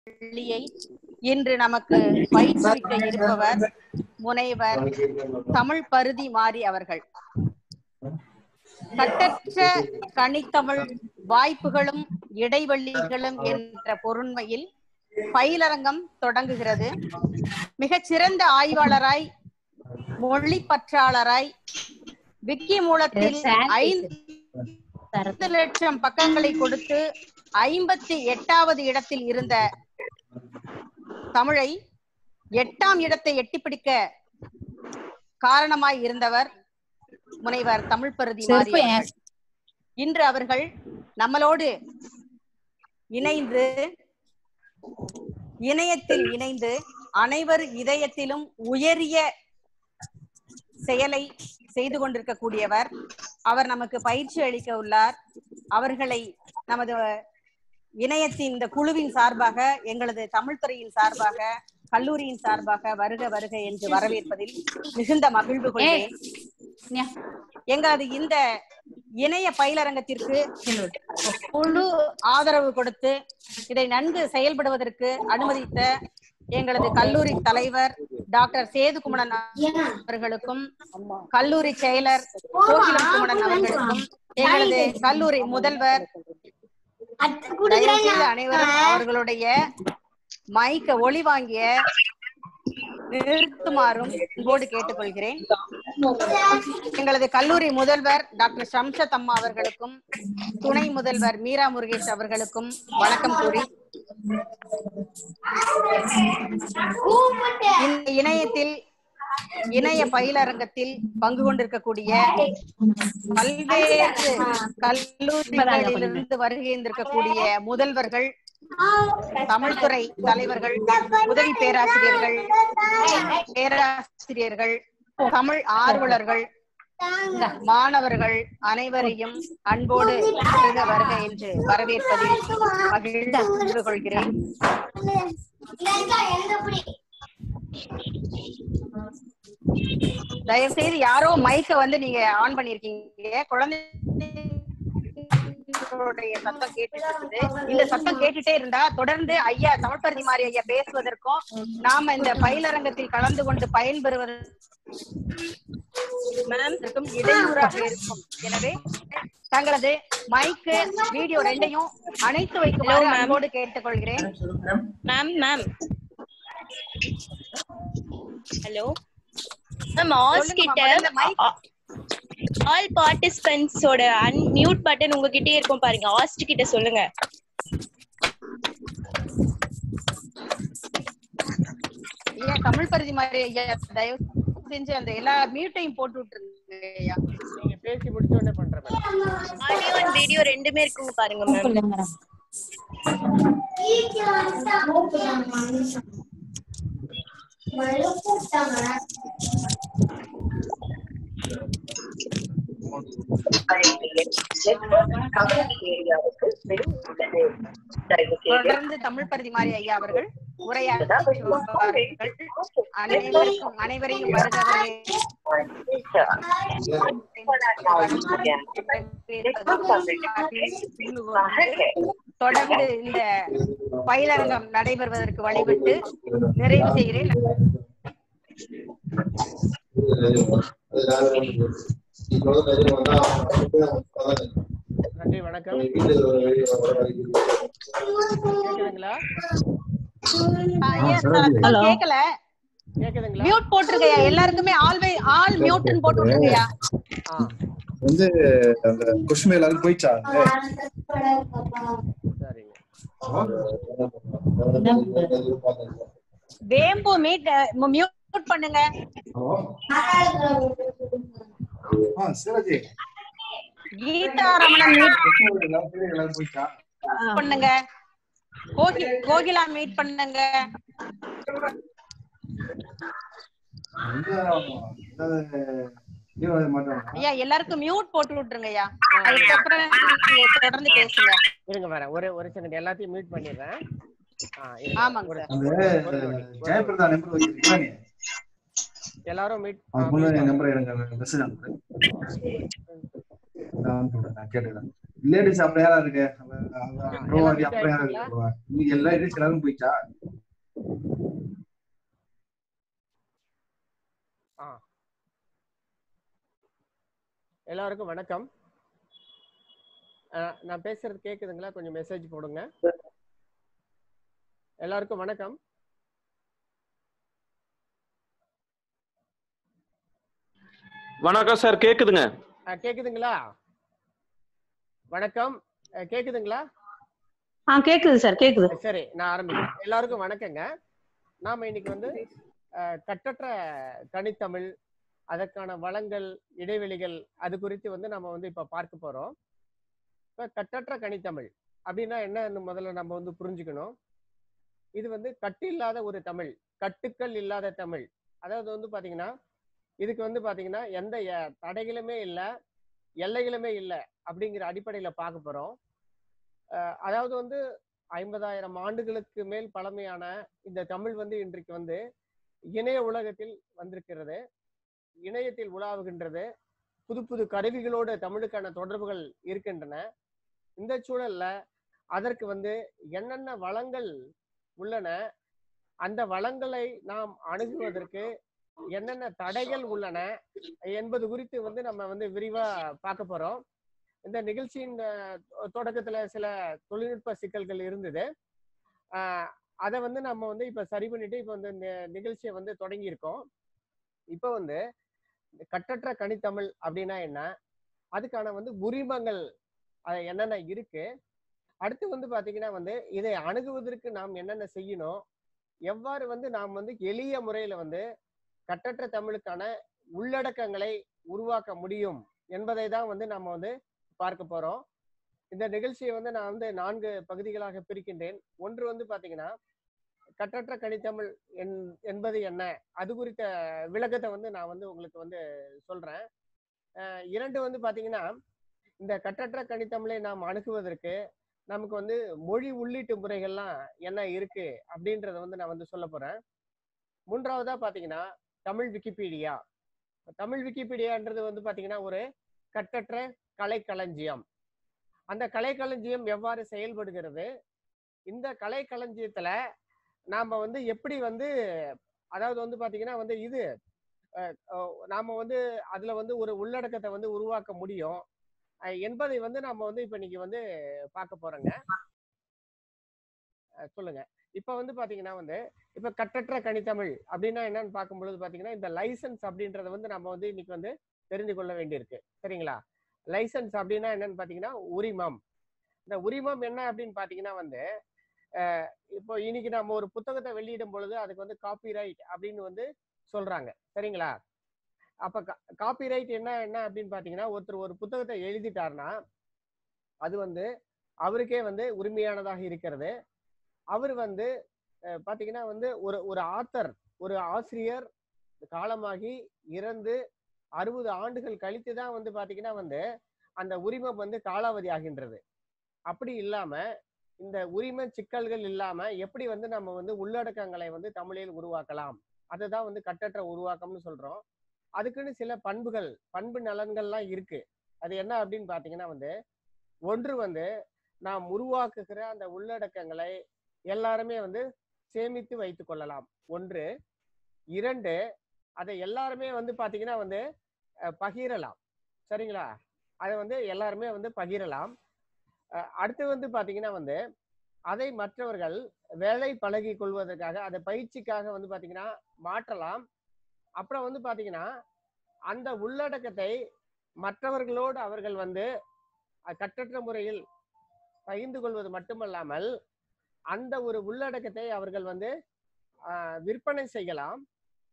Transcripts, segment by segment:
பள்ளியை இன்று நமக்கு பயிற்றுவிக்க இருப்பவர் முனைவர் தமிழ் பருதி மாறி அவர்கள் கட்டற்ற கனித்தமிழ் வாய்ப்புகளும் இடைவெளிகளும் என்ற பொருண்மையில் பயிலரங்கம் தொடங்குகிறது மிகச் சிறந்த ஆய்வாளராய் மொழி பற்றாளராய் விக்கி மூலத்தில் ஐந்து லட்சம் பக்கங்களை கொடுத்து ஐம்பத்தி எட்டாவது இடத்தில் இருந்த தமிழை எட்டாம் இடத்தை எட்டிப்பிடிக்க காரணமாய் இருந்தவர் முனைவர் தமிழ் பருதி மாறி அவர்கள். இன்று அவர்கள் நம்மளோடு இணைந்து இணையத்தில் இணைந்து அனைவர் இதயத்திலும் உயரிய செயலை செய்து கொண்டிருக்கக்கூடியவர் அவர் நமக்கு பயிற்சி அளிக்க உள்ளார் அவர்களை நமது இணையத்தின் இந்த குழுவின் சார்பாக எங்களது தமிழ் துறையின் சார்பாக கல்லூரியின் சார்பாக வருக வருக என்று வரவேற்பதில் மிகுந்த மகிழ்வு கொள்கிறேன் எங்களது இந்த இணைய பயிலரங்கத்திற்கு முழு ஆதரவு கொடுத்து இதை நன்கு செயல்படுவதற்கு அனுமதித்த எங்களது கல்லூரி தலைவர் டாக்டர் சேதுகுமணன் அவர்களுக்கும் கல்லூரி செயலர் கோகிலம் குமணன் அவர்களுக்கும் எங்களது கல்லூரி முதல்வர் தயவு செய்து அனைவரும் அவர்களுடைய மைக்க ஒளி வாங்கிய நிறுத்துமாறும் அன்போடு கேட்டுக்கொள்கிறேன் எங்களது கல்லூரி முதல்வர் டாக்டர் ஷம்ஷத் அம்மா அவர்களுக்கும் துணை முதல்வர் மீரா முருகேஷ் அவர்களுக்கும் வணக்கம் கூறி இந்த இணையத்தில் இணைய பயிலரங்கத்தில் பங்கு கொண்டிருக்கக்கூடிய பல்வேறு கல்லூரிகளிலிருந்து வருகின்றிருக்கக்கூடிய முதல்வர்கள் தமிழ்துறை தலைவர்கள் உதவி பேராசிரியர்கள் பேராசிரியர்கள் தமிழ் ஆர்வலர்கள் மாணவர்கள் அனைவரையும் அன்போடு வருக வருக என்று வரவேற்பதில் மகிழ்ந்து கொள்கிறேன் தயவு செய்து யாரோ மைக்க வந்து நீங்க ஆன் பண்ணிருக்கீங்க குழந்தைகளுடைய சத்தம் கேட்டுட்டு இருக்குது இந்த சத்தம் கேட்டுட்டே இருந்தா தொடர்ந்து ஐயா தமிழ்பருதி மாறி ஐயா பேசுவதற்கும் நாம இந்த பயிலரங்கத்தில் கலந்து கொண்டு பயன்பெறுவது மேம் இடையூறாக இருக்கும் எனவே தங்களது மைக்கு வீடியோ ரெண்டையும் அணைத்து வைக்குமாறு அன்போடு கேட்டுக்கொள்கிறேன் மேம் மேம் ஹலோ மேம் ஆஸ் சொல்லுங்க கிட்ட ma'am. முதல்ல mic. ஆல் பார்ட்டிசிபென்ட்ஸோட அன்மியூட் பட்டன் உங்ககிட்டயே இருக்கும் பாருங்க ஆஸ்ட் கிட்ட சொல்லுங்க ஐயா தமிழ் பருதி மாதிரி ஐயா தயவு செஞ்சு அந்த எல்லா மியூட்டையும் போட்டு விட்டுருங்க ஐயா நீங்க பேசி முடிச்ச உடனே பண்றேன் மேடம் ஆடியோ அண்ட் வீடியோ ரெண்டுமே இருக்குங்க பாருங்க மேம் தொடர்ந்து தமிழ் பருதி மாதிரி ஐயா அவர்கள் உரையாற்றுவார்கள் அனைவருக்கும் அனைவரையும் வருக தொடர்ந்து இந்த பயிலரங்கம் நடைபெறுவதற்கு வழிபட்டு நிறைவு செய்கிறேன் நன்றி வணக்கம் கேக்குதுங்களா ஐயா, சத்தம் கேட்கல கேக்குதுங்களா மியூட் போட்டிருக்கையா எல்லாருக்குமே ஆல் வை ஆல் மியூட்னு போட்டு விட்டுருக்கையா ஆ வந்து அந்த கொஸ்டின் எல்லாரும் போயிடுச்சா சரிங்க வேம்பு மீட் மியூட் பண்ணுங்க ஆ சிவாஜி கீதா ரமணன் மீட் கொஸ்டின் எல்லாரும் எல்லாரும் போயிடுச்சா பண்ணுங்க கோகி கோகிலா மீட் பண்ணுங்க எங்க அதாவது தீவிரவாதி மாட்டாங்க ஐயா எல்லாருக்கும் மியூட் போட்டு விட்டுருங்க ஐயா அதுக்கப்புறம் நீங்க தொடர்ந்து பேசுங்க இருங்க வரேன் ஒரு ஒரு செகண்ட் எல்லாத்தையும் மியூட் பண்ணிடுறேன் ஆ, இருங்க. ஆமாங்க ஒரு- சார் அந்த ஒரு நொடி, ஒரு ஜெயபிரதா நம்பர் வச்சிருக்கீங்களா நீ எல்லாரும் மீட் அதுக்குள்ள என் நம்பர் எடுங்க மெசேஜ் அனுப்புறேன் நான் அனுப்பிவிடுறேன் நான் கேட்டுக்கிறேன் லேடிஸ் அப்புறம் யாரா இருக்கு எல்லாம் ப்ரோவாரி fit அப்புறம் யாரா ஆயிடுச்சுங்களா? இருக்கு இன்னைக்கு எல்லா லேடிஸ் எல்லாரும் போயிட்டா ஆ எல்லாருக்கும் வணக்கம் அஹ், நான் பேசுறது கேக்குதுங்களா கொஞ்சம் மெசேஜ் போடுங்க எல்லாருக்கும் வணக்கம் வணக்கம் சார் கேக்குதுங்க அஹ், கேக்குதுங்களா வணக்கம் அஹ், கேக்குதுங்களா ஆ கேக்குது சார் கேக்குது சரி நான் ஆரம்பிக்கிறேன் எல்லாருக்கும் வணக்கங்க நாம இன்னைக்கு வந்து அஹ், கட்டற்ற கனித்தமிழ் அதற்கான வளங்கள் இடைவெளிகள் அது குறித்து வந்து நம்ம வந்து இப்ப பார்க்க போறோம் இப்ப கட்டற்ற கனித்தமிழ் அப்படின்னா என்னன்னு முதல்ல நம்ம வந்து புரிஞ்சுக்கணும் இது வந்து கட்டு இல்லாத ஒரு தமிழ் கட்டுக்கள் இல்லாத தமிழ் அதாவது வந்து பாத்தீங்கன்னா இதுக்கு வந்து பாத்தீங்கன்னா எந்த எ- தடைகளுமே இல்லை எல்லைகளுமே இல்லை அப்படிங்கிற அடிப்படையில பார்க்க போறோம் அஹ் அதாவது வந்து ஐம்பதாயிரம் ஆண்டுகளுக்கு மேல் பழமையான இந்த தமிழ் வந்து இன்றைக்கு வந்து இணைய உலகத்தில் வந்திருக்கிறது இணையத்தில் உலாவுகின்றது புது புது கருவிகளோடு தமிழுக்கான தொடர்புகள் இருக்கின்றன இந்த சூழல்ல அதற்கு வந்து என்னென்ன வளங்கள் உள்ளன அந்த வளங்களை நாம் அணுகுவதற்கு என்னென்ன தடைகள் உள்ளன என்பது குறித்து வந்து நம்ம வந்து விரிவா பார்க்க போறோம் இந்த நிகழ்ச்சியின் அஹ், தொடக்கத்துல சில தொழில்நுட்ப சிக்கல்கள் இருந்தது ஆஹ் அதை வந்து நம்ம வந்து இப்ப சரி பண்ணிட்டு இப்ப வந்து இந்த நிகழ்ச்சியை வந்து தொடங்கி இருக்கோம் இப்ப வந்து இந்த கட்டற்ற கனித்தமிழ் அப்படின்னா என்ன அதுக்கான வந்து உரிமங்கள் அது என்னென்ன இருக்கு அடுத்து வந்து பாத்தீங்கன்னா வந்து இதை அணுகுவதற்கு நாம் என்னென்ன செய்யணும் எவ்வாறு வந்து நாம் வந்து எளிய முறையில வந்து கட்டற்ற தமிழுக்கான உள்ளடக்கங்களை உருவாக்க முடியும் என்பதை தான் வந்து நம்ம வந்து பார்க்க போறோம் இந்த நிகழ்ச்சியை வந்து நான் வந்து நான்கு பகுதிகளாக பிரிக்கின்றேன் ஒன்று வந்து பாத்தீங்கன்னா கட்டற்ற கனித்தமிழ் என் என்பது என்ன அது குறித்த விளக்கத்தை வந்து நான் வந்து உங்களுக்கு வந்து சொல்றேன் அஹ் இரண்டு வந்து பாத்தீங்கன்னா இந்த கட்டற்ற கனித்தமிழை நாம் அணுகுவதற்கு நமக்கு வந்து மொழி உள்ளீட்டு முறைகள்லாம் என்ன இருக்கு அப்படின்றத வந்து நான் வந்து சொல்ல போறேன் மூன்றாவதா பாத்தீங்கன்னா தமிழ் விக்கிபீடியா தமிழ் விக்கிபீடியான்றது வந்து பாத்தீங்கன்னா ஒரு கட்டற்ற கலைக்களஞ்சியம் அந்த கலைக்களஞ்சியம் எவ்வாறு செயல்படுகிறது இந்த கலைக்களஞ்சியத்துல நாம வந்து எப்படி வந்து அதாவது வந்து பாத்தீங்கன்னா வந்து இது அஹ், அஹ், நாம வந்து அதுல வந்து ஒரு உள்ளடக்கத்தை வந்து உருவாக்க முடியும் அஹ், என்பதை வந்து நாம வந்து இப்ப இன்னைக்கு வந்து பார்க்க போறோங்க அஹ், சொல்லுங்க இப்ப வந்து பாத்தீங்கன்னா வந்து இப்ப கட்டற்ற கனித்தமிழ் அப்படின்னா என்னன்னு பார்க்கும்பொழுது பாத்தீங்கன்னா இந்த லைசன்ஸ் அப்படின்றத வந்து நம்ம வந்து இன்னைக்கு வந்து தெரிந்து கொள்ள வேண்டியிருக்கு சரிங்களா லைசன்ஸ் அப்படின்னா என்னன்னு பாத்தீங்கன்னா உரிமம் இந்த உரிமம் என்ன அப்படின்னு பாத்தீங்கன்னா வந்து அஹ் இப்போ இன்னைக்கு நம்ம ஒரு புத்தகத்தை வெளியிடும் பொழுது அதுக்கு வந்து காப்பிரைட் அப்படின்னு வந்து சொல்றாங்க சரிங்களா அப்ப காப்பிரைட் என்ன என்ன அப்படின்னு பாத்தீங்கன்னா ஒருத்தர் ஒரு புத்தகத்தை எழுதிட்டாருன்னா அது வந்து அவருக்கே வந்து உரிமையானதாக இருக்கிறது அவர் வந்து அஹ் பாத்தீங்கன்னா வந்து ஒரு ஒரு ஆத்தர் ஒரு ஆசிரியர் காலமாகி இறந்து அறுபது ஆண்டுகள் கழித்து தான் வந்து பாத்தீங்கன்னா வந்து அந்த உரிமம் வந்து காலாவதி ஆகின்றது அப்படி இல்லாம இந்த உரிமை சிக்கல்கள் இல்லாம எப்படி வந்து நம்ம வந்து உள்ளடக்கங்களை வந்து தமிழில் உருவாக்கலாம் அதுதான் வந்து கட்டற்ற உருவாக்கம்னு சொல்றோம் அதுக்குன்னு சில பண்புகள் பண்பு நலன்கள்லாம் இருக்கு அது என்ன அப்படின்னு பாத்தீங்கன்னா வந்து ஒன்று வந்து நாம் உருவாக்குகிற அந்த உள்ளடக்கங்களை எல்லாருமே வந்து சேமித்து வைத்துக் கொள்ளலாம் ஒன்று இரண்டு அதை எல்லாருமே வந்து பாத்தீங்கன்னா வந்து அஹ், பகிரலாம் சரிங்களா அதை வந்து எல்லாருமே வந்து பகிரலாம் அஹ், அடுத்து வந்து பாத்தீங்கன்னா வந்து அதை மற்றவர்கள் வேலை பழகி கொள்வதற்காக அதை பயிற்சிக்காக வந்து பாத்தீங்கன்னா மாற்றலாம் அப்புறம் வந்து பாத்தீங்கன்னா அந்த உள்ளடக்கத்தை மற்றவர்களோடு அவர்கள் வந்து அஹ், கட்டற்ற முறையில் பகிர்ந்து கொள்வது மட்டுமல்லாமல் அந்த ஒரு உள்ளடக்கத்தை அவர்கள் வந்து ஆஹ், விற்பனை செய்யலாம்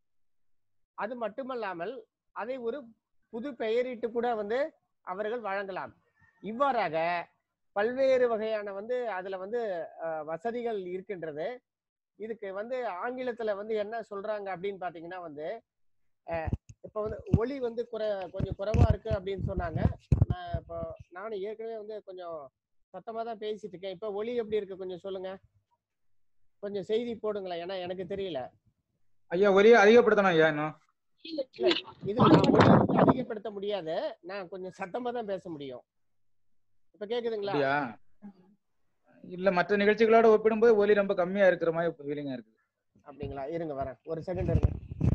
அது மட்டுமல்லாமல் அதை ஒரு புது பெயரிட்டு கூட வந்து அவர்கள் வழங்கலாம் இவ்வாறாக பல்வேறு வகையான வந்து அதுல வந்து ஆஹ், வசதிகள் இருக்கின்றது இதுக்கு வந்து ஆங்கிலத்துல வந்து என்ன சொல்றாங்க அப்படின்னு பாத்தீங்கன்னா வந்து ஆஹ், இப்ப வந்து ஒளி வந்து குறை கொஞ்சம் குறைவா இருக்கு அப்படின்னு சொன்னாங்க நான் இப்போ நானும் ஏற்கனவே வந்து கொஞ்சம் சத்தமா தான் பேசிட்டு இருக்கேன் இப்ப ஒளி எப்படி இருக்கு கொஞ்சம் சொல்லுங்க கொஞ்சம் செய்தி போடுங்களேன் ஏன்னா எனக்கு தெரியல ஐயா ஒலியை அதிகப்படுத்தணும் ஐயா இன்னும் இது நான் ஒளி வந்து அதிகப்படுத்த முடியாது நான் கொஞ்சம் சத்தமா தான் பேச முடியும் இப்ப கேக்குதுங்களா அப்படியா இல்ல மற்ற நிகழ்ச்சிகளோட ஒப்பிடும்போது ஒலி ரொம்ப கம்மியா இருக்கிற மாதிரி ஃபீலிங்கா இருக்கு அப்படிங்களா இருங்க வரேன் ஒரு செகண்ட் இருங்க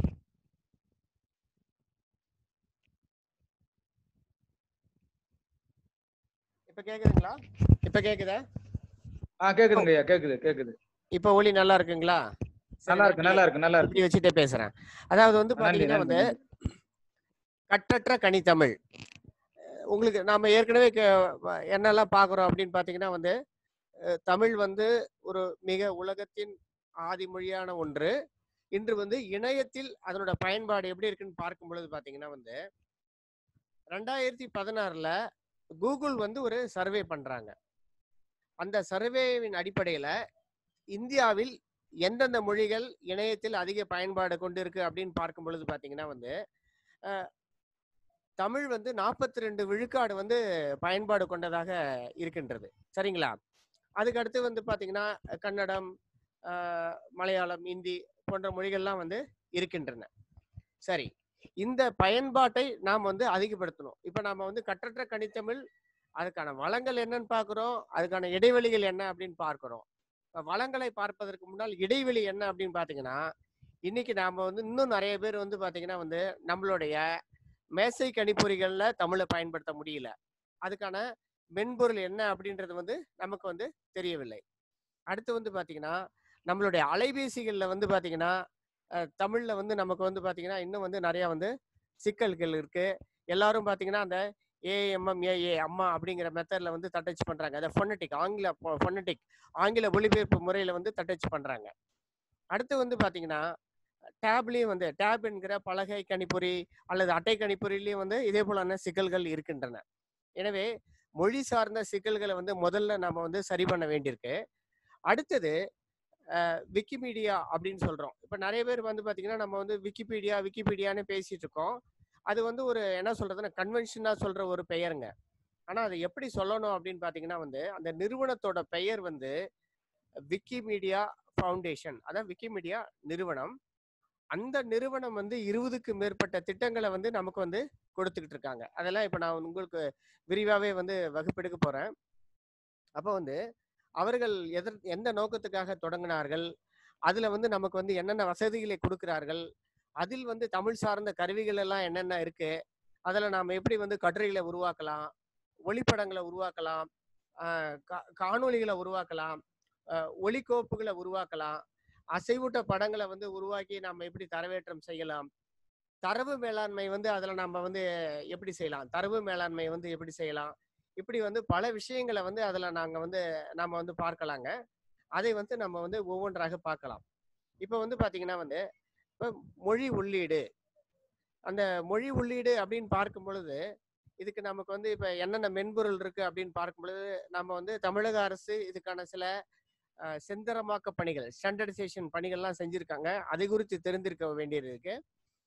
இப்ப கேக்குதுங்களா இப்ப கேக்குதா ஆ கேக்குதுங்க ஐயா கேக்குது கேக்குது இப்ப ஒலி நல்லா இருக்குங்களா சரி, நல்லா இருக்கு நல்லா இருக்கு நல்லா இருக்கு இப்படி வச்சுட்டே பேசுறேன் அதாவது வந்து நன்றி பாத்தீங்கன்னா நன்றி வந்து கட்டற்ற கனித்தமிழ் அஹ் உங்களுக்கு நாம ஏற்கனவே கே- என்னெல்லாம் பாக்குறோம் அப்படின்னு பாத்தீங்கன்னா வந்து அஹ் தமிழ் வந்து ஒரு மிக உலகத்தின் ஆதி மொழியான ஒன்று இன்று வந்து இணையத்தில் அதனோட பயன்பாடு எப்படி இருக்குன்னு பார்க்கும் பொழுது பாத்தீங்கன்னா வந்து ரெண்டாயிரத்தி பதினாறுல கூகுள் வந்து ஒரு சர்வே பண்றாங்க அந்த சர்வேவின் அடிப்படையில இந்தியாவில் எந்தெந்த மொழிகள் இணையத்தில் அதிக பயன்பாடு கொண்டு இருக்கு அப்படின்னு பார்க்கும் பொழுது பாத்தீங்கன்னா வந்து அஹ், தமிழ் வந்து நாற்பத்தி ரெண்டு விழுக்காடு வந்து பயன்பாடு கொண்டதாக இருக்கின்றது சரிங்களா அதுக்கு அடுத்து வந்து பாத்தீங்கன்னா கன்னடம் ஆஹ், மலையாளம் இந்தி போன்ற மொழிகள்லாம் வந்து இருக்கின்றன சரி இந்த பயன்பாட்டை நாம் வந்து அதிகப்படுத்தணும் இப்ப நாம வந்து கற்றற்ற கனித்தமிழ் அதுக்கான வளங்கள் என்னன்னு பார்க்கிறோம் அதுக்கான இடைவெளிகள் என்ன அப்படின்னு பார்க்கிறோம் இப்ப வளங்களை பார்ப்பதற்கு முன்னால் இடைவெளி என்ன அப்படின்னு பாத்தீங்கன்னா இன்னைக்கு நாம வந்து இன்னும் நிறைய பேர் வந்து பாத்தீங்கன்னா வந்து நம்மளுடைய மேசை கணிப்பொறிகள்ல தமிழை பயன்படுத்த முடியல அதுக்கான மென்பொருள் என்ன அப்படின்றது வந்து நமக்கு வந்து தெரியவில்லை அடுத்து வந்து பாத்தீங்கன்னா நம்மளுடைய அலைபேசிகள்ல வந்து பாத்தீங்கன்னா அஹ், தமிழ்ல வந்து நமக்கு வந்து பாத்தீங்கன்னா இன்னும் வந்து நிறைய வந்து சிக்கல்கள் இருக்கு எல்லாரும் பாத்தீங்கன்னா அந்த ஏஎம்எம் ஏஏ அம்மா அப்படிங்கிற மெத்தட்ல வந்து தட்டச்சு பண்றாங்க அதை ஃபொனட்டிக் ஆங்கில ஃபொனட்டிக் ஆங்கில ஒளிபெயர்ப்பு முறையில வந்து தட்டச்சு பண்றாங்க அடுத்து வந்து பாத்தீங்கன்னா டேப்லயும் வந்து டேப் என்கிற பலகை கணிப்பொறி அல்லது அட்டை கணிப்பொறிலையும் வந்து இதே போலான சிக்கல்கள் இருக்கின்றன எனவே மொழி சார்ந்த சிக்கல்களை வந்து முதல்ல நம்ம வந்து சரி பண்ண வேண்டியிருக்கு அடுத்தது அஹ், விக்கிமீடியா அப்படின்னு சொல்றோம் இப்ப நிறைய பேர் வந்து பாத்தீங்கன்னா நம்ம வந்து விக்கிபீடியா விக்கிபீடியான்னு பேசிட்டு இருக்கோம் அது வந்து ஒரு என்ன சொல்றதுன்னா கன்வென்ஷனா சொல்ற ஒரு பெயருங்க ஆனா அதை எப்படி சொல்லணும் அப்படின்னு பாத்தீங்கன்னா வந்து அந்த நிறுவனத்தோட பெயர் வந்து விக்கிமீடியா ஃபவுண்டேஷன் அதான் விக்கிமீடியா நிறுவனம் அந்த நிறுவனம் வந்து இருபதுக்கு மேற்பட்ட திட்டங்களை வந்து நமக்கு வந்து கொடுத்துக்கிட்டு இருக்காங்க அதெல்லாம் இப்ப நான் உங்களுக்கு விரிவாவே வந்து வகுப்பெடுக்க போறேன் அப்போ வந்து அவர்கள் எதர் எந்த நோக்கத்துக்காக தொடங்கினார்கள் அதுல வந்து நமக்கு வந்து என்னென்ன வசதிகளை கொடுக்கிறார்கள் அதில் வந்து தமிழ் சார்ந்த கருவிகள் எல்லாம் என்னென்ன இருக்கு அதுல நாம எப்படி வந்து கட்டுரைகளை உருவாக்கலாம் ஒளிப்படங்களை உருவாக்கலாம் ஆஹ் கா- காணொளிகளை உருவாக்கலாம் ஆஹ் ஒளிக்கோப்புகளை உருவாக்கலாம் அசைவூட்ட படங்களை வந்து உருவாக்கி நம்ம எப்படி தரவேற்றம் செய்யலாம் தரவு மேலாண்மை வந்து அதுல நம்ம வந்து எப்படி செய்யலாம் தரவு மேலாண்மை வந்து எப்படி செய்யலாம் இப்படி வந்து பல விஷயங்களை வந்து அதுல நாங்க வந்து நம்ம வந்து பார்க்கலாங்க அதை வந்து நம்ம வந்து ஒவ்வொன்றாக பார்க்கலாம் இப்போ வந்து பாத்தீங்கன்னா வந்து இப்போ மொழி உள்ளீடு அந்த மொழி உள்ளீடு அப்படின்னு பார்க்கும் பொழுது இதுக்கு நமக்கு வந்து இப்ப என்னென்ன மென்பொருள் இருக்கு அப்படின்னு பார்க்கும் பொழுது நம்ம வந்து தமிழக அரசு இதுக்கான சில அஹ், செந்தரமாக்க பணிகள் ஸ்டாண்டர்டைசேஷன் பணிகள்லாம் செஞ்சிருக்காங்க அதை குறித்து தெரிந்திருக்க வேண்டியது இருக்கு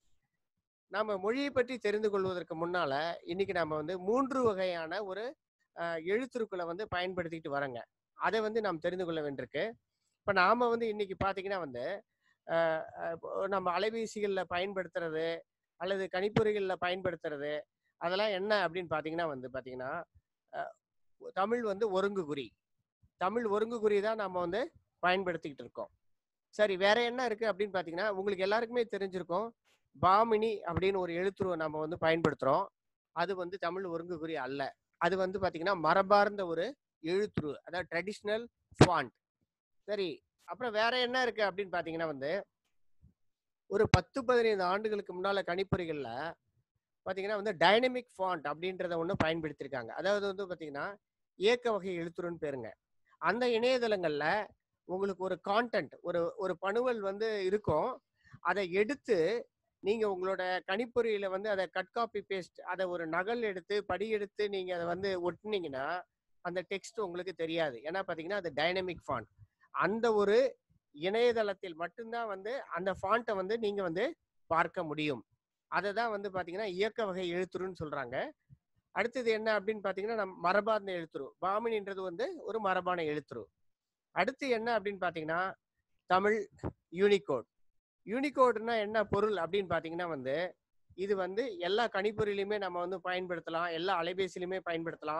நாம மொழியை பற்றி தெரிந்து கொள்வதற்கு முன்னால இன்னைக்கு நாம வந்து மூன்று வகையான ஒரு அஹ், எழுத்துருக்களை வந்து பயன்படுத்திக்கிட்டு வரோங்க அதை வந்து நாம் தெரிந்து கொள்ள வேண்டியிருக்கு இப்ப நாம வந்து இன்னைக்கு பாத்தீங்கன்னா வந்து அஹ், அஹ், இப்போ நம்ம அலைபேசிகள்ல பயன்படுத்துறது அல்லது கணிப்பொறிகள்ல பயன்படுத்துறது அதெல்லாம் என்ன அப்படின்னு பாத்தீங்கன்னா வந்து பாத்தீங்கன்னா அஹ், தமிழ் வந்து ஒருங்கு குறி தமிழ் ஒருங்கு குறி தான் நம்ம வந்து பயன்படுத்திக்கிட்டு இருக்கோம் சரி வேற என்ன இருக்கு அப்படின்னு பாத்தீங்கன்னா உங்களுக்கு எல்லாருக்குமே தெரிஞ்சிருக்கும் பாமினி அப்படின்னு ஒரு எழுத்துருவை நம்ம வந்து பயன்படுத்துறோம் அது வந்து தமிழ் ஒருங்கு குறி அல்ல அது வந்து பாத்தீங்கன்னா மரபார்ந்த ஒரு எழுத்துரு அதாவது ட்ரெடிஷ்னல் ஃபாண்ட் சரி அப்புறம் வேற என்ன இருக்கு அப்படின்னு பாத்தீங்கன்னா வந்து ஒரு பத்து பதினைந்து ஆண்டுகளுக்கு முன்னால கணிப்பொறிகள்ல பாத்தீங்கன்னா வந்து டைனமிக் ஃபாண்ட் அப்படின்றத ஒண்ணு பயன்படுத்தியிருக்காங்க அதாவது வந்து பாத்தீங்கன்னா ஏக்க வகை எழுத்துருன்னு பேருங்க அந்த இணையதளங்கள்ல உங்களுக்கு ஒரு கான்டென்ட் ஒரு ஒரு பணுவல் வந்து இருக்கும் அதை எடுத்து நீங்க உங்களோட கணிப்பொறியில வந்து அதை கட் காப்பி பேஸ்ட் அதை ஒரு நகல் எடுத்து படி எடுத்து நீங்க அதை வந்து ஒட்டுனீங்கன்னா அந்த டெக்ஸ்ட் உங்களுக்கு தெரியாது ஏன்னா பாத்தீங்கன்னா அது டைனமிக் ஃபாண்ட் அந்த ஒரு இணையதளத்தில் மட்டும்தான் வந்து அந்த ஃபாண்ட்டை வந்து நீங்க வந்து பார்க்க முடியும் அதை தான் வந்து பாத்தீங்கன்னா இயக்க வகை எழுத்துருன்னு சொல்றாங்க அடுத்தது என்ன அப்படின்னு பாத்தீங்கன்னா நம்ம மரபார்ந்த எழுத்துரு பாமினின்றது வந்து ஒரு மரபான எழுத்துரு அடுத்து என்ன அப்படின்னு பாத்தீங்கன்னா தமிழ் யூனிகோட் யூனிகோடுனா என்ன பொருள் அப்படின்னு பாத்தீங்கன்னா வந்து இது வந்து எல்லா கணிப்பொறியிலுமே நம்ம வந்து பயன்படுத்தலாம் எல்லா அலைபேசியிலுமே பயன்படுத்தலாம்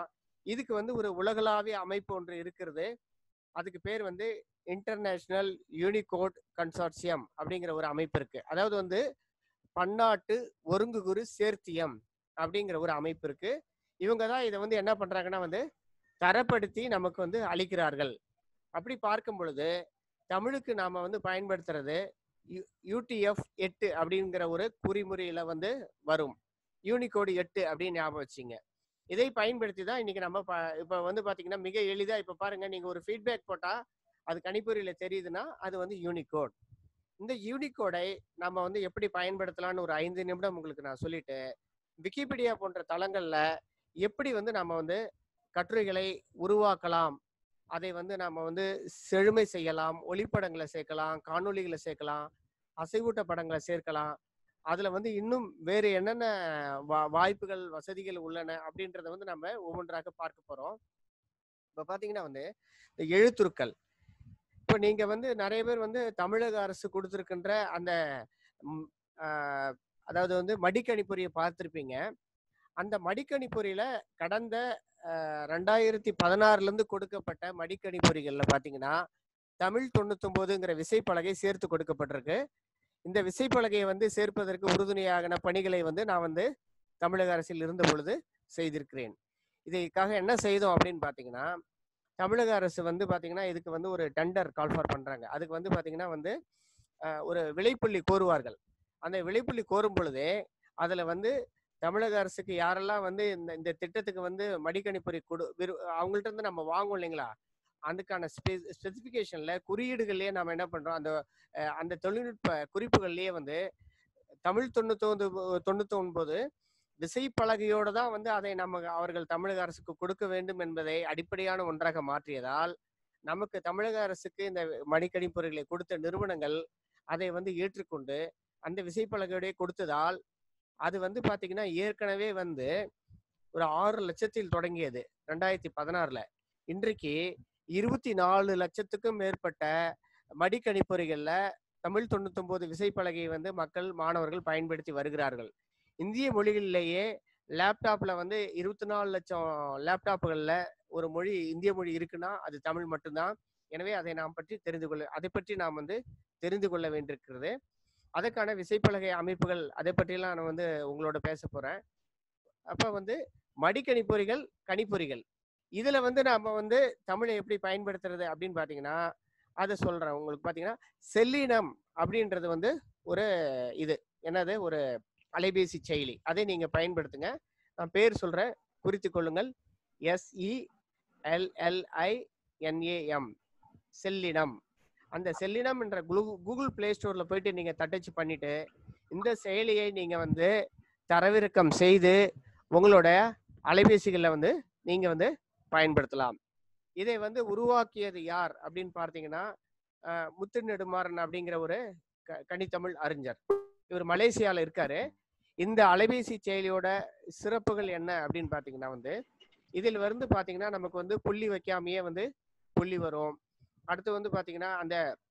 இதுக்கு வந்து ஒரு உலகளாவிய அமைப்பு ஒன்று இருக்கிறது அதுக்கு பேர் வந்து இன்டர்நேஷனல் யூனிகோட் கன்சார்சியம் அப்படிங்கிற ஒரு அமைப்பு இருக்கு அதாவது வந்து பன்னாட்டு ஒருங்குகுறு சேர்த்தியம் அப்படிங்கிற ஒரு அமைப்பு இருக்கு இவங்க தான் இதை வந்து என்ன பண்றாங்கன்னா வந்து தரப்படுத்தி நமக்கு வந்து அளிக்கிறார்கள் அப்படி பார்க்கும் பொழுது தமிழுக்கு நாம வந்து பயன்படுத்துறது யூடிஎஃப் எட்டு அப்படிங்கிற ஒரு குறிமுறையில வந்து வரும் யூனிகோடு எட்டு அப்படின்னு ஞாபகம் வச்சுங்க இதை பயன்படுத்தி தான் இன்னைக்கு நம்ம ப- இப்ப வந்து பாத்தீங்கன்னா மிக எளிதா இப்ப பாருங்க நீங்க ஒரு ஃபீட்பேக் போட்டா அது கணிப்பொறியில தெரியுதுன்னா அது வந்து யூனிகோட் இந்த யூனிகோடை நம்ம வந்து எப்படி பயன்படுத்தலாம்னு ஒரு ஐந்து நிமிடம் உங்களுக்கு நான் சொல்லிட்டு விக்கிபீடியா போன்ற தளங்கள்ல எப்படி வந்து நம்ம வந்து கட்டுரைகளை உருவாக்கலாம் அதை வந்து நம்ம வந்து செழுமை செய்யலாம் ஒளிப்படங்களை சேர்க்கலாம் காணொளிகளை சேர்க்கலாம் அசைவூட்ட படங்களை சேர்க்கலாம் அதுல வந்து இன்னும் வேறு என்னென்ன வா- வாய்ப்புகள் வசதிகள் உள்ளன அப்படின்றத வந்து நம்ம ஒவ்வொன்றாக பார்க்க போறோம் இப்ப பாத்தீங்கன்னா வந்து இந்த எழுத்துருக்கள் இப்போ நீங்க வந்து நிறைய பேர் வந்து தமிழக அரசு கொடுத்திருக்கின்ற அந்த ம், ஆஹ், அதாவது வந்து மடிக்கணிப்பொறியை பார்த்திருப்பீங்க அந்த மடிக்கணிப்பொறியில கடந்த ஆஹ், ரெண்டாயிரத்தி பதினாறுல இருந்து கொடுக்கப்பட்ட மடிக்கணிப்பொறிகள்ல பாத்தீங்கன்னா தமிழ் தொண்ணூத்தொன்பதுங்கிற விசைப்பலகை சேர்த்து கொடுக்கப்பட்டிருக்கு இந்த விசைப்பலகையை வந்து சேர்ப்பதற்கு உறுதுணையாகின பணிகளை வந்து நான் வந்து தமிழக அரசில் இருந்த பொழுது செய்திருக்கிறேன் இதுக்காக என்ன செய்தோம் அப்படின்னு பாத்தீங்கன்னா தமிழக அரசு வந்து பாத்தீங்கன்னா இதுக்கு வந்து ஒரு டெண்டர் கால்ஃபார் பண்றாங்க அதுக்கு வந்து பாத்தீங்கன்னா வந்து அஹ், ஒரு விலைப்புள்ளி கோருவார்கள் அந்த விலைப்புள்ளி கோரும் பொழுதே அதுல வந்து தமிழக அரசுக்கு யாரெல்லாம் வந்து இந்த இந்த திட்டத்துக்கு வந்து மடிக்கணிப்பொறி கொடு விரு- அவங்கள்ட்ட இருந்து நம்ம வாங்குவோம் இல்லைங்களா அதுக்கான ஸ்பெசிஃபிகேஷன்ல குறியீடுகள்லயே நம்ம என்ன பண்றோம் அந்த அஹ், அந்த தொழில்நுட்ப குறிப்புகள்லயே வந்து தமிழ் தொண்ணூத்தொன்பது தொண்ணூத்தி ஒன்பது விசைப்பலகையோட தான் வந்து அதை நம்ம அவர்கள் தமிழக அரசுக்கு கொடுக்க வேண்டும் என்பதை அடிப்படையான ஒன்றாக மாற்றியதால் நமக்கு தமிழக அரசுக்கு இந்த மடிக்கணிப்பொறிகளை கொடுத்த நிறுவனங்கள் அதை வந்து ஏற்றுக்கொண்டு அந்த விசைப்பலகையோடய கொடுத்ததால் அது வந்து பாத்தீங்கன்னா ஏற்கனவே வந்து ஒரு ஆறு லட்சத்தில் தொடங்கியது ரெண்டாயிரத்தி பதினாறுல இன்றைக்கு இருபத்தி நாலு லட்சத்துக்கும் மேற்பட்ட மடிக்கணிப்பொறிகள்ல தமிழ் தொண்ணூத்தொன்பது விசைப்பலகையை வந்து மக்கள் மாணவர்கள் பயன்படுத்தி வருகிறார்கள் இந்திய மொழிகளிலேயே லேப்டாப்ல வந்து இருபத்தி நாலு லட்சம் லேப்டாப்புகள்ல ஒரு மொழி இந்திய மொழி இருக்குன்னா அது தமிழ் மட்டும்தான் எனவே அதை நாம் பற்றி தெரிந்து கொள்ள அதை பற்றி நாம் வந்து தெரிந்து கொள்ள வேண்டியிருக்கிறது அதற்கான விசைப்பலகை அமைப்புகள் அதை பற்றியெல்லாம் நான் வந்து உங்களோட பேச போறேன் அப்ப வந்து மடிக்கணிப்பொறிகள் கணிப்பொறிகள் இதுல வந்து நாம வந்து தமிழை எப்படி பயன்படுத்துறது அப்படின்னு பாத்தீங்கன்னா அதை சொல்றேன் உங்களுக்கு பாத்தீங்கன்னா செல்லினம் அப்படின்றது வந்து ஒரு இது என்னது ஒரு அலைபேசி செயலி அதை நீங்க பயன்படுத்துங்க நான் பேர் சொல்றேன் குறித்து கொள்ளுங்கள் எஸ்இ எல்எல்ஐ என்ஏஎம் செல்லினம் அந்த செல்லினம் என்ற கூகுள் பிளே ஸ்டோர்ல போயிட்டு நீங்க தட்டச்சு பண்ணிட்டு இந்த செயலியை நீங்க வந்து தரவிறக்கம் செய்து உங்களோட அலைபேசிகளில் வந்து நீங்க வந்து பயன்படுத்தலாம் இதை வந்து உருவாக்கியது யார் அப்படின்னு பார்த்தீங்கன்னா அஹ், முத்து நெடுமாறன் அப்படிங்கிற ஒரு க- கனித்தமிழ் அறிஞர் இவர் மலேசியால இருக்காரு இந்த அலைபேசி செயலியோட சிறப்புகள் என்ன அப்படின்னு பார்த்தீங்கன்னா வந்து இதில் வந்து பார்த்தீங்கன்னா நமக்கு வந்து புள்ளி வைக்காமையே வந்து புள்ளி வரும் அடுத்து வந்து பார்த்தீங்கன்னா அந்த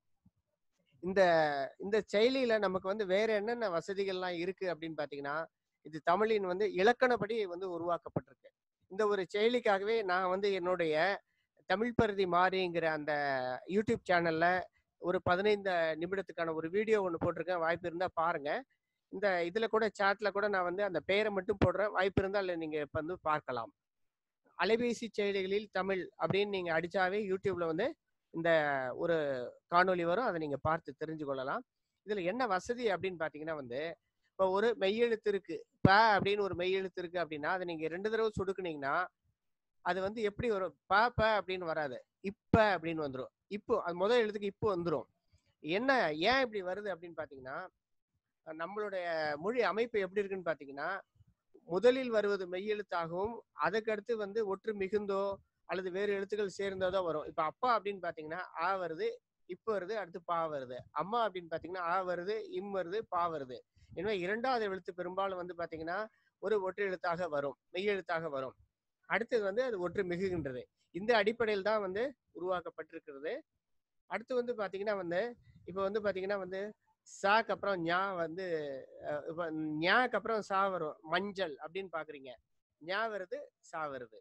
இந்த இந்த செயலியில நமக்கு வந்து வேற என்னென்ன வசதிகள்லாம் இருக்கு அப்படின்னு பார்த்தீங்கன்னா இது தமிழின் வந்து இலக்கணப்படி வந்து உருவாக்கப்பட்டிருக்கு இந்த ஒரு செயலிக்காகவே நான் வந்து என்னுடைய தமிழ் பருதி மாறிங்கிற அந்த யூடியூப் சேனல்ல ஒரு பதினைந்து நிமிடத்துக்கான ஒரு வீடியோ ஒன்று போட்டிருக்கேன் வாய்ப்பு இருந்தா பாருங்க இந்த இதுல கூட சாட்ல கூட நான் வந்து அந்த பெயரை மட்டும் போடுறேன் வாய்ப்பு இருந்தால் நீங்க இப்ப வந்து பார்க்கலாம் அலைபேசி செயலிகளில் தமிழ் அப்படின்னு நீங்க அடிச்சாவே யூடியூப்ல வந்து இந்த ஒரு காணொளி வரும் அதை நீங்க பார்த்து தெரிஞ்சு கொள்ளலாம் இதுல என்ன வசதி அப்படின்னு பாத்தீங்கன்னா வந்து இப்போ ஒரு மெய்யெழுத்து இருக்கு ப அப்படின்னு ஒரு மெய்யெழுத்து இருக்கு அப்படின்னா அதை நீங்க ரெண்டு தடவை சொடுக்குனீங்கன்னா அது வந்து எப்படி வரும் ப ப அப்படின்னு வராது இப்ப அப்படின்னு வந்துடும் இப்போ அது முதல் எழுத்துக்கு இப்போ வந்துடும் என்ன ஏன் இப்படி வருது அப்படின்னு பாத்தீங்கன்னா நம்மளுடைய மொழி அமைப்பு எப்படி இருக்குன்னு பாத்தீங்கன்னா முதலில் வருவது மெய்யெழுத்தாகவும் அதுக்கடுத்து வந்து ஒற்று மிகுந்தோ அல்லது வேறு எழுத்துக்கள் சேர்ந்ததோ வரும் இப்ப அப்பா அப்படின்னு பாத்தீங்கன்னா ஆ வருது இப்ப வருது அடுத்து பா வருது அம்மா அப்படின்னு பாத்தீங்கன்னா ஆ வருது இம் வருது பா வருது எனவே இரண்டாவது எழுத்து பெரும்பாலும் வந்து பாத்தீங்கன்னா ஒரு ஒற்று எழுத்தாக வரும் மெய்யெழுத்தாக வரும் அடுத்தது வந்து அது ஒற்று மிகுகின்றது இந்த அடிப்படையில் தான் வந்து உருவாக்கப்பட்டிருக்கிறது அடுத்து வந்து பாத்தீங்கன்னா வந்து இப்போ வந்து பாத்தீங்கன்னா வந்து சாக்கு அப்புறம் ஞா வந்து அஹ், இப்ப ஞாக்கு அப்புறம் சா வரும் மஞ்சள் அப்படின்னு பாக்குறீங்க ஞா வருது சா வருது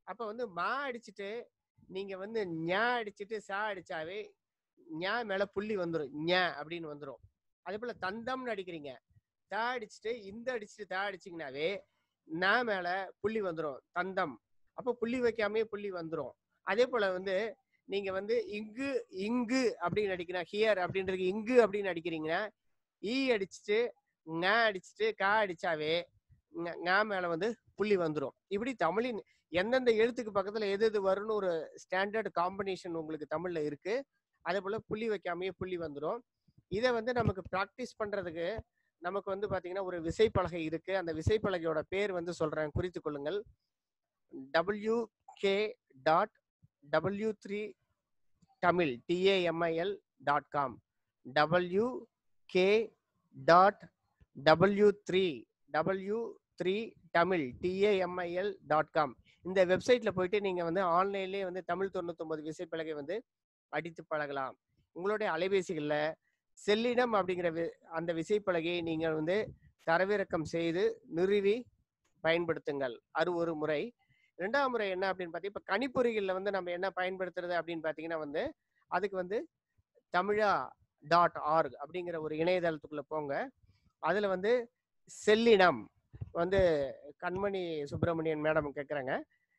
அப்ப வந்து மா அடிச்சுட்டு நீங்க வந்து ஞா அடிச்சுட்டு சா அடிச்சாவே ஞா மேல புள்ளி வந்துரும் ஞா அப்படின்னு வந்துரும் அதே போல தந்தம்னு அடிக்கிறீங்க தா அடிச்சுட்டு இந்த அடிச்சுட்டு தா அடிச்சீங்கன்னாவே நா மேல புள்ளி வந்துரும் தந்தம் அப்போ புள்ளி வைக்காமயே புள்ளி வந்துரும் அதே போல வந்து நீங்க வந்து இங்கு இங்கு அப்படின்னு அடிக்கிறா ஹியர் அப்படின்றது இங்கு அப்படின்னு அடிக்கிறீங்கன்னா ஈ அடிச்சுட்டு ங அடிச்சுட்டு கா அடிச்சாவே ங- ங மேல வந்து புள்ளி வந்துரும் இப்படி தமிழின் எந்தெந்த எழுத்துக்கு பக்கத்துல எது எது வரும்னு ஒரு ஸ்டாண்டர்ட் காம்பினேஷன் உங்களுக்கு தமிழ்ல இருக்கு அதே போல புள்ளி வைக்காமயே புள்ளி வந்துரும் இதை வந்து நமக்கு ப்ராக்டிஸ் பண்றதுக்கு நமக்கு வந்து பாத்தீங்கன்னா ஒரு விசைப்பலகை இருக்கு அந்த விசைப்பலகையோட பேர் வந்து சொல்றேன் குறித்து கொள்ளுங்கள் W K dot W three Tamil T A M I L dot com W K dot W three W three Tamil T A M I L dot com இந்த வெப்சைட்ல போயிட்டு நீங்க வந்து ஆன்லைன்லேயே வந்து தமிழ் தொண்ணூத்தொன்பது விசைப்பலகை வந்து அடித்து பழகலாம் உங்களுடைய அலைபேசிகளில் செல்லிடம் அப்படிங்கிற வி- அந்த விசைப்பலகையை நீங்க வந்து தரவிறக்கம் செய்து நிறுவி பயன்படுத்துங்கள் அது ஒரு முறை ரெண்டாவது முறை என்ன அப்படின்னு பார்த்தீங்கன்னா இப்போ கணிப்பொறிகளில் வந்து நம்ம என்ன பயன்படுத்துறது அப்படின்னு பார்த்தீங்கன்னா வந்து அதுக்கு வந்து தமிழா டாட் ஆர்க் அப்படிங்கிற ஒரு இணையதளத்துக்குள்ள போங்க அதுல வந்து செல்லினம் வந்து கண்மணி சுப்பிரமணியன் மேடம் கேட்குறாங்க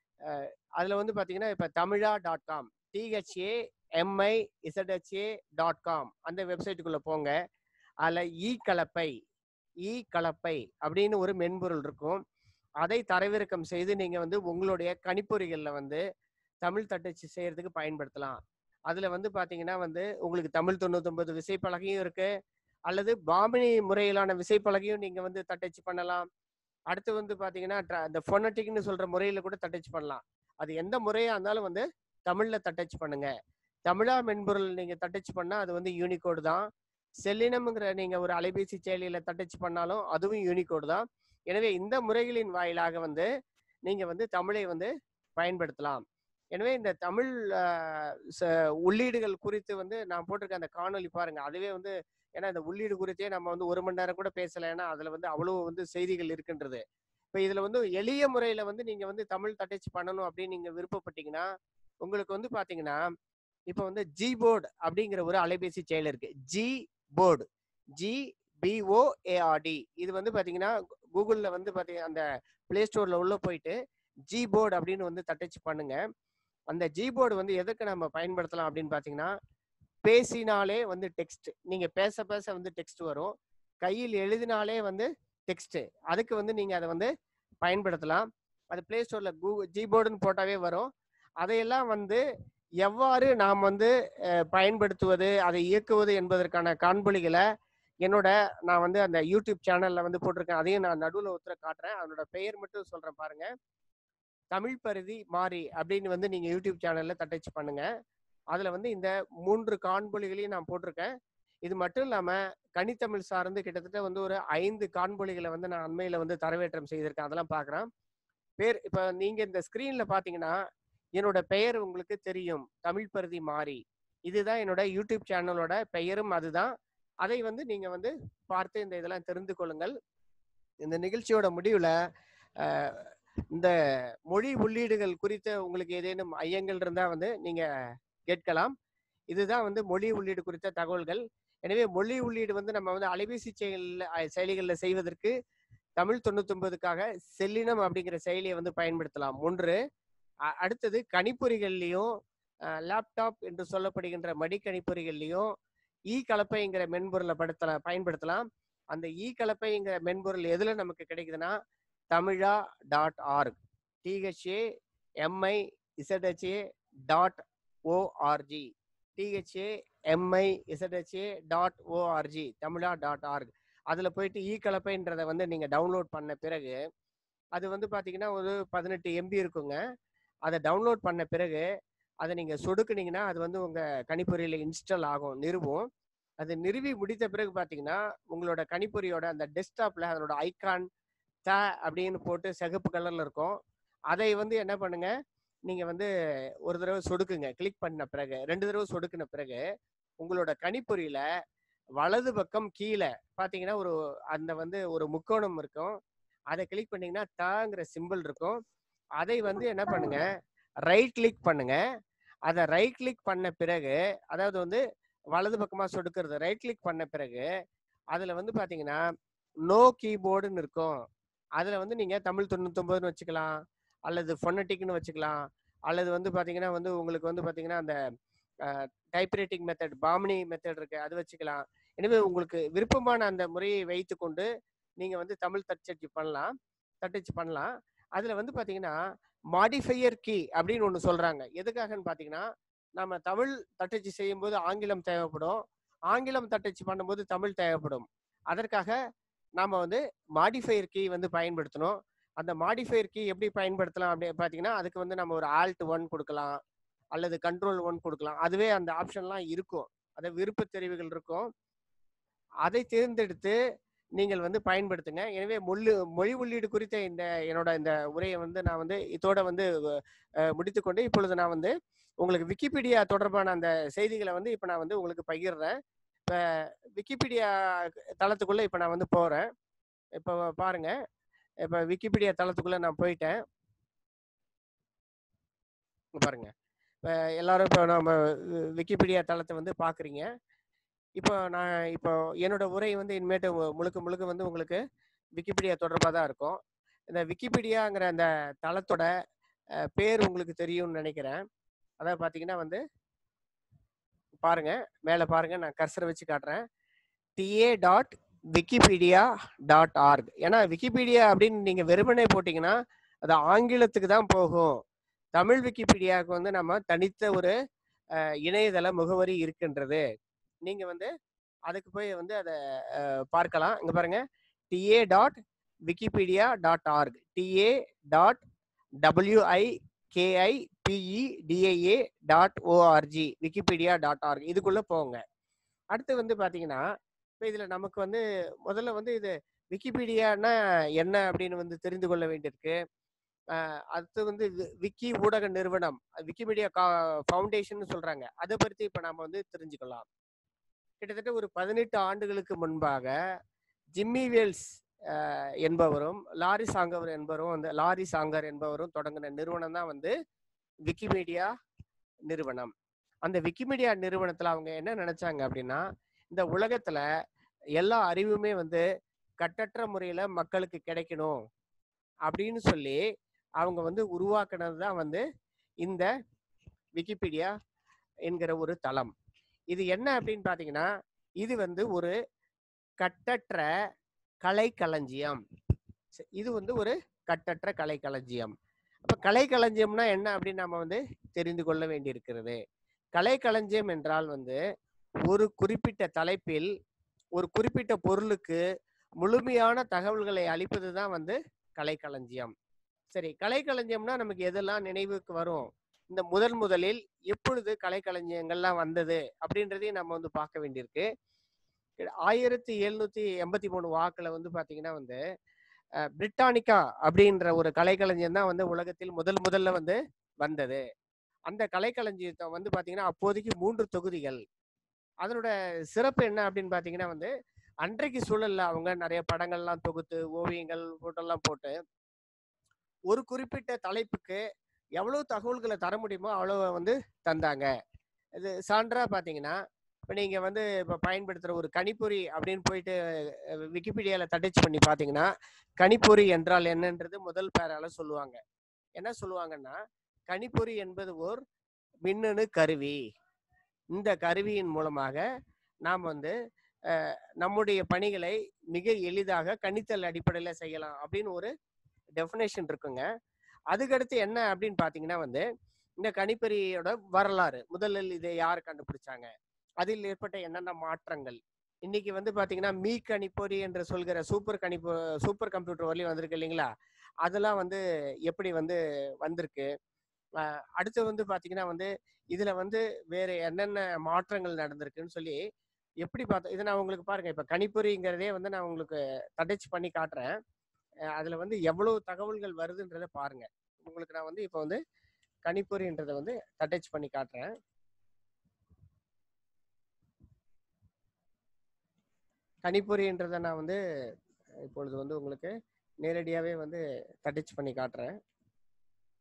அதுல வந்து பாத்தீங்கன்னா இப்ப Thamizha dot com T H A M I Z H A dot com அந்த வெப்சைட்டுக்குள்ள போங்க அதுல இ கலப்பை இ கலப்பை அப்படின்னு ஒரு மென்பொருள் இருக்கும் அதை தரவிறக்கம் செய்து நீங்க வந்து உங்களுடைய கணிப்பொறிகள்ல வந்து தமிழ் தட்டச்சு செய்யறதுக்கு பயன்படுத்தலாம் அதுல வந்து பாத்தீங்கன்னா வந்து உங்களுக்கு தமிழ் தொண்ணூத்தொன்பது விசைப்பலகையும் இருக்கு அல்லது பாமினி முறையிலான விசைப்பலகையும் நீங்க வந்து தட்டச்சு பண்ணலாம் அடுத்து வந்து பாத்தீங்கன்னா tra- இந்த ஃபொனட்டிக்னு சொல்ற முறையில கூட தட்டச்சு பண்ணலாம் அது எந்த முறையா இருந்தாலும் வந்து தமிழ்ல தட்டச்சு பண்ணுங்க தமிழா மென்பொருள் நீங்க தட்டச்சு பண்ணா அது வந்து யூனிகோடு தான் செல்லினம்ங்கிற நீங்க ஒரு அலைபேசி செயலியில தட்டச்சு பண்ணாலும் அதுவும் யூனிகோடு தான் எனவே இந்த முறைகளின் வாயிலாக வந்து நீங்க வந்து தமிழை வந்து பயன்படுத்தலாம் எனவே இந்த தமிழ் ஆஹ், ச- உள்ளீடுகள் குறித்து வந்து நான் போட்டிருக்க அந்த காணொளி பாருங்க அதுவே வந்து ஏன்னா இந்த உள்ளீடு குறித்தே நம்ம வந்து ஒரு மணி நேரம் கூட பேசல ஏன்னா அதுல வந்து அவ்வளவு வந்து செய்திகள் இருக்கின்றது இப்போ இதுல வந்து எளிய முறையில வந்து நீங்க வந்து தமிழ் தட்டச்சு பண்ணணும் அப்படின்னு நீங்க விருப்பப்பட்டீங்கன்னா உங்களுக்கு வந்து பாத்தீங்கன்னா இப்போ வந்து ஜி போர்டு அப்படிங்கிற ஒரு அலைபேசி செயல் இருக்கு ஜி போர்டு ஜி பிஓஏஆர்டி இது வந்து பாத்தீங்கன்னா கூகுள்ல வந்து பாத்தீங்கன்னா அந்த பிளே ஸ்டோர்ல உள்ள போயிட்டு ஜி போர்டு அப்படின்னு வந்து தட்டச்சு பண்ணுங்க அந்த ஜி போர்டு வந்து எதுக்கு நம்ம பயன்படுத்தலாம் அப்படின்னு பாத்தீங்கன்னா பேசினாலே வந்து டெக்ஸ்ட் நீங்க பேச பேச வந்து டெக்ஸ்ட் வரும் கையில் எழுதினாலே வந்து டெக்ஸ்ட் அதுக்கு வந்து நீங்க அதை வந்து பயன்படுத்தலாம் அது பிளே ஸ்டோர்ல கூகுள் ஜிபோர்டுன்னு போட்டாவே வரும் அதையெல்லாம் வந்து எவ்வாறு நாம் வந்து அஹ், பயன்படுத்துவது அதை இயக்குவது என்பதற்கான காணொளிகளை என்னோட நான் வந்து அந்த யூடியூப் சேனல்ல வந்து போட்டிருக்கேன் அதையும் நான் நடுவில் ஒருத்தர காட்டுறேன் அதனோட பெயர் மட்டும் சொல்றேன் பாருங்க தமிழ் பருதி மாறி அப்படின்னு வந்து நீங்க யூடியூப் சேனல்ல தட்டச்சு பண்ணுங்க அதுல வந்து இந்த மூன்று காணொளிகளையும் நான் போட்டிருக்கேன் இது மட்டும் இல்லாம கனித்தமிழ் சார்ந்து கிட்டத்தட்ட வந்து ஒரு ஐந்து காணொளிகளை வந்து நான் அண்மையில வந்து தரவேற்றம் செய்திருக்கேன் அதெல்லாம் பார்க்குறேன் பேர் இப்போ நீங்க இந்த ஸ்கிரீன்ல பாத்தீங்கன்னா என்னோட பெயர் உங்களுக்கு தெரியும் தமிழ் பருதி மாறி இதுதான் என்னோட யூடியூப் சேனலோட பெயரும் அதுதான் அதை வந்து நீங்க வந்து பார்த்து இந்த இதெல்லாம் தெரிந்து கொள்ளுங்கள் இந்த நிகழ்ச்சியோட முடிவுல அஹ், இந்த மொழி உள்ளீடுகள் குறித்த உங்களுக்கு ஏதேனும் ஐயங்கள் இருந்தா வந்து நீங்க கேட்கலாம் இதுதான் வந்து மொழி உள்ளீடு குறித்த தகவல்கள் எனவே மொழி உள்ளீடு வந்து நம்ம வந்து அலைபேசி செயலில் செயலிகளில் செய்வதற்கு தமிழ் தொண்ணூத்தொன்பதுக்காக செல்லினம் அப்படிங்கிற செயலியை வந்து பயன்படுத்தலாம் ஒன்று அ- அடுத்தது கணிப்பொறிகள்லையும் லேப்டாப் என்று சொல்லப்படுகின்ற மடிக்கணிப்பொறிகள்லையும் இ கலப்பைங்கிற மென்பொருளை படுத்தலாம் பயன்படுத்தலாம் அந்த இ கலப்பைங்கிற மென்பொருள் எதுல நமக்கு கிடைக்குதுன்னா Thamizha dot org T H A M I Z H A dot O R G T H A M I Z H A dot O R G Thamizha dot org அதில் போயிட்டு இ கலப்பைன்றதை வந்து நீங்கள் டவுன்லோட் பண்ண பிறகு அது வந்து பார்த்தீங்கன்னா ஒரு பதினெட்டு எம்பி இருக்குங்க அதை டவுன்லோட் பண்ண பிறகு அதை நீங்கள் சொடுக்குனீங்கன்னா அது வந்து உங்கள் கணிப்பொறியில் இன்ஸ்டால் ஆகும் நிறுவும் அது நிறுவி முடித்த பிறகு பார்த்தீங்கன்னா உங்களோட கணிப்பொறியோட அந்த டெஸ்க்டாப்பில் அதனோட ஐகான் த அப்படின்னு போட்டு சிகப்பு கலரில் இருக்கும் அதை வந்து என்ன பண்ணுங்க நீங்கள் வந்து ஒரு தடவை சொடுக்குங்க கிளிக் பண்ண பிறகு ரெண்டு தடவை சொடுக்கின பிறகு உங்களோட கணிப்பொறியில வலது பக்கம் கீழே பார்த்தீங்கன்னா ஒரு அந்த வந்து ஒரு முக்கோணம் இருக்கும் அதை கிளிக் பண்ணீங்கன்னா தாங்கிற சிம்பிள் இருக்கும் அதை வந்து என்ன பண்ணுங்க ரைட் கிளிக் பண்ணுங்க அதை ரைட் கிளிக் பண்ண பிறகு அதாவது வந்து வலது பக்கமா சொடுக்கிறது ரைட் கிளிக் பண்ண பிறகு அதுல வந்து பாத்தீங்கன்னா நோ கீபோர்டுன்னு இருக்கும் அதுல வந்து நீங்க தமிழ் தொண்ணூத்தொன்பதுன்னு வச்சுக்கலாம் அல்லது ஃபொனட்டிக்னு வச்சுக்கலாம் அல்லது வந்து பாத்தீங்கன்னா வந்து உங்களுக்கு வந்து பாத்தீங்கன்னா அந்த டைப்ரைட்டிங் மெத்தட் பாமினி மெத்தட் இருக்கு அது வச்சுக்கலாம் எனவே உங்களுக்கு விருப்பமான அந்த முறையை வைத்துக்கொண்டு நீங்க வந்து தமிழ் தட்டச்சு பண்ணலாம் தட்டச்சு பண்ணலாம் அதுல வந்து பாத்தீங்கன்னா மாடிஃபையர் கீ அப்படின்னு ஒன்று சொல்றாங்க எதுக்காகன்னு பாத்தீங்கன்னா நம்ம தமிழ் தட்டச்சு செய்யும்போது ஆங்கிலம் தேவைப்படும் ஆங்கிலம் தட்டச்சு பண்ணும்போது தமிழ் தேவைப்படும் அதற்காக நாம வந்து மாடிஃபையர் கீ வந்து பயன்படுத்தணும் அந்த மாடிஃபையர் கீ எப்படி பயன்படுத்தலாம் அப்படி பார்த்தீங்கன்னா அதுக்கு வந்து நம்ம ஒரு ஆல்ட் ஒன் கொடுக்கலாம் அல்லது கண்ட்ரோல் ஒன் கொடுக்கலாம் அதுவே அந்த ஆப்ஷன்லாம் இருக்கும் அதை விருப்ப தெரிவுகள் இருக்கும் அதை தேர்ந்தெடுத்து நீங்கள் வந்து பயன்படுத்துங்க எனவே மொழி மொழி உள்ளீடு குறித்த இந்த என்னோட இந்த உரையை வந்து நான் வந்து இதோட வந்து அஹ், முடித்துக்கொண்டு இப்பொழுது நான் வந்து உங்களுக்கு விக்கிபீடியா தொடர்பான அந்த செய்திகளை வந்து இப்போ நான் வந்து உங்களுக்கு பகிர்றேன் இப்போ விக்கிபீடியா தளத்துக்குள்ள இப்போ நான் வந்து போறேன் இப்போ பாருங்க இப்போ விக்கிபீடியா தளத்துக்குள்ள நான் போயிட்டேன் இங்க பாருங்க இப்போ எல்லாரும் இப்போ நம்ம வி- விக்கிபீடியா தளத்தை வந்து பார்க்குறீங்க இப்போ நான் இப்போ என்னோட உரை வந்து இனிமேட்டு மு- முழுக்க முழுக்க வந்து உங்களுக்கு விக்கிபீடியா தொடர்பாக தான் இருக்கும் இந்த விக்கிபீடியாங்கிற அந்த தளத்தோட அஹ், பேர் உங்களுக்கு தெரியும்னு நினைக்கிறேன் அதாவது பார்த்தீங்கன்னா வந்து பாருங்க மேலே பாருங்க நான் கர்சரை வச்சு காட்டுறேன் T A dot Wikipedia dot org ஏன்னா விக்கிபீடியா அப்படின்னு நீங்கள் வெறுமனே போட்டிங்கன்னா அது ஆங்கிலத்துக்கு தான் போகும் தமிழ் விக்கிபீடியாவுக்கு வந்து நம்ம தனித்த ஒரு அஹ், இணையதள முகவரி இருக்கின்றது நீங்கள் வந்து அதுக்கு போய் வந்து அதை பார்க்கலாம் இங்கே பாருங்க T A dot Wikipedia dot org T A dot W I K I P E D I A dot O R G Wikipedia dot org இதுக்குள்ளே போங்க அடுத்து வந்து பார்த்தீங்கன்னா இப்போ இதில் நமக்கு வந்து முதல்ல வந்து இது விக்கிபீடியானா என்ன அப்படின்னு வந்து தெரிந்து கொள்ள வேண்டியிருக்கு அஹ் அடுத்து வந்து வி- விக்கி ஊடக நிறுவனம் விக்கிபீடியா கா ஃபவுண்டேஷன் சொல்றாங்க அதை பற்றி இப்போ நாம வந்து தெரிஞ்சுக்கலாம் கிட்டத்தட்ட ஒரு பதினெட்டு ஆண்டுகளுக்கு முன்பாக ஜிம்மி வேல்ஸ் அஹ், என்பவரும் லாரி சாங்கவர் என்பவரும் வந்து லாரி சாங்கர் என்பவரும் தொடங்கின நிறுவனம் தான் வந்து விக்கிபீடியா நிறுவனம் அந்த விக்கிபீடியா நிறுவனத்துல அவங்க என்ன நினைச்சாங்க அப்படின்னா இந்த உலகத்துல எல்லா அறிவுமே வந்து கட்டற்ற முறையில மக்களுக்கு கிடைக்கணும் அப்படின்னு சொல்லி அவங்க வந்து உருவாக்குனது தான் வந்து இந்த விக்கிபீடியா என்கிற ஒரு தளம் இது என்ன அப்படின்னு பார்த்தீங்கன்னா இது வந்து ஒரு கட்டற்ற கலைக்களஞ்சியம் ச- இது வந்து ஒரு கட்டற்ற கலைக்களஞ்சியம் அப்ப கலைக்களஞ்சியம்னா என்ன அப்படின்னு நம்ம வந்து தெரிந்து கொள்ள வேண்டியிருக்கிறது கலைக்களஞ்சியம் என்றால் வந்து ஒரு குறிப்பிட்ட தலைப்பில் ஒரு குறிப்பிட்ட பொருளுக்கு முழுமையான தகவல்களை அளிப்பது தான் வந்து கலைக்களஞ்சியம் சரி கலைக்களஞ்சியம்னா நமக்கு எதெல்லாம் நினைவுக்கு வரும் இந்த முதல் முதலில் எப்பொழுது கலைக்களஞ்சியங்கள்லாம் வந்தது அப்படின்றதையும் நம்ம வந்து பார்க்க வேண்டியிருக்கு ஆயிரத்தி எழுநூத்தி எண்பத்தி மூணு வாக்குல வந்து பாத்தீங்கன்னா வந்து அஹ், பிரிட்டானிக்கா அப்படின்ற ஒரு கலைக்களஞ்சியம் தான் வந்து உலகத்தில் முதல் முதல்ல வந்து வந்தது அந்த கலைக்களஞ்சியத்தை வந்து பாத்தீங்கன்னா அப்போதைக்கு மூன்று தொகுதிகள் அதனோட சிறப்பு என்ன அப்படின்னு பாத்தீங்கன்னா வந்து அன்றைக்கு சூழல்ல அவங்க நிறைய படங்கள்லாம் தொகுத்து ஓவியங்கள் போட்டோலாம் போட்டு ஒரு குறிப்பிட்ட தலைப்புக்கு எவ்வளவு தகவல்களை தர முடியுமோ அவ்வளவு வந்து தந்தாங்க இது சான்றா பாத்தீங்கன்னா இப்போ நீங்க வந்து இப்போ பயன்படுத்துற ஒரு கணிப்பொறி அப்படின்னு போயிட்டு அஹ், விக்கிபீடியால தட்டச்சு பண்ணி பாத்தீங்கன்னா கணிப்பொறி என்றால் என்னன்றது முதல் பேரால சொல்லுவாங்க என்ன சொல்லுவாங்கன்னா கணிப்பொறி என்பது ஓர் மின்னணு கருவி இந்த கருவியின் மூலமாக நாம் வந்து அஹ், நம்முடைய பணிகளை மிக எளிதாக கணித்தல் அடிப்படையில் செய்யலாம் அப்படின்னு ஒரு டெஃபினேஷன் இருக்குங்க அதுக்கடுத்து என்ன அப்படின்னு பார்த்தீங்கன்னா வந்து இந்த கணிப்பொறியோட வரலாறு முதலில் இதை யார் கண்டுபிடிச்சாங்க அதில் ஏற்பட்ட என்னென்ன மாற்றங்கள் இன்னைக்கு வந்து பாத்தீங்கன்னா மீ கணிப்பொறி என்று சொல்கிற சூப்பர் கணிப்பு சூப்பர் கம்ப்யூட்டர் வரலையும் வந்திருக்கு இல்லைங்களா அதெல்லாம் வந்து எப்படி வந்து வந்திருக்கு அஹ் அடுத்து வந்து பாத்தீங்கன்னா வந்து இதுல வந்து வேற என்னென்ன மாற்றங்கள் நடந்திருக்குன்னு சொல்லி எப்படி பார்த்தோம் இதை நான் உங்களுக்கு பாருங்க இப்ப கணிப்பொறிங்கிறதே வந்து நான் உங்களுக்கு தட்டச்சு பண்ணி காட்டுறேன் அஹ் அதுல வந்து எவ்வளவு தகவல்கள் வருதுன்றதை பாருங்க உங்களுக்கு நான் வந்து இப்போ வந்து கணிப்பொறின்றதை வந்து தட்டச்சு பண்ணி காட்டுறேன் கணிப்பொறின்றதை நான் வந்து இப்பொழுது வந்து உங்களுக்கு நேரடியாகவே வந்து தட்டச்சு பண்ணி காட்டுறேன்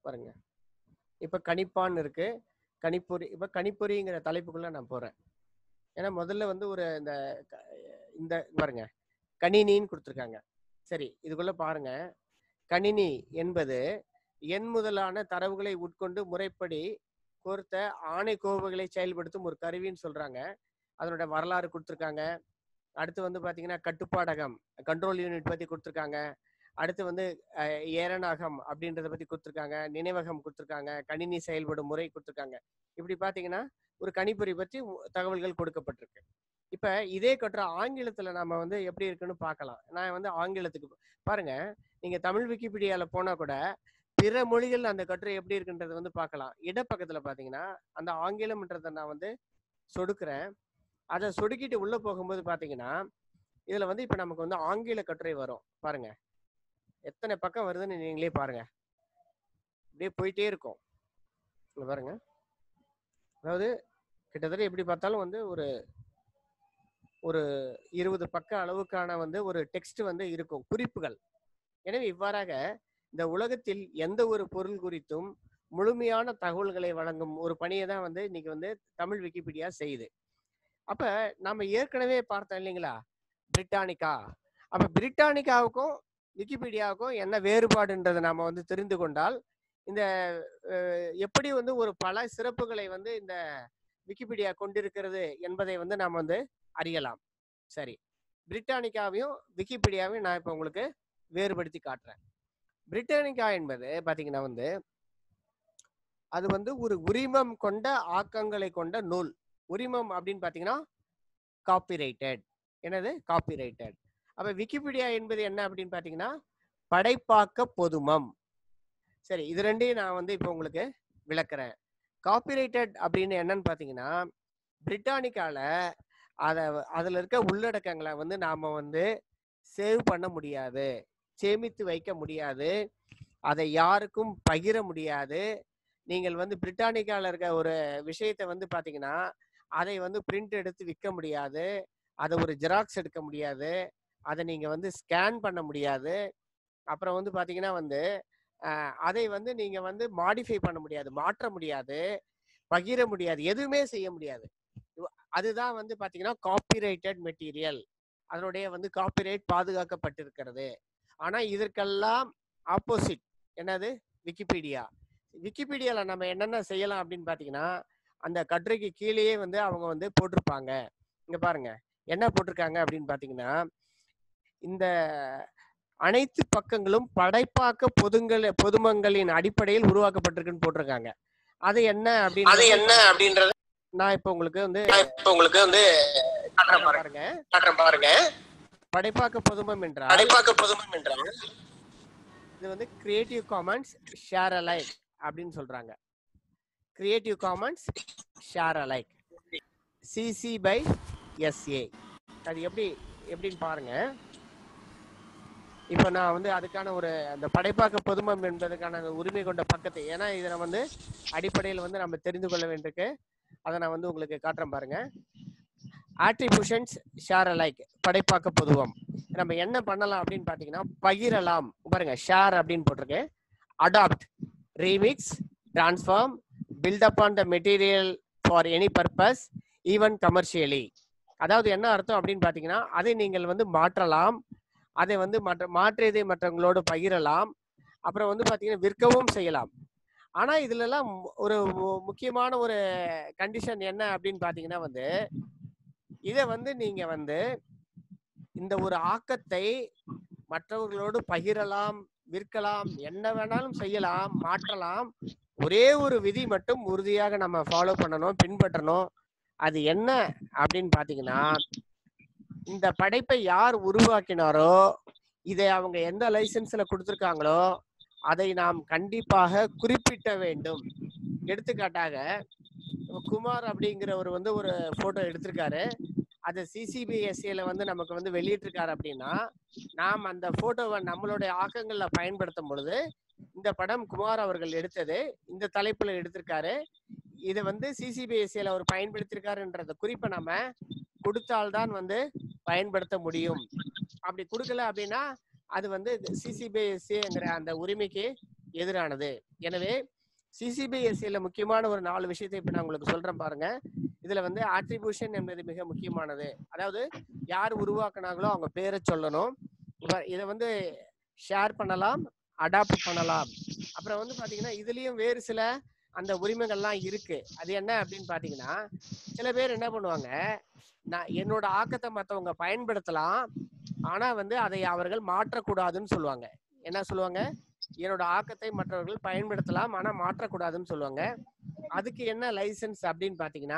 பாருங்க இப்ப கணிப்பான் இருக்கு கணிப்பொறி இப்ப கணிப்பொறிங்கிற தலைப்புக்குள்ள நான் போறேன் ஏன்னா முதல்ல வந்து ஒரு இந்த க- இந்த பாருங்க கணினின்னு கொடுத்துருக்காங்க சரி இதுக்குள்ள பாருங்க கணினி என்பது எண் முதலான தரவுகளை உட்கொண்டு முறைப்படி கோர்த்த ஆணை கோவுகளை செயல்படுத்தும் ஒரு கருவின்னு சொல்றாங்க அதனோட வரலாறு கொடுத்துருக்காங்க அடுத்து வந்து பாத்தீங்கன்னா கட்டுப்பாடகம் கண்ட்ரோல் யூனிட் பத்தி கொடுத்துருக்காங்க அடுத்து வந்து அஹ், ஏரணாகம் அப்படின்றத பத்தி கொடுத்துருக்காங்க நினைவகம் கொடுத்துருக்காங்க கணினி செயல்படும் முறை கொடுத்துருக்காங்க இப்படி பாத்தீங்கன்னா ஒரு கணிப்பொறி பற்றி உ- தகவல்கள் கொடுக்கப்பட்டிருக்கு இப்ப இதே கட்டுற ஆங்கிலத்துல நாம வந்து எப்படி இருக்குன்னு பார்க்கலாம் நான் வந்து ஆங்கிலத்துக்கு போ- பாருங்க நீங்க தமிழ் விக்கிபீடியால போனா கூட பிற மொழிகள் அந்த கட்டுரை எப்படி இருக்குன்றது வந்து பார்க்கலாம் இடப்பக்கத்துல பாத்தீங்கன்னா அந்த ஆங்கிலம்ன்றதை நான் வந்து சொடுக்குறேன் அதை சொடுக்கிட்டு உள்ள போகும்போது பாத்தீங்கன்னா இதுல வந்து இப்ப நமக்கு வந்து ஆங்கில கட்டுரை வரும் பாருங்க எத்தனை பக்கம் வருதுன்னு நீங்களே பாருங்க அப்படியே போயிட்டே இருக்கும் இங்க பாருங்க அதாவது கிட்டத்தட்ட எப்படி பார்த்தாலும் வந்து ஒரு ஒரு இருபது பக்க அளவுக்கான வந்து ஒரு டெக்ஸ்ட் வந்து இருக்கும் குறிப்புகள் எனவே இவ்வாறாக இந்த உலகத்தில் எந்த ஒரு பொருள் குறித்தும் முழுமையான தகவல்களை வழங்கும் ஒரு பணியை தான் வந்து இன்னைக்கு வந்து தமிழ் விக்கிபீடியா செய்யுது அப்ப நாம ஏற்கனவே பார்த்தோம் இல்லைங்களா பிரிட்டானிக்கா அப்ப பிரிட்டானிக்காவுக்கும் விக்கிபீடியாவுக்கும் என்ன வேறுபாடுன்றதை நாம வந்து தெரிந்து கொண்டால் இந்த அஹ், எப்படி வந்து ஒரு பல சிறப்புகளை வந்து இந்த விக்கிபீடியா கொண்டிருக்கிறது என்பதை வந்து நாம் வந்து அறியலாம் சரி பிரிட்டானிக்காவையும் விக்கிபீடியாவையும் நான் இப்போ உங்களுக்கு வேறுபடுத்தி காட்டுறேன் பிரிட்டானிக்கா என்பது பாத்தீங்கன்னா வந்து அது வந்து ஒரு உரிமம் கொண்ட ஆக்கங்களை கொண்ட நூல் உரிமம் அப்படின்னு பாத்தீங்கன்னா காப்பிரைட்டட் என்னது காப்பிரைட்டட் அப்ப விக்கிபீடியா என்பது என்ன அப்படின்னு பாத்தீங்கன்னா படைப்பாக்க பொதுமம் சரி இது ரெண்டையும் நான் வந்து இப்போ உங்களுக்கு விளக்குறேன் காப்பிரைட்டட் அப்படின்னு என்னன்னு பாத்தீங்கன்னா பிரிட்டானிக்கால அத அதுல இருக்க உள்ளடக்கங்களை வந்து நாம வந்து சேவ் பண்ண முடியாது சேமித்து வைக்க முடியாது அதை யாருக்கும் பகிர முடியாது நீங்கள் வந்து பிரிட்டானிக்கால இருக்க ஒரு விஷயத்தை வந்து பாத்தீங்கன்னா அதை வந்து பிரிண்ட் எடுத்து விற்க முடியாது அதை ஒரு ஜெராக்ஸ் எடுக்க முடியாது அதை நீங்க வந்து ஸ்கேன் பண்ண முடியாது அப்புறம் வந்து பாத்தீங்கன்னா வந்து அஹ், அதை வந்து நீங்க வந்து மாடிஃபை பண்ண முடியாது மாற்ற முடியாது பகிர முடியாது எதுவுமே செய்ய முடியாது இவ- அதுதான் வந்து பாத்தீங்கன்னா காப்பிரைட்டட் மெட்டீரியல் அதனுடைய வந்து காப்பிரைட் பாதுகாக்கப்பட்டிருக்கிறது ஆனா இதற்கெல்லாம் ஆப்போசிட் என்னது விக்கிபீடியா விக்கிபீடியால நம்ம என்னென்ன செய்யலாம் அப்படின்னு பாத்தீங்கன்னா அந்த கட்டுரைக்கு கீழேயே வந்து அவங்க வந்து போட்டிருப்பாங்க இங்க பாருங்க என்ன போட்டிருக்காங்க அப்படின்னு பாத்தீங்கன்னா இந்த அனைத்து பக்கங்களும் படைப்பாக்க பொதுங்கள் பொதுமங்களின் அடிப்படையில் உருவாக்கப்பட்டிருக்குன்னு போட்டிருக்காங்க அது என்ன அப்படின்னு அது என்ன அப்படின்றது நான் இப்ப உங்களுக்கு வந்து இப்ப உங்களுக்கு வந்து பாருங்க பாருங்க படைப்பாக்க பொதுமம் என்றால் படைப்பாக்க பொதுமம் என்றால் இது வந்து கிரியேட்டிவ் காமன்ஸ் ஷேர் அலைக் அப்படின்னு சொல்றாங்க creative commons share alike C C by S A அது எப்படி எப்படின்னு பாருங்க இப்போ நான் வந்து அதுக்கான ஒரு அந்த படைப்பாக்க பொதுமம் என்பதற்கான அந்த உரிமை கொண்ட பக்கத்தை ஏன்னா இதில் வந்து அடிப்படையில் வந்து நம்ம தெரிந்து கொள்ள வேண்டியிருக்கு அதை நான் வந்து உங்களுக்கு காட்டுறேன் பாருங்க ஆட்ரிபியூஷன்ஸ் ஷேர் அலைக் படைப்பாக்க பொதுவம் நம்ம என்ன பண்ணலாம் அப்படின்னு பார்த்தீங்கன்னா பகிரலாம் பாருங்க ஷேர் அப்படின்னு போட்டிருக்கு adapt remix transform build up on the material for any purpose even commercially அதாவது என்ன அர்த்தம் அப்படின்னு பார்த்தீங்கன்னா அதை நீங்கள் வந்து மாற்றலாம் அதை வந்து மற்ற மாற்றியதை மற்றவங்களோடு பகிரலாம் அப்புறம் வந்து பார்த்தீங்கன்னா விற்கவும் செய்யலாம் ஆனா இதுல எல்லாம் மு- ஒரு மு- முக்கியமான ஒரு கண்டிஷன் என்ன அப்படின்னு பார்த்தீங்கன்னா வந்து இதை வந்து நீங்க வந்து இந்த ஒரு ஆக்கத்தை மற்றவர்களோடு பகிரலாம் விற்கலாம் என்ன வேணாலும் செய்யலாம் மாற்றலாம் ஒரே ஒரு விதி மட்டும் உறுதியாக நம்ம ஃபாலோ பண்ணணும் பின்பற்றணும் அது என்ன அப்படின்னு பாத்தீங்கன்னா இந்த படைப்பை யார் உருவாக்கினாரோ இதை அவங்க எந்த லைசன்ஸ்ல கொடுத்துருக்காங்களோ அதை நாம் கண்டிப்பாக குறிப்பிட்ட வேண்டும் எடுத்துக்காட்டாக இப்ப குமார் அப்படிங்கிறவர் வந்து ஒரு போட்டோ எடுத்திருக்காரு அது சிசிபிஎஸ்சியில வந்து நமக்கு வந்து வெளியிட்டிருக்காரு அப்படின்னா நாம் அந்த போட்டோவை நம்மளுடைய ஆக்கங்கள்ல பயன்படுத்தும் பொழுது இந்த படம் குமார் அவர்கள் எடுத்தது இந்த தலைப்புல எடுத்திருக்காரு இதை வந்து சிசிபிஎஸ்சியில அவர் பயன்படுத்தியிருக்காருன்றத குறிப்பை நம்ம கொடுத்தால்தான் வந்து பயன்படுத்த முடியும் அப்படி கொடுக்கல அப்படின்னா அது வந்து சிசிபிஎஸ்சிங்கிற அந்த உரிமைக்கு எதிரானது எனவே சிசிபிஎஸ்சியில முக்கியமான ஒரு நாலு விஷயத்தை இப்ப நான் உங்களுக்கு சொல்றேன் பாருங்க இதுல வந்து ஆட்ரிபியூஷன் என்பது மிக முக்கியமானது அதாவது யார் உருவாக்குனாங்களோ அவங்க பேரை சொல்லணும் இப்ப இதை வந்து ஷேர் பண்ணலாம் அடாப்ட் பண்ணலாம் அப்புறம் வந்து பாத்தீங்கன்னா இதுலயும் வேறு சில அந்த உரிமைகள்லாம் இருக்கு அது என்ன அப்படின்னு பாத்தீங்கன்னா சில பேர் என்ன பண்ணுவாங்க நான் என்னோட ஆக்கத்தை மத்தவங்க பயன்படுத்தலாம் ஆனா வந்து அதை அவர்கள் மாற்றக்கூடாதுன்னு சொல்லுவாங்க என்ன சொல்லுவாங்க என்னோட ஆக்கத்தை மற்றவர்கள் பயன்படுத்தலாம் ஆனா மாற்றக்கூடாதுன்னு சொல்லுவாங்க அதுக்கு என்ன லைசன்ஸ் அப்படின்னு பாத்தீங்கன்னா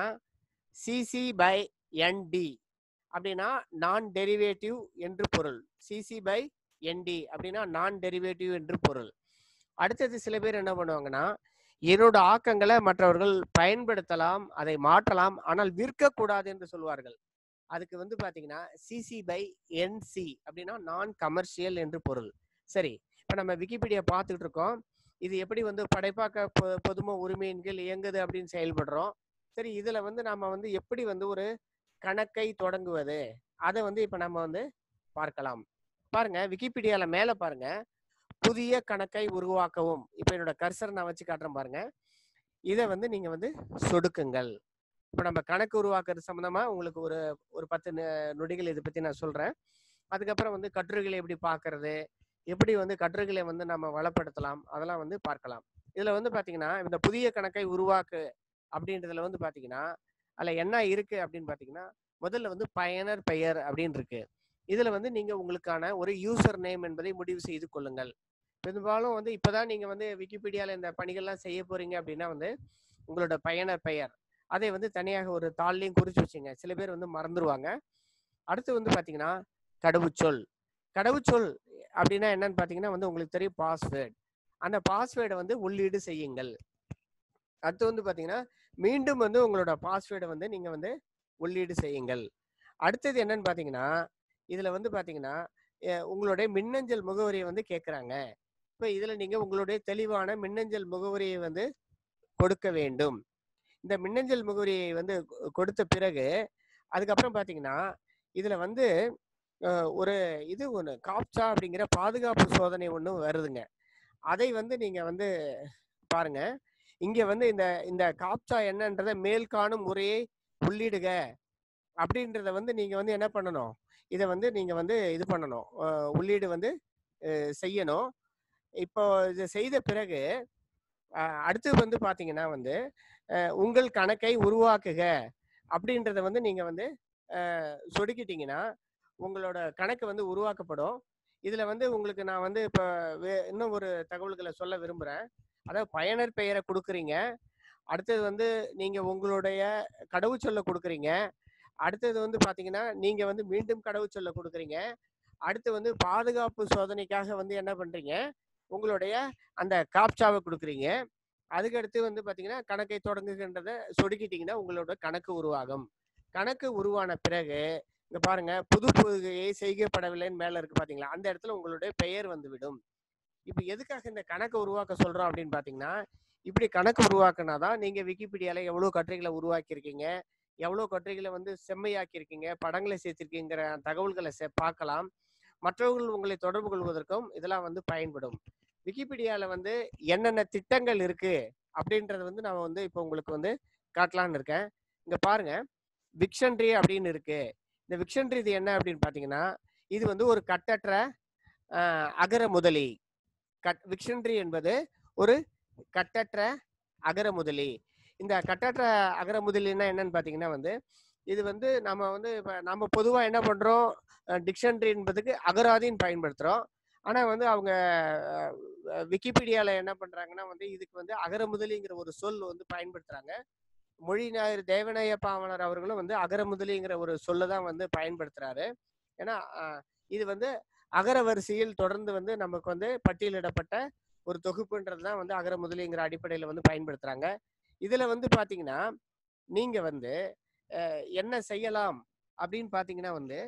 சிசி பை என்டி அப்படின்னா நான் டெரிவேட்டிவ் என்று பொருள் சிசி பை என்டி அப்படின்னா நான் டெரிவேட்டிவ் என்று பொருள் அடுத்தது சில பேர் என்ன பண்ணுவாங்கன்னா என்னோட ஆக்கங்களை மற்றவர்கள் பயன்படுத்தலாம் அதை மாற்றலாம் ஆனால் விற்கக்கூடாது என்று சொல்வார்கள் அதுக்கு வந்து பாத்தீங்கன்னா சிசி பை என்சி அப்படின்னா நான் கமர்ஷியல் என்று பொருள் சரி இப்ப நம்ம விக்கிபீடியா பார்த்துட்டு இருக்கோம் இது எப்படி வந்து படைப்பாக்க பொ- பொதும உரிமையின் கீழ் இயங்குது அப்படின்னு செயல்படுறோம் சரி இதுல வந்து நாம வந்து எப்படி வந்து ஒரு கணக்கை தொடங்குவது அதை வந்து இப்ப நம்ம வந்து பார்க்கலாம் பாருங்க விக்கிபீடியால மேல பாருங்க புதிய கணக்கை உருவாக்கவும் இப்ப என்னோட கர்சர் நான் வச்சு காட்டுறேன் பாருங்க இதை வந்து நீங்க வந்து சொடுக்குங்கள் இப்ப நம்ம கணக்கு உருவாக்குறது சம்பந்தமா உங்களுக்கு ஒரு ஒரு பத்து நொ- நொடிகள் இதை பத்தி நான் சொல்றேன் அதுக்கப்புறம் வந்து கட்டுரைகளை எப்படி பார்க்கிறது எப்படி வந்து கட்டுரைகளை வந்து நம்ம வளப்படுத்தலாம் அதெல்லாம் வந்து பார்க்கலாம் இதுல வந்து பாத்தீங்கன்னா இந்த புதிய கணக்கை உருவாக்கு அப்படின்றதுல வந்து பாத்தீங்கன்னா அதுல என்ன இருக்கு அப்படின்னு பாத்தீங்கன்னா முதல்ல வந்து பயனர் பெயர் அப்படின்னு இருக்கு இதுல வந்து நீங்க உங்களுக்கான ஒரு யூசர் நேம் என்பதை முடிவு செய்து கொள்ளுங்கள் பெரும்பாலும் வந்து இப்பதான் நீங்க வந்து விக்கிபீடியால இந்த பணிகள்லாம் செய்ய போறீங்க அப்படின்னா வந்து உங்களோட பயனர் பெயர் அதை வந்து தனியாக ஒரு தாள்லையும் குறிச்சு வச்சுங்க சில பேர் வந்து மறந்துடுவாங்க அடுத்து வந்து பாத்தீங்கன்னா கடவுச்சொல் கடவுச்சொல் அப்படின்னா என்னன்னு பாத்தீங்கன்னா வந்து உங்களுக்கு தெரியும் பாஸ்வேர்டு அந்த பாஸ்வேர்டை வந்து உள்ளீடு செய்யுங்கள் அடுத்து வந்து பாத்தீங்கன்னா மீண்டும் வந்து உங்களோட பாஸ்வேர்டை வந்து நீங்க வந்து உள்ளீடு செய்யுங்கள் அடுத்தது என்னன்னு பாத்தீங்கன்னா இதுல வந்து பாத்தீங்கன்னா அஹ் உங்களுடைய மின்னஞ்சல் முகவரியை வந்து கேட்குறாங்க இப்போ இதுல நீங்க உங்களுடைய தெளிவான மின்னஞ்சல் முகவரியை வந்து கொடுக்க வேண்டும் இந்த மின்னஞ்சல் முகவரியை வந்து கொ- கொடுத்த பிறகு அதுக்கப்புறம் பாத்தீங்கன்னா இதுல வந்து அஹ், ஒரு இது ஒன்று காப்சா அப்படிங்கிற பாதுகாப்பு சோதனை ஒன்று வருதுங்க அதை வந்து நீங்க வந்து பாருங்க இங்க வந்து இந்த இந்த காப்சா என்னன்றத மேல் காணும் முறையை உள்ளிடுக அப்படின்றத வந்து நீங்க வந்து என்ன பண்ணணும் இதை வந்து நீங்க வந்து இது பண்ணணும் அஹ், உள்ளீடு வந்து அஹ், செய்யணும் இப்போ இது செய்த பிறகு அஹ், அடுத்து வந்து பாத்தீங்கன்னா வந்து அஹ், உங்கள் கணக்கை உருவாக்குக அப்படின்றத வந்து நீங்க வந்து அஹ், சொடுக்கிட்டீங்கன்னா உங்களோட கணக்கு வந்து உருவாக்கப்படும் இதுல வந்து உங்களுக்கு நான் வந்து இப்போ இன்னும் ஒரு தகவல்களை சொல்ல விரும்புறேன் அதாவது பயனர் பெயரை கொடுக்குறீங்க அடுத்தது வந்து நீங்க உங்களுடைய கடவுச்சொல்லை கொடுக்குறீங்க அடுத்தது வந்து பாத்தீங்கன்னா நீங்க வந்து மீண்டும் கடவுச்சொல்லை கொடுக்குறீங்க அடுத்து வந்து பாதுகாப்பு சோதனைக்காக வந்து என்ன பண்றீங்க உங்களுடைய அந்த காப்சாவை கொடுக்குறீங்க அதுக்கடுத்து வந்து பாத்தீங்கன்னா கணக்கை தொடங்குகின்றத சொடுக்கிட்டீங்கன்னா உங்களோட கணக்கு உருவாகும் கணக்கு உருவான பிறகு இங்க பாருங்க புது புதுகையை செய்யப்படவில்லைன்னு மேல இருக்கு பாத்தீங்களா அந்த இடத்துல உங்களுடைய பெயர் வந்து விடும் இப்ப எதுக்காக இந்த கணக்கை உருவாக்க சொல்றோம் அப்படின்னு பாத்தீங்கன்னா இப்படி கணக்கு உருவாக்குனாதான் நீங்க விக்கிபீடியால எவ்வளவு கட்டுரைகளை உருவாக்கியிருக்கீங்க எவ்வளவு கட்டுரைகளை வந்து செம்மையாக்கியிருக்கீங்க படங்களை சேர்த்திருக்கீங்கிற தகவல்களை செ- பார்க்கலாம் மற்றவர்கள் உங்களை தொடர்பு கொள்வதற்கும் இதெல்லாம் வந்து பயன்படும் விக்கிபீடியால வந்து என்னென்ன திட்டங்கள் இருக்கு அப்படின்றத வந்து நான் வந்து இப்போ உங்களுக்கு வந்து காட்டலாம்னு இருக்கேன் இங்க பாருங்க விக்ஷன்ட்ரி அப்படின்னு இருக்கு இந்த விக்ஷன்ட்ரி இது என்ன அப்படின்னு பாத்தீங்கன்னா இது வந்து ஒரு கட்டற்ற ஆஹ், அகர முதலி கட் விக்ஷன்ட்ரி என்பது ஒரு கட்டற்ற அகர முதலி இந்த கட்டற்ற அகர முதலின்னா என்னன்னு பாத்தீங்கன்னா வந்து இது வந்து நம்ம வந்து இப்ப நம்ம பொதுவா என்ன பண்றோம் டிக்ஷனரி என்பதுக்கு அகராதின்னு பயன்படுத்துறோம் ஆனா வந்து அவங்க அஹ், விக்கிபீடியால என்ன பண்றாங்கன்னா வந்து இதுக்கு வந்து அகர முதலிங்கிற ஒரு சொல் வந்து பயன்படுத்துறாங்க மொழி ஞாயிறு தேவநாய பாவனர் அவர்களும் வந்து அகர முதலிங்கிற ஒரு சொல்லை தான் வந்து பயன்படுத்துறாரு ஏன்னா அஹ், இது வந்து அகர வரிசையில் தொடர்ந்து வந்து நமக்கு வந்து பட்டியலிடப்பட்ட ஒரு தொகுப்புன்றது தான் வந்து அகர முதலிங்கிற அடிப்படையில் வந்து பயன்படுத்துறாங்க இதுல வந்து பாத்தீங்கன்னா நீங்க வந்து அஹ், என்ன செய்யலாம் அப்படின்னு பாத்தீங்கன்னா வந்து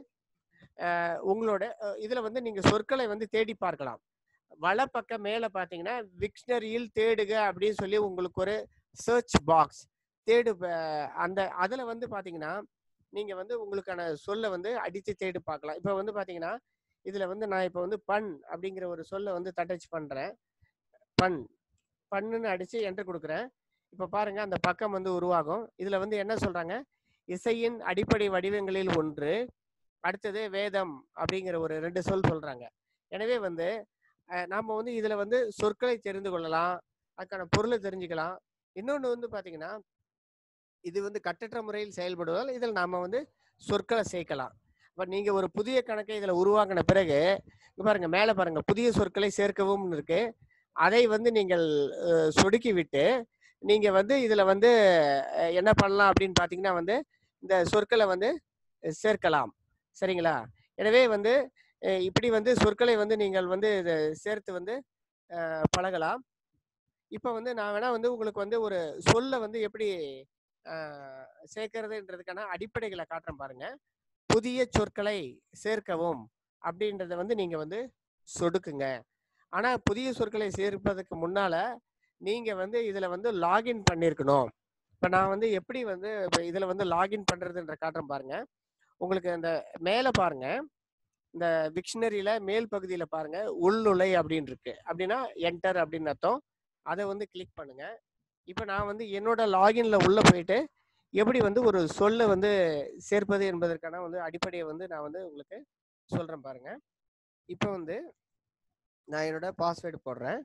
அஹ், உங்களோட அஹ், இதுல வந்து நீங்க சொற்களை வந்து தேடி பார்க்கலாம் வலப்பக்க மேல பாத்தீங்கன்னா விக்ஷனரியில் தேடுக அப்படின்னு சொல்லி உங்களுக்கு ஒரு சர்ச் பாக்ஸ் தேடு ப- அந்த அதுல வந்து பாத்தீங்கன்னா நீங்க வந்து உங்களுக்கான சொல்லை வந்து அடித்து தேடி பார்க்கலாம் இப்போ வந்து பாத்தீங்கன்னா இதுல வந்து நான் இப்போ வந்து பண் அப்படிங்கிற ஒரு சொல்லை வந்து தட்டச் பண்றேன் பண் பண்ணுன்னு அடிச்சு என்டர் கொடுக்குறேன் இப்போ பாருங்க அந்த பக்கம் வந்து உருவாகும் இதுல வந்து என்ன சொல்றாங்க இசையின் அடிப்படை வடிவங்களில் ஒன்று அடுத்தது வேதம் அப்படிங்கிற ஒரு ரெண்டு சொல் சொல்றாங்க எனவே வந்து அஹ், நாம வந்து இதுல வந்து சொற்களை தெரிந்து கொள்ளலாம் அதுக்கான பொருளை தெரிஞ்சுக்கலாம் இன்னொன்று வந்து பாத்தீங்கன்னா இது வந்து கட்டற்ற முறையில் செயல்படுவதால் இதில் நாம வந்து சொற்களை சேர்க்கலாம் அப்ப நீங்க ஒரு புதிய கணக்கை இதுல உருவாக்கின பிறகு இங்க பாருங்க மேல பாருங்க புதிய சொற்களை சேர்க்கவும் இருக்கு அதை வந்து நீங்கள் அஹ், சொடுக்கி விட்டு நீங்க வந்து இதுல வந்து அஹ், என்ன பண்ணலாம் அப்படின்னு பாத்தீங்கன்னா வந்து இந்த சொற்களை வந்து சேர்க்கலாம் சரிங்களா எனவே வந்து அஹ், இப்படி வந்து சொற்களை வந்து நீங்கள் வந்து இதை சேர்த்து வந்து அஹ், பழகலாம் இப்போ வந்து நான் வேணா வந்து உங்களுக்கு வந்து ஒரு சொல்ல வந்து எப்படி அஹ், சேர்க்கறதுன்றதுக்கான அடிப்படைகளை காட்டுறேன் பாருங்க புதிய சொற்களை சேர்க்கவும் அப்படின்றத வந்து நீங்க வந்து சொடுக்குங்க ஆனா புதிய சொற்களை சேர்ப்பதற்கு முன்னால நீங்க வந்து இதுல வந்து லாகின் பண்ணியிருக்கணும் இப்ப நான் வந்து எப்படி வந்து இப்ப இதுல வந்து லாகின் பண்றதுன்ற காட்டுறேன் பாருங்க உங்களுக்கு அந்த மேல பாருங்க இந்த விக்ஷனரியில மேல் பகுதியில பாருங்க உள்நுழை அப்படின்னு இருக்கு அப்படின்னா என்டர் அப்படின்னு அர்த்தம் அதை வந்து கிளிக் பண்ணுங்க இப்போ நான் வந்து என்னோட லாகின்ல உள்ள போயிட்டு எப்படி வந்து ஒரு சொல்லை வந்து சேர்ப்பது என்பதற்கான வந்து அடிப்படையை வந்து நான் வந்து உங்களுக்கு சொல்றேன் பாருங்க இப்போ வந்து நான் என்னோட பாஸ்வேர்டு போடுறேன்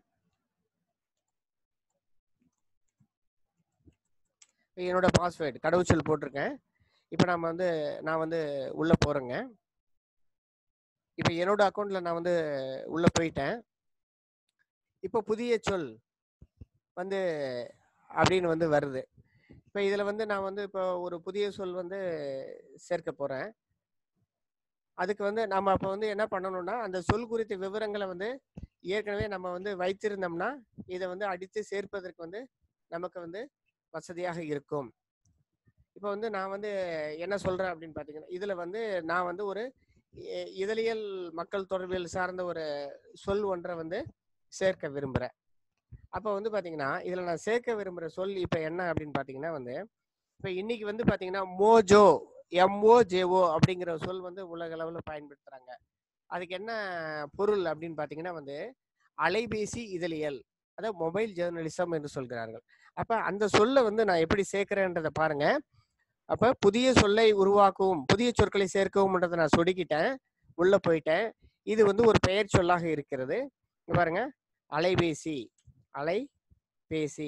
என்னோட பாஸ்வேர்டு கடவுச்சொல் போட்டிருக்கேன் இப்போ நம்ம வந்து நான் வந்து உள்ள போறேங்க இப்போ என்னோட அக்கௌண்ட்ல நான் வந்து உள்ள போயிட்டேன் இப்போ புதிய சொல் வந்து அப்படின்னு வந்து வருது இப்போ இதில் வந்து நான் வந்து இப்போ ஒரு புதிய சொல் வந்து சேர்க்க போகிறேன் அதுக்கு வந்து நம்ம அப்போ வந்து என்ன பண்ணணும்னா அந்த சொல் குறித்த விவரங்களை வந்து ஏற்கனவே நம்ம வந்து வைத்திருந்தோம்னா இதை வந்து அடித்து சேர்ப்பதற்கு வந்து நமக்கு வந்து வசதியாக இருக்கும் இப்போ வந்து நான் வந்து என்ன சொல்கிறேன் அப்படின்னு பார்த்தீங்கன்னா இதில் வந்து நான் வந்து ஒரு இ- இதழியல் மக்கள் தொடர்பியல் சார்ந்த ஒரு சொல் ஒன்றை வந்து சேர்க்க விரும்புகிறேன் அப்போ வந்து பார்த்தீங்கன்னா இதில் நான் சேர்க்க விரும்புகிற சொல் இப்போ என்ன அப்படின்னு பார்த்தீங்கன்னா வந்து இப்போ இன்னைக்கு வந்து பார்த்தீங்கன்னா மோஜோ எம்ஓஜேஓ அப்படிங்கிற சொல் வந்து உலக அளவில் பயன்படுத்துகிறாங்க அதுக்கு என்ன பொருள் அப்படின்னு பார்த்தீங்கன்னா வந்து அலைபேசி இதழியல் அதாவது மொபைல் ஜேர்னலிசம் என்று சொல்கிறார்கள் அப்போ அந்த சொல்லை வந்து நான் எப்படி சேர்க்கிறேன்றதை பாருங்க அப்போ புதிய சொல்லை உருவாக்கவும் புதிய சொற்களை சேர்க்கவும்ன்றதை நான் சொடுக்கிட்டேன் உள்ள போயிட்டேன் இது வந்து ஒரு பெயர் சொல்லாக இருக்கிறது இங்க பாருங்க அலைபேசி அலைபேசி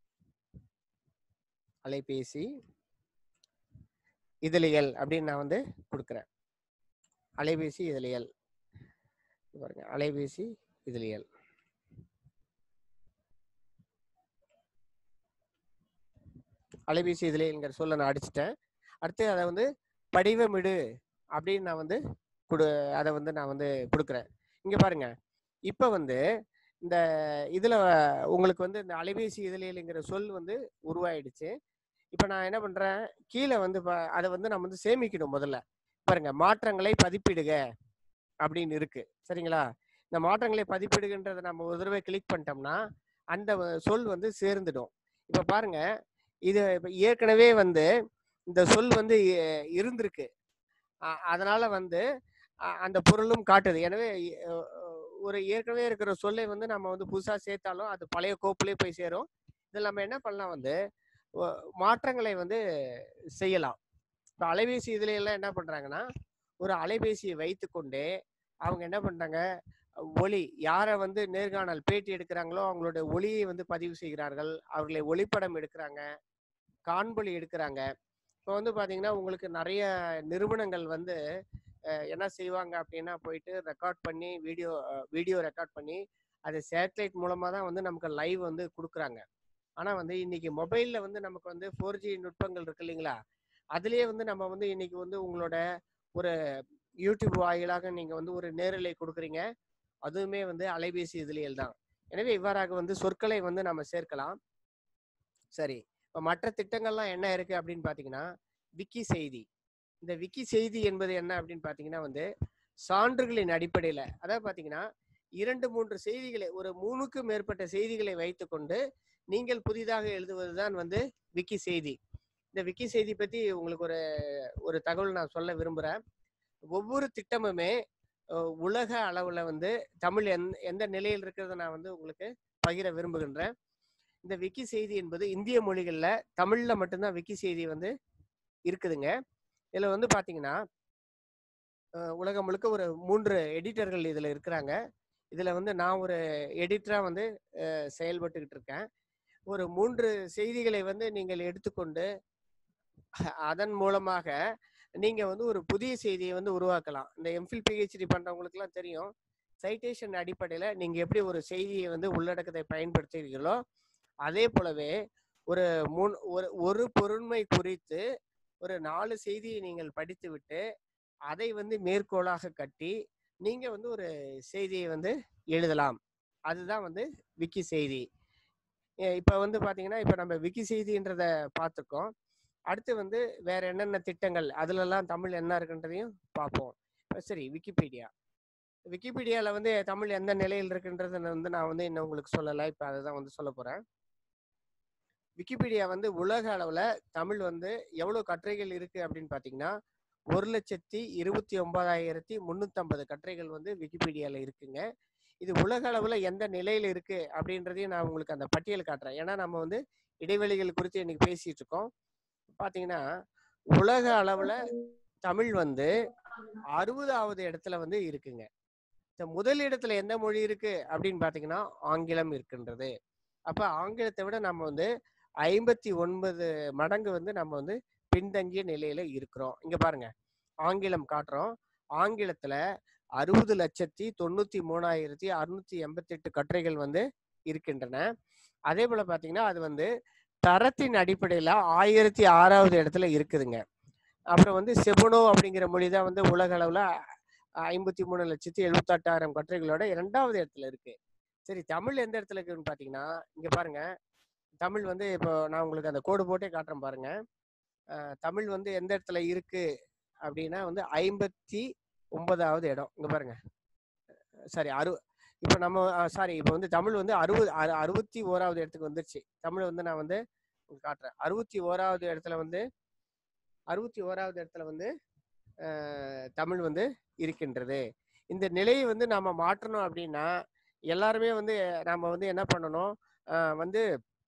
அலைபேசி இதழியல் அப்படின்னு நான் வந்து கொடுக்குறேன் அலைபேசி இதழியல் இங்க பாருங்க அலைபேசி இதழியல் அலைபேசி இதழியல்ங்கிற சொல்ல நான் அடிச்சிட்டேன் அடுத்து அதை வந்து படிவமிடு அப்படின்னு நான் வந்து கொடு அதை வந்து நான் வந்து கொடுக்குறேன் இங்க பாருங்க இப்போ வந்து இந்த இதுல உங்களுக்கு வந்து இந்த அலைபேசி இதழியலுங்கிற சொல் வந்து உருவாயிடுச்சு இப்போ நான் என்ன பண்றேன் கீழே வந்து ப- அதை வந்து நம்ம வந்து சேமிக்கணும் முதல்ல பாருங்க மாற்றங்களை பதிப்பிடுக அப்படின்னு இருக்கு சரிங்களா இந்த மாற்றங்களை பதிப்பிடுகின்றதை நம்ம ஒரு தடவை கிளிக் பண்ணிட்டோம்னா அந்த வ- சொல் வந்து சேர்ந்துடும் இப்போ பாருங்க இது இப்ப ஏற்கனவே வந்து இந்த சொல் வந்து இ- இருந்திருக்கு அ- அதனால வந்து அ- அந்த பொருளும் காட்டுது எனவே இ- அ- ஒரு ஏற்கனவே இருக்கிற சொல்லை வந்து நம்ம வந்து புதுசா சேர்த்தாலும் அது பழைய கோப்புலயே போய் சேரும் இதில் நம்ம என்ன பண்ணலாம் வந்து ஒ- மாற்றங்களை வந்து செய்யலாம் இப்போ அலைபேசி இதுல எல்லாம் என்ன பண்றாங்கன்னா ஒரு அலைபேசியை வைத்துக்கொண்டே அவங்க என்ன பண்றாங்க ஒளி யாரை வந்து நேர்காணல் பேட்டி எடுக்கிறாங்களோ அவங்களுடைய ஒளியை வந்து பதிவு செய்கிறார்கள் அவர்களை ஒளிப்படம் எடுக்கிறாங்க காணொளி எடுக்கிறாங்க இப்போ வந்து பாத்தீங்கன்னா உங்களுக்கு நிறைய நிறுவனங்கள் வந்து அஹ், என்ன செய்வாங்க அப்படின்னா போயிட்டு ரெக்கார்ட் பண்ணி வீடியோ வீடியோ ரெக்கார்ட் பண்ணி அது சேட்டலைட் மூலமா தான் வந்து நமக்கு லைவ் வந்து கொடுக்குறாங்க ஆனா வந்து இன்னைக்கு மொபைல்ல வந்து நமக்கு வந்து ஃபோர் ஜி நுட்பங்கள் இருக்கு இல்லைங்களா அதுலயே வந்து நம்ம வந்து இன்னைக்கு வந்து உங்களோட ஒரு யூடியூப் வாயிலாக நீங்க வந்து ஒரு நேரலை கொடுக்குறீங்க அதுவுமே வந்து அலைபேசி இதழியல் தான் எனவே இவ்வாறாக வந்து சொற்களை வந்து நம்ம சேர்க்கலாம் சரி இப்போ மற்ற திட்டங்கள்லாம் என்ன இருக்கு அப்படின்னு பார்த்தீங்கன்னா விக்கி செய்தி இந்த விக்கி செய்தி என்பது என்ன அப்படின்னு பார்த்தீங்கன்னா வந்து சான்றுகளின் அடிப்படையில் அதாவது பார்த்தீங்கன்னா இரண்டு மூன்று செய்திகளை ஒரு மூணுக்கு மேற்பட்ட செய்திகளை வைத்துக்கொண்டு நீங்கள் புதிதாக எழுதுவதுதான் வந்து விக்கி செய்தி இந்த விக்கி செய்தி பத்தி உங்களுக்கு ஒரு ஒரு தகவல் நான் சொல்ல விரும்புறேன் ஒவ்வொரு திட்டமுமே அஹ், உலக அளவுல வந்து தமிழ் எந் எந்த நிலையில் இருக்கிறத நான் வந்து உங்களுக்கு பகிர விரும்புகின்றேன் இந்த விக்கி செய்தி என்பது இந்திய மொழிகள்ல தமிழ்ல மட்டும்தான் விக்கி செய்தி வந்து இருக்குதுங்க இதுல வந்து பாத்தீங்கன்னா அஹ் உலகம் முழுக்க ஒரு மூன்று எடிட்டர்கள் இதுல இருக்கிறாங்க இதுல வந்து நான் ஒரு எடிட்டரா வந்து அஹ் செயல்பட்டுக்கிட்டு இருக்கேன் ஒரு மூன்று செய்திகளை வந்து நீங்கள் எடுத்துக்கொண்டு அதன் மூலமாக நீங்க வந்து ஒரு புதிய செய்தியை வந்து உருவாக்கலாம் இந்த எம்ஃபில் பிஹெச்டி பண்றவங்களுக்குலாம் தெரியும் சைட்டேஷன் அடிப்படையில நீங்க எப்படி ஒரு செய்தியை வந்து உள்ளடக்கத்தை பயன்படுத்துகிறீர்களோ அதே போலவே ஒரு மூணு ஒரு ஒரு பொருண்மை குறித்து ஒரு நாலு செய்தியை நீங்கள் படித்துவிட்டு அதை வந்து மேற்கோளாக கட்டி நீங்க வந்து ஒரு செய்தியை வந்து எழுதலாம் அதுதான் வந்து விக்கி செய்தி எ- இப்ப வந்து பாத்தீங்கன்னா இப்ப நம்ம விக்கி செய்தின்றத பார்த்துருக்கோம் அடுத்து வந்து வேற என்னென்ன திட்டங்கள் அதுலலாம் தமிழ் என்ன இருக்குன்றதையும் பார்ப்போம் இப்ப சரி விக்கிபீடியா விக்கிபீடியால வந்து தமிழ் எந்த நிலையில் இருக்குன்றத வந்து நான் வந்து இன்னும் உங்களுக்கு சொல்லலை இப்ப அதை தான் வந்து சொல்ல போறேன் விக்கிபீடியா வந்து உலக அளவுல தமிழ் வந்து எவ்வளவு கட்டுரைகள் இருக்கு அப்படின்னு பாத்தீங்கன்னா ஒரு லட்சத்தி இருபத்தி ஒன்பதாயிரத்தி முன்னூத்தி கட்டுரைகள் வந்து விக்கிபீடியால இருக்குங்க இது உலக அளவுல எந்த நிலையில இருக்கு அப்படின்றதையும் நான் உங்களுக்கு அந்த பட்டியல் காட்டுறேன் ஏன்னா நம்ம வந்து இடைவெளிகள் குறித்து இன்னைக்கு பேசிட்டு இருக்கோம் பாத்தீங்கன்னா உலக அளவுல தமிழ் வந்து அறுபதாவது இடத்துல வந்து இருக்குங்க இந்த முதல் இடத்துல எந்த மொழி இருக்கு அப்படின்னு பாத்தீங்கன்னா ஆங்கிலம் இருக்கின்றது அப்ப ஆங்கிலத்தை விட நம்ம வந்து ஐம்பத்தி ஒன்பது மடங்கு வந்து நம்ம வந்து பின்தங்கிய நிலையில இருக்கிறோம் இங்க பாருங்க ஆங்கிலம் காட்டுறோம் ஆங்கிலத்துல அறுபது லட்சத்தி தொண்ணூத்தி மூணாயிரத்தி அறுநூத்தி எண்பத்தி எட்டு கட்டுரைகள் வந்து இருக்கின்றன அதே போல பாத்தீங்கன்னா அது வந்து தரத்தின் அடிப்படையில ஆயிரத்தி ஆறாவது இடத்துல இருக்குதுங்க அப்புறம் வந்து செபுனோ அப்படிங்கிற மொழி தான் வந்து உலக அளவுல ஐம்பத்தி மூணு லட்சத்தி எழுபத்தெட்டாயிரம் கட்டுரைகளோட இரண்டாவது இடத்துல இருக்கு சரி தமிழ் எந்த இடத்துல இருக்குன்னு பாத்தீங்கன்னா இங்க பாருங்க தமிழ் வந்து இப்போ நான் உங்களுக்கு அந்த கோடு போட்டே காட்டுறேன் பாருங்க அஹ் தமிழ் வந்து எந்த இடத்துல இருக்கு அப்படின்னா வந்து ஐம்பத்தி ஒன்பதாவது இடம் இங்க பாருங்க சாரி அறு இப்போ நம்ம சாரி இப்போ வந்து தமிழ் வந்து அறுபது அறு- அறுபத்தி ஓராவது இடத்துக்கு வந்துருச்சு தமிழ் வந்து நான் வந்து உங்களுக்கு காட்டுறேன் அறுபத்தி ஓராவது இடத்துல வந்து அறுபத்தி ஓராவது இடத்துல வந்து அஹ், தமிழ் வந்து இருக்கின்றது இந்த நிலையை வந்து நாம மாற்றணும் அப்படின்னா எல்லாருமே வந்து நாம வந்து என்ன பண்ணணும் அஹ், வந்து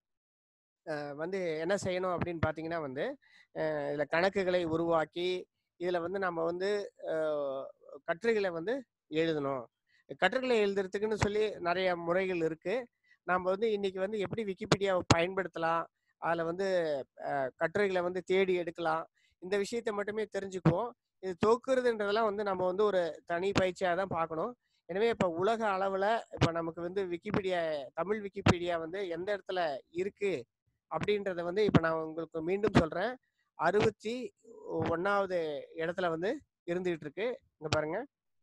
அஹ், வந்து என்ன செய்யணும் அப்படின்னு பார்த்தீங்கன்னா வந்து அஹ், இதுல கணக்குகளை உருவாக்கி இதுல வந்து நம்ம வந்து அஹ், கட்டுரைகளை வந்து எழுதணும் கட்டுரைகளை எழுதுறதுக்குன்னு சொல்லி நிறைய முறைகள் இருக்கு நம்ம வந்து இன்னைக்கு வந்து எப்படி விக்கிபீடியாவை பயன்படுத்தலாம் அதில் வந்து அஹ், கட்டுரைகளை வந்து தேடி எடுக்கலாம் இந்த விஷயத்தை மட்டுமே தெரிஞ்சுக்குவோம் இது தொகுக்கிறதுன்றதெல்லாம் வந்து நம்ம வந்து ஒரு தனி பயிற்சியாக தான் பார்க்கணும் எனவே இப்போ உலக அளவில் இப்போ நமக்கு வந்து விக்கிபீடியா தமிழ் விக்கிபீடியா வந்து எந்த இடத்துல இருக்கு அப்படின்றத வந்து இப்போ நான் உங்களுக்கு மீண்டும் சொல்கிறேன் அறுபத்தி ஒன்றாவது இடத்துல வந்து இருந்துகிட்டு இருக்கு இங்கே பாருங்க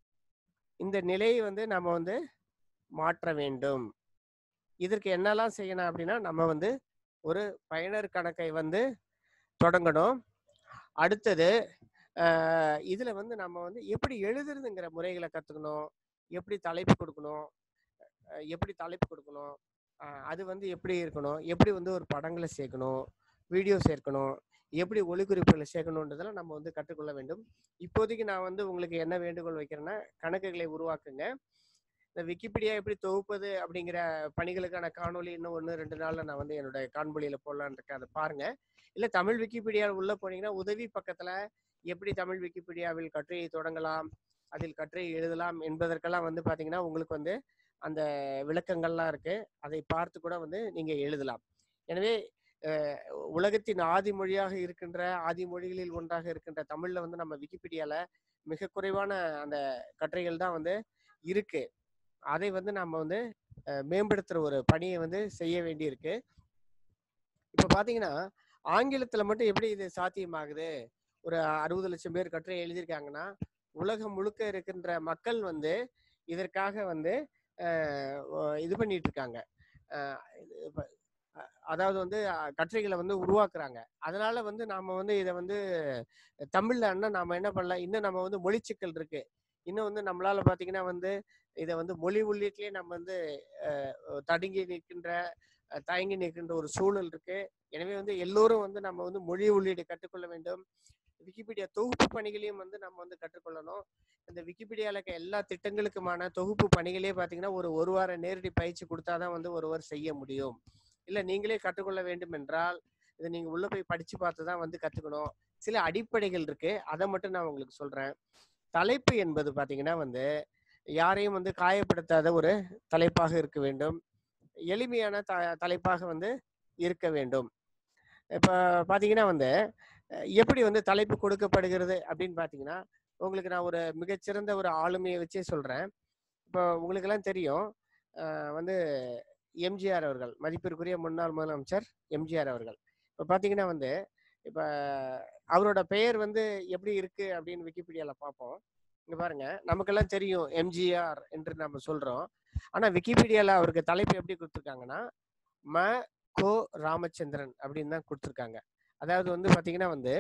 இந்த நிலையை வந்து நம்ம வந்து மாற்ற வேண்டும் இதற்கு என்னெல்லாம் செய்யணும் அப்படின்னா நம்ம வந்து ஒரு பயனர் கணக்கை வந்து தொடங்கணும் அடுத்தது ஆஹ் இதுல வந்து நம்ம வந்து எப்படி எழுதுறதுங்கிற முறைகளை கத்துக்கணும் எப்படி தலைப்பு கொடுக்கணும் அஹ் எப்படி தலைப்பு கொடுக்கணும் ஆஹ் அது வந்து எப்படி இருக்கணும் எப்படி வந்து ஒரு படங்களை சேர்க்கணும் வீடியோ சேர்க்கணும் எப்படி ஒளிக்குறிப்புகளை சேர்க்கணுன்றதெல்லாம் நம்ம வந்து கற்றுக்கொள்ள வேண்டும் இப்போதைக்கு நான் வந்து உங்களுக்கு என்ன வேண்டுகோள் வைக்கிறேன்னா கணக்குகளை உருவாக்குங்க இந்த விக்கிபீடியா எப்படி தொகுப்பது அப்படிங்கிற பணிகளுக்கான காணொளி இன்னும் ஒன்று ரெண்டு நாள்ல நான் வந்து என்னோட காணொலியில போடலான்னு இருக்கேன் அதை பாருங்க இல்ல தமிழ் விக்கிபீடியா உள்ள போனீங்கன்னா உதவி பக்கத்துல எப்படி தமிழ் விக்கிபீடியாவில் கட்டுரையை தொடங்கலாம் அதில் கட்டுரை எழுதலாம் என்பதற்கெல்லாம் வந்து பாத்தீங்கன்னா உங்களுக்கு வந்து அந்த விளக்கங்கள்லாம் இருக்கு அதை பார்த்து கூட வந்து நீங்க எழுதலாம் எனவே அஹ், உலகத்தின் ஆதி மொழியாக இருக்கின்ற ஆதி மொழிகளில் ஒன்றாக இருக்கின்ற தமிழ்ல வந்து நம்ம விக்கிபீடியால மிக குறைவான அந்த கட்டுரைகள் தான் வந்து இருக்கு அதை வந்து நம்ம வந்து அஹ், மேம்படுத்துற ஒரு பணியை வந்து செய்ய வேண்டியிருக்கு இப்ப பாத்தீங்கன்னா ஆங்கிலத்துல மட்டும் எப்படி இது சாத்தியமாகுது ஒரு அறுபது லட்சம் பேர் கட்டுரை எழுதியிருக்காங்கன்னா உலகம் முழுக்க இருக்கின்ற மக்கள் வந்து இதற்காக வந்து அஹ், ஒ- இது பண்ணிட்டு இருக்காங்க அஹ், இது இப்ப, அஹ், அதாவது வந்து அஹ், கட்டுரைகளை வந்து உருவாக்குறாங்க அதனால வந்து நாம வந்து இதை வந்து தமிழ்ல அண்ணா நாம என்ன பண்ணலாம் இன்னும் நம்ம வந்து மொழிச்சிக்கல் இருக்கு இன்னும் வந்து நம்மளால பாத்தீங்கன்னா வந்து இதை வந்து மொழி உள்ளீட்டிலேயே நம்ம வந்து அஹ், தடுங்கி நிற்கின்ற அஹ், தயங்கி நிற்கின்ற ஒரு சூழல் இருக்கு எனவே வந்து எல்லோரும் வந்து நம்ம வந்து மொழி உள்ளீடு கற்றுக்கொள்ள வேண்டும் விக்கிபீடியா தொகுப்பு பணிகளையும் வந்து நம்ம வந்து கற்றுக்கொள்ளணும் இந்த விக்கிபீடியால இருக்க எல்லா திட்டங்களுக்குமான தொகுப்பு பணிகளே பார்த்தீங்கன்னா ஒரு ஒரு வார நேரடி பயிற்சி கொடுத்தாதான் வந்து ஒருவர் செய்ய முடியும் இல்லை நீங்களே கற்றுக்கொள்ள வேண்டும் என்றால் இதை நீங்க உள்ள போய் படிச்சு பார்த்து தான் வந்து கத்துக்கணும் சில அடிப்படைகள் இருக்கு அதை மட்டும் நான் உங்களுக்கு சொல்றேன் தலைப்பு என்பது பாத்தீங்கன்னா வந்து யாரையும் வந்து காயப்படுத்தாத ஒரு தலைப்பாக இருக்க வேண்டும் எளிமையான த தலைப்பாக வந்து இருக்க வேண்டும் இப்போ பார்த்தீங்கன்னா வந்து அஹ் எப்படி வந்து தலைப்பு கொடுக்கப்படுகிறது அப்படின்னு பார்த்தீங்கன்னா உங்களுக்கு நான் ஒரு மிகச்சிறந்த ஒரு ஆளுமையை வச்சே சொல்கிறேன் இப்போ உங்களுக்கெல்லாம் தெரியும் அஹ் வந்து எம்ஜிஆர் அவர்கள் மதிப்பிற்குரிய முன்னாள் முதலமைச்சர் எம்ஜிஆர் அவர்கள் இப்போ பார்த்தீங்கன்னா வந்து இப்போ அவரோட பெயர் வந்து எப்படி இருக்கு அப்படின்னு விக்கிபீடியால பார்ப்போம் இங்க பாருங்க நமக்கெல்லாம் தெரியும் எம்ஜிஆர் என்று நம்ம சொல்றோம் ஆனா விக்கிபீடியால அவருக்கு தலைப்பு எப்படி கொடுத்துருக்காங்கன்னா ம கோ ராமச்சந்திரன் அப்படின்னு தான் கொடுத்துருக்காங்க அதாவது வந்து பாத்தீங்கன்னா வந்து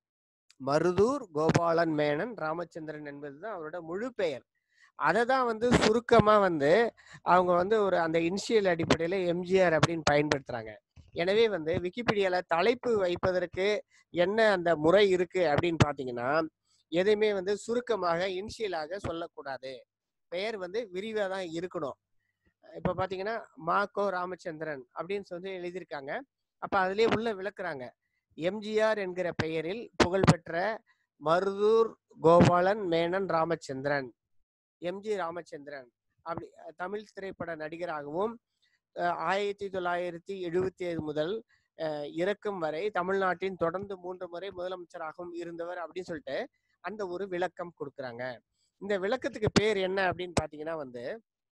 மருதூர் கோபாலன் மேனன் ராமச்சந்திரன் என்பதுதான் அவரோட முழு பெயர் அதை தான் வந்து சுருக்கமா வந்து அவங்க வந்து ஒரு அந்த இனிஷியல் அடிப்படையில எம்ஜிஆர் அப்படின்னு பயன்படுத்துறாங்க எனவே வந்து விக்கிபீடியால தலைப்பு வைப்பதற்கு என்ன அந்த முறை இருக்கு அப்படின்னு பாத்தீங்கன்னா எதையுமே வந்து சுருக்கமாக இனிஷியலாக சொல்லக்கூடாது பெயர் வந்து விரிவா தான் இருக்கணும் இப்ப பாத்தீங்கன்னா மாக்கோ ராமச்சந்திரன் அப்படின்னு சொல்லி எழுதியிருக்காங்க அப்ப அதுலயே உள்ள விளக்குறாங்க எம்ஜிஆர் என்கிற பெயரில் புகழ்பெற்ற மருதூர் கோபாலன் மேனன் ராமச்சந்திரன் எம்ஜி ராமச்சந்திரன் அப்படி அஹ், தமிழ் திரைப்பட நடிகராகவும் அஹ், ஆயிரத்தி தொள்ளாயிரத்தி எழுபத்தி ஏழு முதல் அஹ், இறக்கும் வரை தமிழ்நாட்டின் தொடர்ந்து மூன்று முறை முதலமைச்சராகவும் இருந்தவர் அப்படின்னு சொல்லிட்டு அந்த ஒரு விளக்கம் கொடுக்குறாங்க இந்த விளக்கத்துக்கு பேர் என்ன அப்படின்னு பாத்தீங்கன்னா வந்து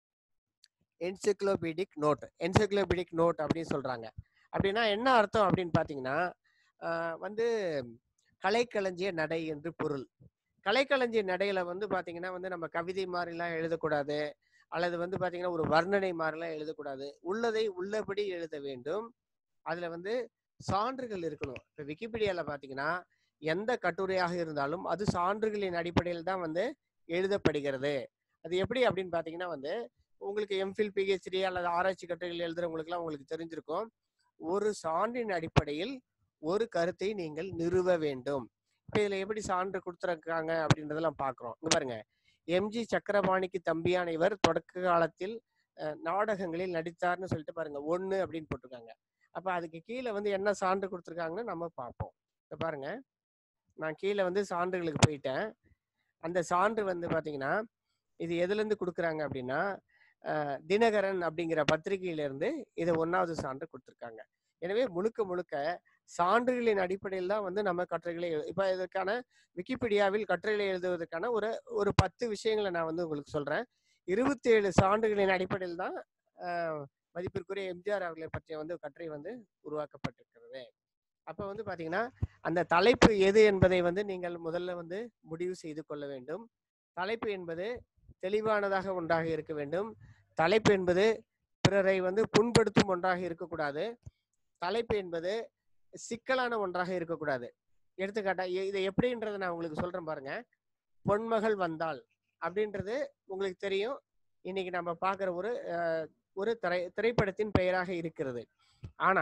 என்சைக்ளோபீடிக் நோட் என்சைக்ளோபீடிக் நோட் அப்படின்னு சொல்றாங்க அப்படின்னா என்ன அர்த்தம் அப்படின்னு பாத்தீங்கன்னா ஆஹ் வந்து கலைக்களஞ்சிய நடை என்று பொருள் கலைக்களஞ்சிய நடையில வந்து பாத்தீங்கன்னா வந்து நம்ம கவிதை மாதிரிலாம் எழுதக்கூடாது அல்லது வந்து பாத்தீங்கன்னா ஒரு வர்ணனை மாதிரிலாம் எழுதக்கூடாது உள்ளதை உள்ளபடி எழுத வேண்டும் அதுல வந்து சான்றுகள் இருக்கணும் இப்ப விக்கிபீடியால பாத்தீங்கன்னா எந்த கட்டுரையாக இருந்தாலும் அது சான்றுகளின் அடிப்படையில் தான் வந்து எழுதப்படுகிறது அது எப்படி அப்படின்னு பாத்தீங்கன்னா வந்து உங்களுக்கு எம்ஃபில் பிஹெச்டி அல்லது ஆராய்ச்சி கட்டுரைகள் எழுதுறவங்களுக்குலாம் உங்களுக்கு தெரிஞ்சிருக்கும் ஒரு சான்றின் அடிப்படையில் ஒரு கருத்தை நீங்கள் நிறுவ வேண்டும் இப்ப இதுல எப்படி சான்று கொடுத்துருக்காங்க அப்படின்றதெல்லாம் பாக்குறோம் இங்க பாருங்க எம்ஜி சக்கரபாணிக்கு தம்பியான இவர் தொடக்க காலத்தில் அஹ், நாடகங்களில் நடித்தார்னு சொல்லிட்டு பாருங்க ஒண்ணு அப்படின்னு போட்டிருக்காங்க அப்ப அதுக்கு கீழே வந்து என்ன சான்று கொடுத்துருக்காங்கன்னு நம்ம பார்ப்போம் இங்க பாருங்க நான் கீழே வந்து சான்றுகளுக்கு போயிட்டேன் அந்த சான்று வந்து பாத்தீங்கன்னா இது எதுல இருந்து கொடுக்குறாங்க அப்படின்னா அஹ், தினகரன் அப்படிங்கிற பத்திரிகையில இருந்து இதை ஒன்னாவது சான்று கொடுத்துருக்காங்க எனவே முழுக்க முழுக்க சான்றுகளின் அடிப்படையில் தான் வந்து நம்ம கட்டுரைகளை எழு- இப்ப இதற்கான விக்கிபீடியாவில் கட்டுரைகளை எழுதுவதற்கான ஒரு ஒரு பத்து விஷயங்களை நான் வந்து உங்களுக்கு சொல்றேன் இருபத்தி ஏழு சான்றுகளின் அடிப்படையில் தான் அஹ், மதிப்பிற்குரிய எம்ஜிஆர் அவர்களை பற்றிய வந்து கட்டுரை வந்து உருவாக்கப்பட்டிருக்கிறது அப்ப வந்து பாத்தீங்கன்னா அந்த தலைப்பு எது என்பதை வந்து நீங்கள் முதல்ல வந்து முடிவு செய்து கொள்ள வேண்டும் தலைப்பு என்பது தெளிவானதாக ஒன்றாக இருக்க வேண்டும் தலைப்பு என்பது பிறரை வந்து புண்படுத்தும் ஒன்றாக இருக்கக்கூடாது தலைப்பு என்பது சிக்கலான ஒன்றாக இருக்கக்கூடாது எடுத்துக்காட்டா இ- இதை எப்படின்றத நான் உங்களுக்கு சொல்றேன் பாருங்க பொன்மகள் வந்தாள் அப்படின்றது உங்களுக்கு தெரியும் இன்னைக்கு நம்ம பார்க்குற ஒரு அஹ், ஒரு திரை திரைப்படத்தின் பெயராக இருக்கிறது ஆனா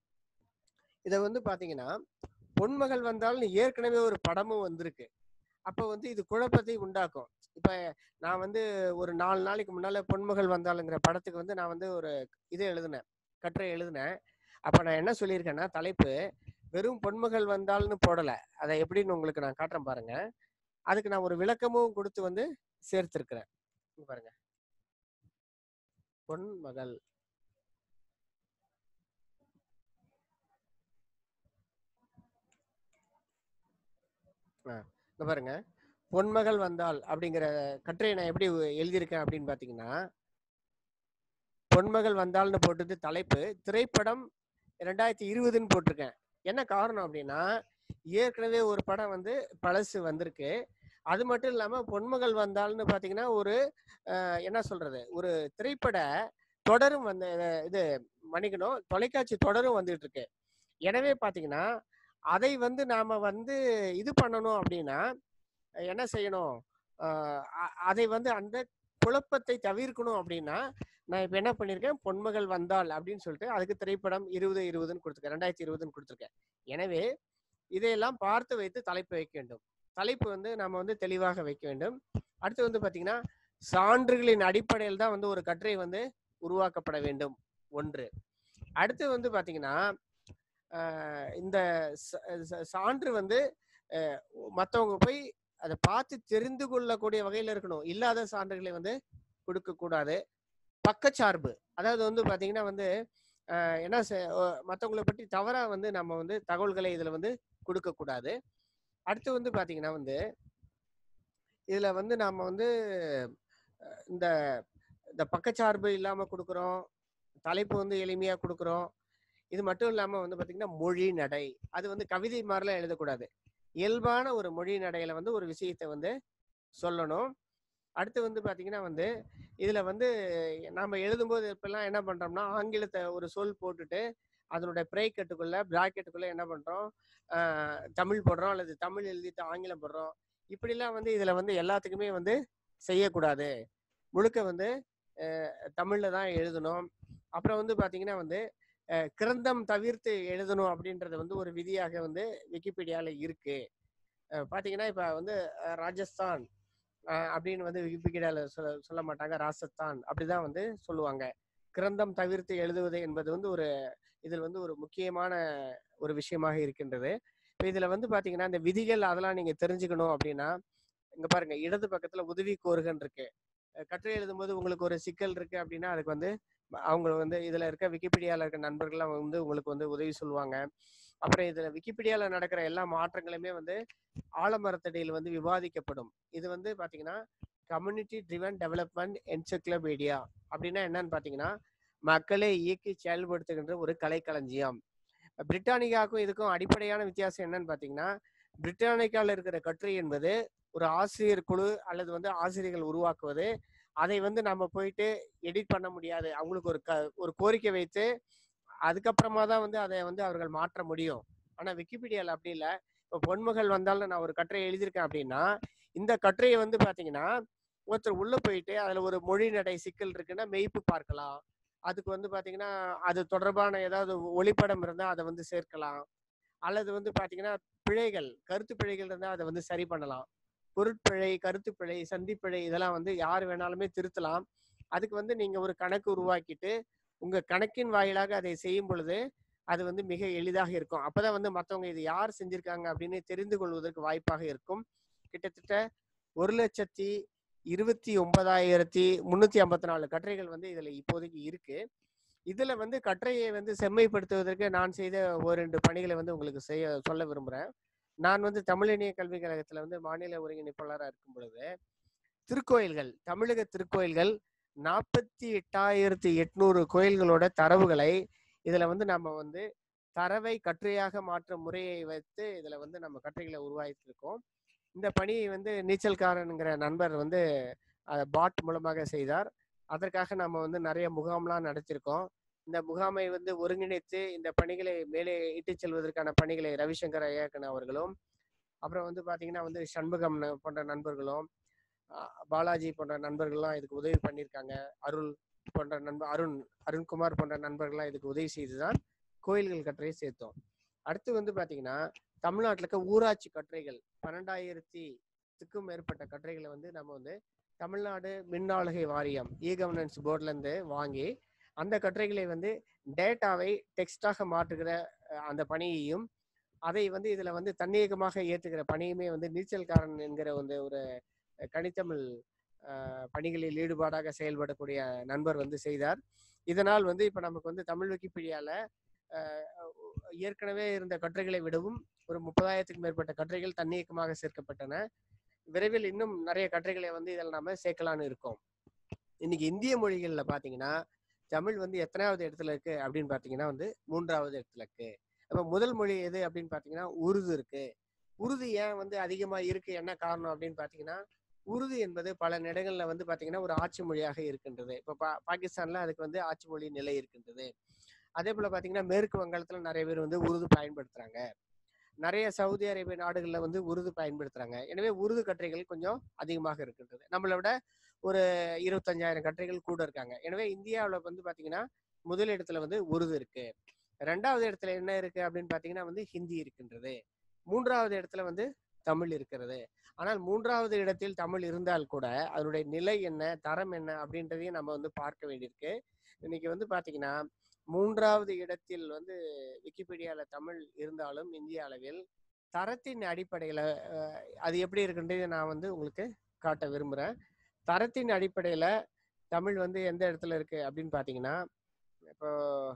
இதை வந்து பாத்தீங்கன்னா பொன்மகள் வந்தால்னு ஏற்கனவே ஒரு படமும் வந்திருக்கு அப்ப வந்து இது குழப்பத்தை உண்டாக்கும் இப்ப நான் வந்து ஒரு நாலு நாளைக்கு முன்னால பொன்மகள் வந்தாளுங்கிற படத்துக்கு வந்து நான் வந்து ஒரு இது எழுதினேன் கட்டுரை எழுதினேன் அப்ப நான் என்ன சொல்லியிருக்கேன்னா தலைப்பு வெறும் பொன்மகள் வந்தால்னு போடல அதை எப்படின்னு உங்களுக்கு நான் காட்டுறேன் பாருங்க அதுக்கு நான் ஒரு விளக்கமும் கொடுத்து வந்து சேர்த்திருக்கிறேன் இங்க பாருங்க பொன்மகள் ஆ, இங்க பாருங்க பொன்மகள் வந்தால் அப்படிங்கிற கட்டுரையை நான் எப்படி எழுதியிருக்கேன் அப்படின்னு பாத்தீங்கன்னா பொன்மகள் வந்தால்னு போட்டது தலைப்பு திரைப்படம் ரெண்டாயிரத்தி இருபதுன்னு போட்டிருக்கேன் என்ன காரணம் அப்படின்னா ஏற்கனவே ஒரு படம் வந்து பழசு வந்திருக்கு அது மட்டும் இல்லாம பொன்மகள் வந்தால்னு பாத்தீங்கன்னா ஒரு அஹ், என்ன சொல்றது ஒரு திரைப்பட தொடரும் வந்து அஹ், இது மன்னிக்கணும் தொலைக்காட்சி தொடரும் வந்துட்டு இருக்கு எனவே பாத்தீங்கன்னா அதை வந்து நாம வந்து இது பண்ணணும் அப்படின்னா அஹ், என்ன செய்யணும் அஹ், அ- அதை வந்து அந்த குழப்பத்தை தவிர்க்கணும் அப்படின்னா நான் இப்ப என்ன பண்ணிருக்கேன் பொன்மகள் வந்தாள் அப்படின்னு சொல்லிட்டு அதுக்கு திரைப்படம் இருபது இருபதுன்னு கொடுத்துருக்கேன் ரெண்டாயிரத்தி இருபதுன்னு கொடுத்துருக்கேன் எனவே இதையெல்லாம் பார்த்து வைத்து தலைப்பு வைக்க வேண்டும் தலைப்பு வந்து நம்ம வந்து தெளிவாக வைக்க வேண்டும் அடுத்து வந்து பாத்தீங்கன்னா சான்றுகளின் அடிப்படையில் தான் வந்து ஒரு கட்டுரை வந்து உருவாக்கப்பட வேண்டும் ஒன்று அடுத்து வந்து பாத்தீங்கன்னா ஆஹ் இந்த ச- ச- சான்று வந்து அஹ், மத்தவங்க போய் அதை பார்த்து தெரிந்து கொள்ளக்கூடிய வகையில இருக்கணும் இல்லாத சான்றுகளை வந்து கொடுக்க கூடாது பக்கச்சார்பு அதாவது வந்து பாத்தீங்கன்னா வந்து ஆஹ், என்ன செ- அஹ், மத்தவங்களை பற்றி தவறா வந்து நம்ம வந்து தகவல்களை இதுல வந்து கொடுக்க கூடாது அடுத்து வந்து பாத்தீங்கன்னா வந்து இதுல வந்து நாம வந்து அஹ், இந்த இந்த பக்கச்சார்பு இல்லாம கொடுக்குறோம் தலைப்பு வந்து எளிமையா கொடுக்குறோம் இது மட்டும் இல்லாம வந்து பாத்தீங்கன்னா மொழி நடை அது வந்து கவிதை மாதிரிலாம் எழுதக்கூடாது இயல்பான ஒரு மொழி நடையில வந்து ஒரு விஷயத்தை வந்து சொல்லணும் அடுத்து வந்து பாத்தீங்கன்னா வந்து இதுல வந்து நாம எழுதும்போது இப்பெல்லாம் என்ன பண்றோம்னா ஆங்கிலத்தை ஒரு சொல் போட்டுட்டு அதனுடைய பிரைக்கெட்டுக்குள்ள பிராக்கெட்டுக்குள்ள என்ன பண்றோம் ஆஹ் தமிழ் போடுறோம் அல்லது தமிழ் எழுதிட்டு ஆங்கிலம் போடுறோம் இப்படிலாம் வந்து இதுல வந்து எல்லாத்துக்குமே வந்து செய்யக்கூடாது முழுக்க வந்து அஹ் தமிழ்ல தான் எழுதணும் அப்புறம் வந்து பாத்தீங்கன்னா வந்து அஹ் கிரந்தம் தவிர்த்து எழுதணும் அப்படின்றது வந்து ஒரு விதியாக வந்து விக்கிபீடியால இருக்கு அஹ் பாத்தீங்கன்னா இப்ப வந்து அஹ் ராஜஸ்தான் அஹ் அப்படின்னு வந்து விக்கிபீடியால சொல்ல சொல்ல மாட்டாங்க ராஜஸ்தான் அப்படிதான் வந்து சொல்லுவாங்க கிரந்தம் தவிர்த்து எழுதுவது என்பது வந்து ஒரு இதில் வந்து ஒரு முக்கியமான ஒரு விஷயமாக இருக்கின்றது இப்போ இதுல வந்து பாத்தீங்கன்னா இந்த விதிகள் அதெல்லாம் நீங்க தெரிஞ்சுக்கணும் அப்படின்னா இங்க பாருங்க இடது பக்கத்துல உதவி கோருகன் இருக்கு அஹ் கட்டுரை எழுதும்போது உங்களுக்கு ஒரு சிக்கல் இருக்கு அப்படின்னா அதுக்கு வந்து அவங்க வந்து இதுல இருக்க விக்கிபீடியால இருக்க நண்பர்கள்லாம் வந்து உங்களுக்கு வந்து உதவி சொல்லுவாங்க அப்புறம் இதுல விக்கிபீடியால நடக்கிற எல்லா மாற்றங்களுமே வந்து ஆலமரத்தடியில் வந்து விவாதிக்கப்படும் இது வந்து பாத்தீங்கன்னா கம்யூனிட்டி ட்ரிவன் டெவலப்மெண்ட் என்சைக்ளோபீடியா அப்படின்னா என்னன்னு பாத்தீங்கன்னா மக்களை இயக்கி செயல்படுத்துகின்ற ஒரு கலைக்களஞ்சியம் பிரிட்டானிக்காவுக்கும் இதுக்கும் அடிப்படையான வித்தியாசம் என்னன்னு பாத்தீங்கன்னா பிரிட்டானிக்கால இருக்கிற கட்டுரை என்பது ஒரு ஆசிரியர் குழு அல்லது வந்து ஆசிரியர்கள் உருவாக்குவது அதை வந்து நம்ம போயிட்டு எடிட் பண்ண முடியாது அவங்களுக்கு ஒரு க ஒரு கோரிக்கை வைத்து அதுக்கப்புறமா தான் வந்து அதை வந்து அவர்கள் மாற்ற முடியும் ஆனா விக்கிபீடியால அப்படி இல்லை இப்போ பொன்மகள் வந்தாலும் நான் ஒரு கட்டுரை எழுதியிருக்கேன் அப்படின்னா இந்த கட்டுரையை வந்து பாத்தீங்கன்னா ஒருத்தர் உள்ள போயிட்டு அதுல ஒரு மொழி நடை சிக்கல் இருக்குன்னா மெய்ப்பு பார்க்கலாம் அதுக்கு வந்து பாத்தீங்கன்னா அது தொடர்பான ஏதாவது ஒளிப்படம் இருந்தா அதை வந்து சேர்க்கலாம் அல்லது வந்து பாத்தீங்கன்னா பிழைகள் கருத்து பிழைகள் இருந்தா அதை வந்து சரி பண்ணலாம் பொருட்பிழை கருத்துப்பிழை சந்திப்பிழை இதெல்லாம் வந்து யார் வேணாலுமே திருத்தலாம் அதுக்கு வந்து நீங்க ஒரு கணக்கு உருவாக்கிட்டு உங்க கணக்கின் வாயிலாக அதை செய்யும் பொழுது அது வந்து மிக எளிதாக இருக்கும் அப்பதான் வந்து மத்தவங்க இது யார் செஞ்சிருக்காங்க அப்படின்னு தெரிந்து கொள்வதற்கு வாய்ப்பாக இருக்கும் கிட்டத்தட்ட ஒரு லட்சத்தி இருபத்தி ஒன்பதாயிரத்தி முன்னூத்தி ஐம்பத்தி நாலு கட்டுரைகள் வந்து இதுல இப்போதைக்கு இருக்கு இதுல வந்து கட்டுரையை வந்து செம்மைப்படுத்துவதற்கு நான் செய்த ஒரு ரெண்டு பணிகளை வந்து உங்களுக்கு செய்ய சொல்ல விரும்புறேன் நான் வந்து தமிழினிய கல்விக் கழகத்துல வந்து மாநில ஒருங்கிணைப்பாளராக இருக்கும் பொழுது திருக்கோயில்கள் தமிழக திருக்கோயில்கள் நாற்பத்தி எட்டாயிரத்தி எட்நூறு கோயில்களோட தரவுகளை இதுல வந்து நம்ம வந்து தரவை கட்டுரையாக மாற்றும் முறையை வைத்து இதுல வந்து நம்ம கட்டுரைகளை உருவாக்கியிருக்கோம் இந்த பணியை வந்து நீச்சல்காரனுங்கிற நண்பர் வந்து பாட் மூலமாக செய்தார் அதற்காக நம்ம வந்து நிறைய முகாம்லாம் நடத்திருக்கோம் இந்த முகாமை வந்து ஒருங்கிணைத்து இந்த பணிகளை மேலே இட்டுச் செல்வதற்கான பணிகளை ரவிசங்கர் ஐயாக்கன் அவர்களும் அப்புறம் வந்து பாத்தீங்கன்னா வந்து சண்முகம் ந- போன்ற நண்பர்களும் அஹ் பாலாஜி போன்ற நண்பர்கள்லாம் இதுக்கு உதவி பண்ணியிருக்காங்க அருள் போன்ற நண்பர் அருண் அருண்குமார் போன்ற நண்பர்கள்லாம் இதுக்கு உதவி செய்துதான் கோயில்கள் கட்டுரையை சேர்த்தோம் அடுத்து வந்து பாத்தீங்கன்னா தமிழ்நாட்டில் இருக்க ஊராட்சி கட்டுரைகள் பன்னெண்டாயிரத்திற்கும் மேற்பட்ட கட்டுரைகளை வந்து நம்ம வந்து தமிழ்நாடு மின் ஆளுகை வாரியம் இ கவர்னன்ஸ் போர்ட்ல இருந்து வாங்கி அந்த கட்டுரைகளை வந்து டேட்டாவை டெக்ஸ்டாக மாற்றுகிற அஹ், அந்த பணியையும் அதை வந்து இதுல வந்து தன்னியக்கமாக ஏற்றுகிற பணியுமே வந்து நீச்சல்காரன் என்கிற வந்து ஒரு கனித்தமிழ் அஹ், பணிகளில் ஈடுபாடாக செயல்படக்கூடிய நண்பர் வந்து செய்தார் இதனால் வந்து இப்ப நமக்கு வந்து தமிழ் விக்கிபீடியால அஹ், ஏற்கனவே இருந்த கட்டுரைகளை விடவும் ஒரு முப்பதாயிரத்துக்கு மேற்பட்ட கட்டுரைகள் தன்னியக்கமாக சேர்க்கப்பட்டன விரைவில் இன்னும் நிறைய கட்டுரைகளை வந்து இதில் நாம சேர்க்கலான்னு இருக்கோம் இன்னைக்கு இந்திய மொழிகள்ல பாத்தீங்கன்னா தமிழ் வந்து எத்தனாவது இடத்துல இருக்கு அப்படின்னு பாத்தீங்கன்னா வந்து மூன்றாவது இடத்துல இருக்கு அப்ப முதல் மொழி எது அப்படின்னு பாத்தீங்கன்னா உருது இருக்கு உருது ஏன் வந்து அதிகமா இருக்கு என்ன காரணம் அப்படின்னு பாத்தீங்கன்னா உருது என்பது பல இடங்கள்ல வந்து பாத்தீங்கன்னா ஒரு ஆட்சி மொழியாக இருக்கின்றது இப்ப பா பாகிஸ்தான்ல அதுக்கு வந்து ஆட்சி மொழி நிலை இருக்கின்றது அதே போல பாத்தீங்கன்னா மேற்கு வங்காளத்துல நிறைய பேர் வந்து உருது பயன்படுத்துறாங்க நிறைய சவுதி அரேபிய நாடுகள்ல வந்து உருது பயன்படுத்துறாங்க எனவே உருது கட்டுரைகள் கொஞ்சம் அதிகமாக இருக்கின்றது நம்மளை விட ஒரு இருபத்தஞ்சாயிரம் கட்டுரைகள் கூட இருக்காங்க எனவே இந்தியாவுல வந்து பாத்தீங்கன்னா முதல் இடத்துல வந்து உருது இருக்கு ரெண்டாவது இடத்துல என்ன இருக்கு அப்படின்னு பாத்தீங்கன்னா வந்து ஹிந்தி இருக்கின்றது மூன்றாவது இடத்துல வந்து தமிழ் இருக்கிறது ஆனால் மூன்றாவது இடத்தில் தமிழ் இருந்தால் கூட அதனுடைய நிலை என்ன தரம் என்ன அப்படின்றதையும் நம்ம வந்து பார்க்க வேண்டியிருக்கு இன்னைக்கு வந்து பாத்தீங்கன்னா மூன்றாவது இடத்தில் வந்து விக்கிபீடியால தமிழ் இருந்தாலும் இந்திய அளவில் தரத்தின் அடிப்படையில அஹ், அது எப்படி இருக்குன்றது நான் வந்து உங்களுக்கு காட்ட விரும்புறேன் தரத்தின் அடிப்படையில தமிழ் வந்து எந்த இடத்துல இருக்கு அப்படின்னு பாத்தீங்கன்னா இப்போ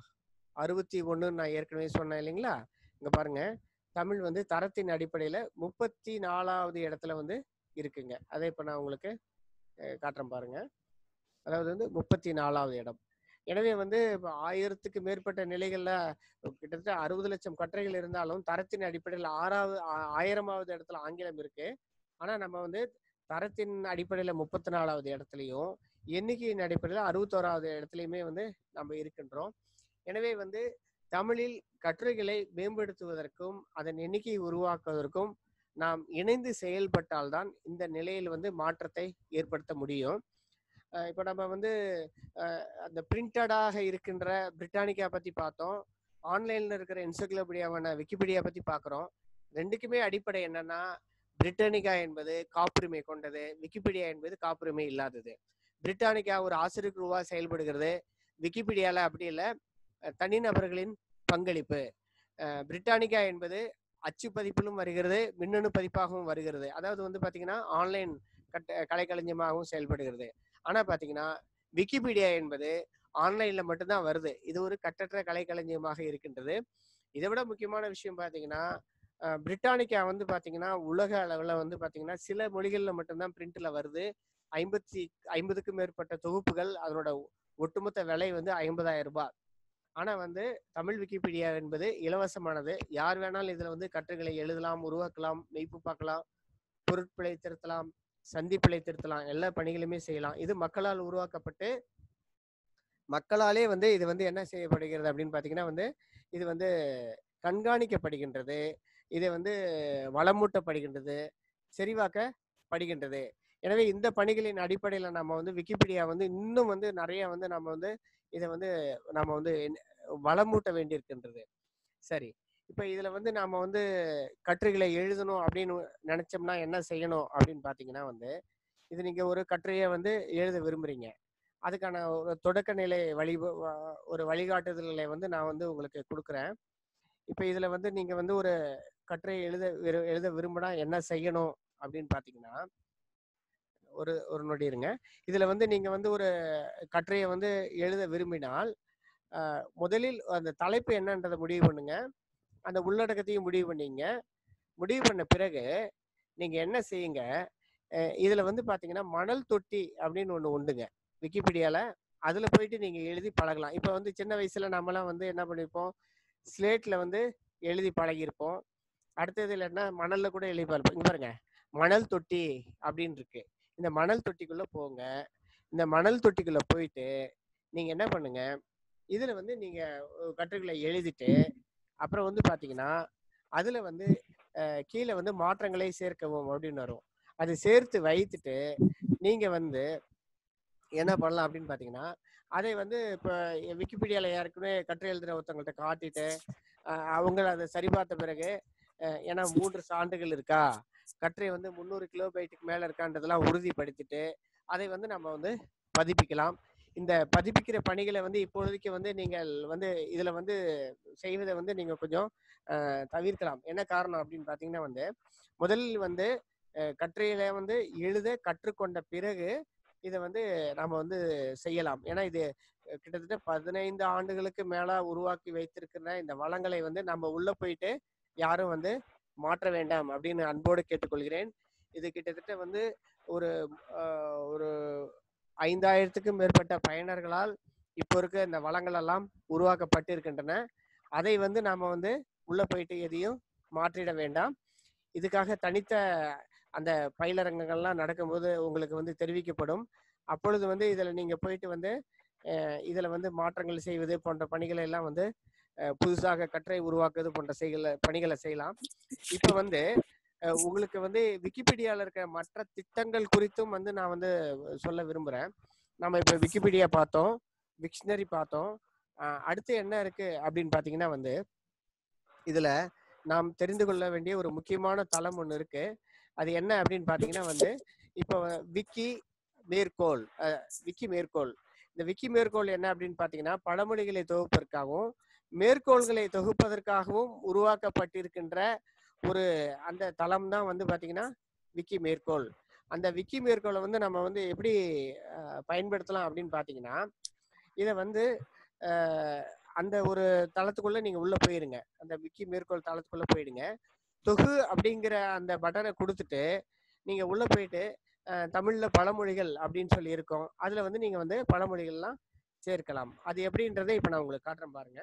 அறுபத்தி ஒண்ணு நான் ஏற்கனவே சொன்னேன் இல்லைங்களா இங்க பாருங்க தமிழ் வந்து தரத்தின் அடிப்படையில முப்பத்தி நாலாவது இடத்துல வந்து இருக்குங்க அதை இப்ப நான் உங்களுக்கு அஹ், காட்டுறேன் பாருங்க அதாவது வந்து முப்பத்தி நாலாவது இடம் எனவே வந்து இப்போ ஆயிரத்துக்கு மேற்பட்ட நிலைகள்ல கிட்டத்தட்ட அறுபது லட்சம் கட்டுரைகள் இருந்தாலும் தரத்தின் அடிப்படையில் ஆறாவது ஆ- ஆயிரமாவது இடத்துல ஆங்கிலம் இருக்கு ஆனா நம்ம வந்து தரத்தின் அடிப்படையில முப்பத்தி நாலாவது இடத்துலையும் எண்ணிக்கையின் அடிப்படையில் அறுபத்தோராவது இடத்துலையுமே வந்து நம்ம இருக்கின்றோம் எனவே வந்து தமிழில் கட்டுரைகளை மேம்படுத்துவதற்கும் அதன் எண்ணிக்கையை உருவாக்குவதற்கும் நாம் இணைந்து செயல்பட்டால்தான் இந்த நிலையில் வந்து மாற்றத்தை ஏற்படுத்த முடியும் அஹ் இப்போ நம்ம வந்து அஹ் அந்த பிரிண்டடாக இருக்கின்ற பிரிட்டானிக்கா பத்தி பார்த்தோம் ஆன்லைன்ல இருக்கிற என்சைக்ளோபீடியாவான விக்கிபீடியா பத்தி பார்க்குறோம் ரெண்டுக்குமே அடிப்படை என்னன்னா பிரிட்டானிக்கா என்பது காப்புரிமை கொண்டது விக்கிபீடியா என்பது காப்புரிமை இல்லாதது பிரிட்டானிக்கா ஒரு ஆசிரியர் குழுவா செயல்படுகிறது விக்கிபீடியால அப்படி இல்லை அஹ் தனிநபர்களின் பங்களிப்பு அஹ் பிரிட்டானிக்கா என்பது அச்சு பதிப்பிலும் வருகிறது மின்னணு பதிப்பாகவும் வருகிறது அதாவது வந்து பாத்தீங்கன்னா ஆன்லைன் கட்ட கலைக்களஞ்சியமாகவும் செயல்படுகிறது ஆனா பாத்தீங்கன்னா விக்கிபீடியா என்பது ஆன்லைன்ல மட்டும்தான் வருது இது ஒரு கட்டற்ற கலைக்களஞ்சியமாக இருக்கின்றது இதை விட முக்கியமான விஷயம் பாத்தீங்கன்னா அஹ் பிரிட்டானிக்கா வந்து பாத்தீங்கன்னா உலக அளவுல வந்து பாத்தீங்கன்னா சில மொழிகள்ல மட்டும்தான் பிரிண்ட்ல வருது ஐம்பத்தி ஐம்பதுக்கும் மேற்பட்ட தொகுப்புகள் அதனோட ஒட்டுமொத்த விலை வந்து ஐம்பதாயிரம் ரூபாய் ஆனா வந்து தமிழ் விக்கிபீடியா என்பது இலவசமானது யார் வேணாலும் இதுல வந்து கட்டுரைகளை எழுதலாம் உருவாக்கலாம் மெய்ப்பு பார்க்கலாம் பொருட்பிழை திருத்தலாம் சந்திப்பிழை திருத்தலாம் எல்லா பணிகளுமே செய்யலாம் இது மக்களால் உருவாக்கப்பட்டு மக்களாலே வந்து இது வந்து என்ன செய்யப்படுகிறது அப்படின்னு பாத்தீங்கன்னா வந்து இது வந்து கண்காணிக்கப்படுகின்றது இதை வந்து வளமூட்டப்படுகின்றது செறிவாக்கப்படுகின்றது எனவே இந்த பணிகளின் அடிப்படையில் நம்ம வந்து விக்கிபீடியா வந்து இன்னும் வந்து நிறைய வந்து நம்ம வந்து இதை வந்து நம்ம வந்து என்ன- வளமூட்ட வேண்டியிருக்கின்றது சரி இப்போ இதுல வந்து நாம வந்து கட்டுரைகளை எழுதணும் அப்படின்னு நினைச்சோம்னா என்ன செய்யணும் அப்படின்னு பாத்தீங்கன்னா வந்து இது நீங்க ஒரு கட்டுரையை வந்து எழுத விரும்புறீங்க அதுக்கான ஒரு தொடக்க நிலை வழி வ- ஒரு வழிகாட்டுதல்களை வந்து நான் வந்து உங்களுக்கு கொடுக்குறேன் இப்போ இதுல வந்து நீங்க வந்து ஒரு கட்டுரை எழுத விரு- எழுத விரும்பினா என்ன செய்யணும் அப்படின்னு பாத்தீங்கன்னா ஒரு ஒரு நொடி இருங்க இதுல வந்து நீங்க வந்து ஒரு கட்டுரையை வந்து எழுத விரும்பினால் ஆஹ், முதலில் அந்த தலைப்பு என்னன்றதை முடிவு பண்ணுங்க அந்த உள்ளடக்கத்தையும் முடிவு பண்ணீங்க முடிவு பண்ண பிறகு நீங்க என்ன செய்யுங்க அஹ், இதுல வந்து பாத்தீங்கன்னா மணல் தொட்டி அப்படின்னு ஒண்ணு உண்டுங்க விக்கிபீடியால அதுல போயிட்டு நீங்க எழுதி பழகலாம் இப்ப வந்து சின்ன வயசுல நம்மலாம் வந்து என்ன பண்ணிருப்போம் ஸ்லேட்ல வந்து எழுதி பழகியிருப்போம் அடுத்ததுல என்ன மணல்ல கூட எழுதி பழப்போம் இங்க பாருங்க மணல் தொட்டி அப்படின்னு இருக்கு இந்த மணல் தொட்டிக்குள்ள போங்க இந்த மணல் தொட்டிக்குள்ள போயிட்டு நீங்க என்ன பண்ணுங்க இதுல வந்து நீங்க அஹ், கட்டுரைகளை எழுதிட்டு அப்புறம் வந்து பாத்தீங்கன்னா அதுல வந்து அஹ், கீழே வந்து மாற்றங்களை சேர்க்கவும் அப்படின்னு வரும் அது சேர்த்து வைத்துட்டு நீங்க வந்து என்ன பண்ணலாம் அப்படின்னு பாத்தீங்கன்னா அதை வந்து இப்போ விக்கிபீடியால ஏற்கனவே கட்டுரை எழுதுற ஒருத்தவங்கள்ட்ட காட்டிட்டு அஹ், அவங்க அதை சரிபார்த்த பிறகு அஹ், ஏன்னா மூன்று சான்றுகள் இருக்கா கட்டுரை வந்து முந்நூறு கிலோ பைட்டுக்கு மேல இருக்கான்றதெல்லாம் உறுதிப்படுத்திட்டு அதை வந்து நம்ம வந்து பதிப்பிக்கலாம் இந்த பதிப்பிக்கிற பணிகளை வந்து இப்பொழுதைக்கு வந்து நீங்கள் வந்து இதுல வந்து செய்வதை வந்து நீங்க கொஞ்சம் அஹ், தவிர்க்கலாம் என்ன காரணம் அப்படின்னு பாத்தீங்கன்னா வந்து முதலில் வந்து அஹ், கட்டுரையில வந்து எழுத கற்றுக்கொண்ட பிறகு இதை வந்து நாம வந்து செய்யலாம் ஏன்னா இது அஹ், கிட்டத்தட்ட பதினைந்து ஆண்டுகளுக்கு மேல உருவாக்கி வைத்திருக்கிற இந்த வளங்களை வந்து நம்ம உள்ள போயிட்டு யாரும் வந்து மாற்ற வேண்டாம் அப்படின்னு அன்போடு கேட்டுக்கொள்கிறேன் இது கிட்டத்தட்ட வந்து ஒரு ஆஹ், ஒரு ஐந்தாயிரத்துக்கும் மேற்பட்ட பயனர்களால் இப்போ இருக்க இந்த வளங்கள் எல்லாம் உருவாக்கப்பட்டு இருக்கின்றன அதை வந்து நாம வந்து உள்ள போயிட்டு எதையும் மாற்றிட வேண்டாம் இதுக்காக தனித்த அந்த பயிலரங்கங்கள்லாம் நடக்கும்போது உங்களுக்கு வந்து தெரிவிக்கப்படும் அப்பொழுது வந்து இதுல நீங்க போயிட்டு வந்து அஹ், இதுல வந்து மாற்றங்கள் செய்வது போன்ற பணிகளை எல்லாம் வந்து அஹ், புதுசாக கட்டுரை உருவாக்குவது போன்ற செய்களை பணிகளை செய்யலாம் இப்போ வந்து அஹ், உங்களுக்கு வந்து விக்கிபீடியால இருக்க மற்ற திட்டங்கள் குறித்தும் வந்து நான் வந்து சொல்ல விரும்புறேன் நம்ம இப்போ விக்கிபீடியா பார்த்தோம் விக்ஷனரி பார்த்தோம் அஹ், அடுத்து என்ன இருக்கு அப்படின்னு பாத்தீங்கன்னா வந்து இதுல நாம் தெரிந்து கொள்ள வேண்டிய ஒரு முக்கியமான தளம் ஒன்று இருக்கு அது என்ன அப்படின்னு பார்த்தீங்கன்னா வந்து இப்போ விக்கி மேற்கோள் அஹ், விக்கி மேற்கோள் இந்த விக்கி மேற்கோள் என்ன அப்படின்னு பார்த்தீங்கன்னா பழமொழிகளை தொகுப்பதற்காகவும் மேற்கோள்களை தொகுப்பதற்காகவும் உருவாக்கப்பட்டிருக்கின்ற ஒரு அந்த தளம் தான் வந்து பார்த்தீங்கன்னா விக்கி மேற்கோள் அந்த விக்கி மேற்கோளை வந்து நம்ம வந்து எப்படி அஹ், பயன்படுத்தலாம் அப்படின்னு பார்த்தீங்கன்னா இதை வந்து அஹ், அந்த ஒரு தளத்துக்குள்ள நீங்க உள்ள போயிருங்க அந்த விக்கி மேற்கோள் தளத்துக்குள்ள போயிடுங்க தொகு அப்படிங்கிற அந்த பட்டனை கொடுத்துட்டு நீங்க உள்ள போயிட்டு அஹ், தமிழ்ல பழமொழிகள் அப்படின்னு சொல்லி இருக்கும் அதுல வந்து நீங்க வந்து பழமொழிகள்லாம் சேர்க்கலாம் அது எப்படின்றதை இப்ப நான் உங்களுக்கு காட்டுறேன் பாருங்க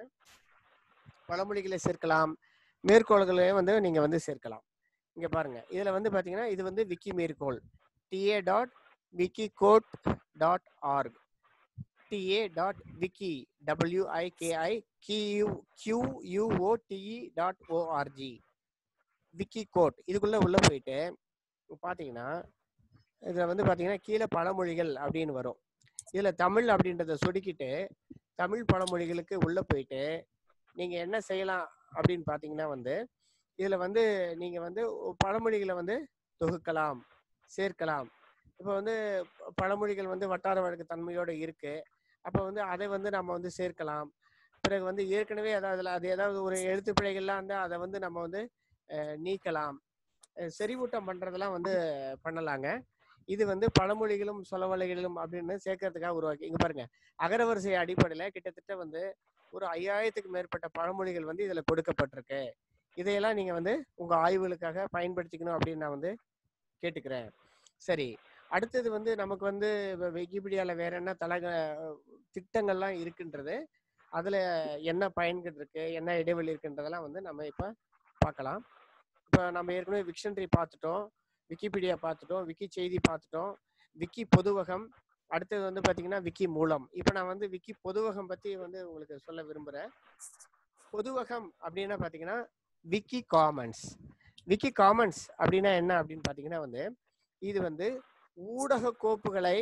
பழமொழிகளை சேர்க்கலாம் மேற்கோள்களையும் வந்து நீங்க வந்து சேர்க்கலாம் இங்க பாருங்க இதுல வந்து பாத்தீங்கன்னா இது வந்து விக்கி மேற்கோள் T A dot wiki quote dot org T A dot wiki W I K I Q Q U O T E dot O R G wiki quote இதுக்குள்ள உள்ள போயிட்டு இப்ப பாத்தீங்கன்னா இதுல வந்து பாத்தீங்கன்னா கீழே பழமொழிகள் அப்படின்னு வரும் இதுல தமிழ் அப்படின்றத சொடுக்கிட்டு தமிழ் பழமொழிகளுக்கு உள்ள போயிட்டு நீங்க என்ன செய்யலாம் அப்படின்னு பாத்தீங்கன்னா வந்து இதுல வந்து நீங்க வந்து பழமொழிகளை வந்து தொகுக்கலாம் சேர்க்கலாம் இப்போ வந்து ப- பழமொழிகள் வந்து வட்டார வழக்கு தன்மையோட இருக்கு அப்போ வந்து அதை வந்து நம்ம வந்து சேர்க்கலாம் பிறகு வந்து ஏற்கனவே அதாவது அதுல அது ஏதாவது ஒரு எழுத்து பிழைகள்லாம் இருந்தால் அதை வந்து நம்ம வந்து அஹ், நீக்கலாம் அஹ், செறிவூட்டம் பண்றதெல்லாம் வந்து பண்ணலாங்க இது வந்து பழமொழிகளும் சொலவலைகளும் அப்படின்னு சேர்க்கறதுக்காக உருவாக்கி இங்க பாருங்க அகரவரிசை அடிப்படையில் கிட்டத்தட்ட வந்து ஒரு ஐயாயிரத்துக்கு மேற்பட்ட பழமொழிகள் வந்து இதுல கொடுக்கப்பட்டிருக்கு இதையெல்லாம் நீங்க வந்து உங்க ஆய்வுகளுக்காக பயன்படுத்திக்கணும் அப்படின்னு நான் வந்து கேட்டுக்கிறேன் சரி அடுத்தது வந்து நமக்கு வந்து இப்ப விக்கிபீடியால வேற என்ன தலக திட்டங்கள்லாம் இருக்குன்றது அதுல என்ன பயன்கள் இருக்கு என்ன இடைவெளி இருக்குன்றதெல்லாம் வந்து நம்ம இப்ப பார்க்கலாம் இப்ப நம்ம ஏற்கனவே விக்ஷனரி பார்த்துட்டோம் விக்கிபீடியா பார்த்துட்டோம் விக்கி செய்தி பார்த்துட்டோம் விக்கி பொதுவகம் அடுத்தது வந்து பாத்தீங்கன்னா விக்கி மூலம் இப்ப நான் வந்து விக்கி பொதுவகம் பத்தி வந்து உங்களுக்கு சொல்ல விரும்புறேன் பொதுவகம் அப்படின்னா பாத்தீங்கன்னா விக்கி காமன்ஸ் விக்கி காமன்ஸ் அப்படின்னா என்ன அப்படின்னு பாத்தீங்கன்னா வந்து இது வந்து ஊடக கோப்புகளை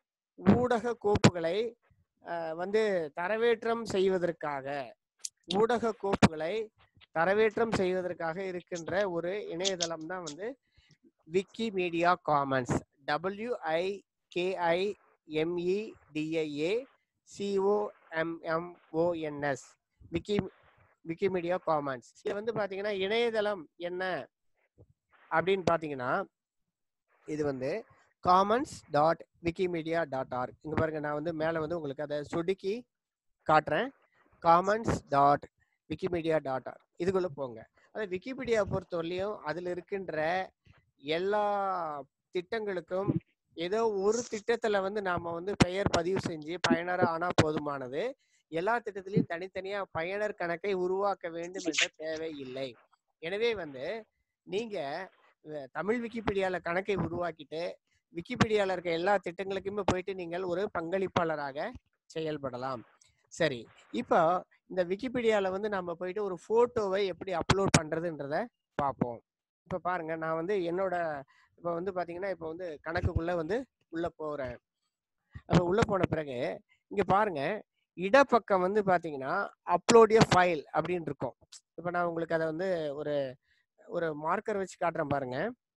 ஊடக கோப்புகளை அஹ், வந்து தரவேற்றம் செய்வதற்காக ஊடக கோப்புகளை தரவேற்றம் செய்வதற்காக இருக்கின்ற ஒரு இணையதளம் தான் வந்து Vicky media commons WI கேஐ MEDIA சிஓஎம்எம்ஓஎன்எஸ் Vicky Wikimedia commons இது வந்து பாத்தீங்கன்னா இணையதளம் என்ன அப்படின்னு பாத்தீங்கன்னா இது வந்து commons dot wikimedia dot arc இங்க பாருங்க நான் வந்து மேல வந்து உங்களுக்கு அதை சொடுக்கி காட்டுறேன் commons dot wikimedia dot org இதுக்குள்ள போங்க அது விக்கிபீடியா பொறுத்தவரையிலையும் அதுல இருக்கின்ற எல்லா திட்டங்களுக்கும் ஏதோ ஒரு திட்டத்துல வந்து நாம வந்து பெயர் பதிவு செஞ்சு பயனர் ஆனா போதுமானது எல்லா திட்டத்திலையும் தனித்தனியா பயனர் கணக்கை உருவாக்க வேண்டும் என்ற தேவை இல்லை எனவே வந்து நீங்க அஹ், தமிழ் விக்கிபீடியால கணக்கை உருவாக்கிட்டு விக்கிபீடியால இருக்க எல்லா திட்டங்களுக்குமே போயிட்டு நீங்கள் ஒரு பங்களிப்பாளராக செயல்படலாம் சரி இப்போ இந்த விக்கிபீடியால வந்து நம்ம போயிட்டு ஒரு போட்டோவை எப்படி அப்லோட் பண்றதுன்றத பார்ப்போம் இப்போ பாருங்க நான் வந்து என்னோட இப்போ வந்து பாத்தீங்கன்னா இப்போ வந்து கணக்குக்குள்ள வந்து உள்ள போறேன் அப்போ உள்ள போன பிறகு இங்க பாருங்க இடப்பக்கம் வந்து பாத்தீங்கன்னா அப்லோடிய ஃபைல் அப்படின்னு இருக்கும் இப்போ நான் உங்களுக்கு அதை வந்து ஒரு ஒரு மார்க்கர் வச்சு காட்டுறேன் பாருங்க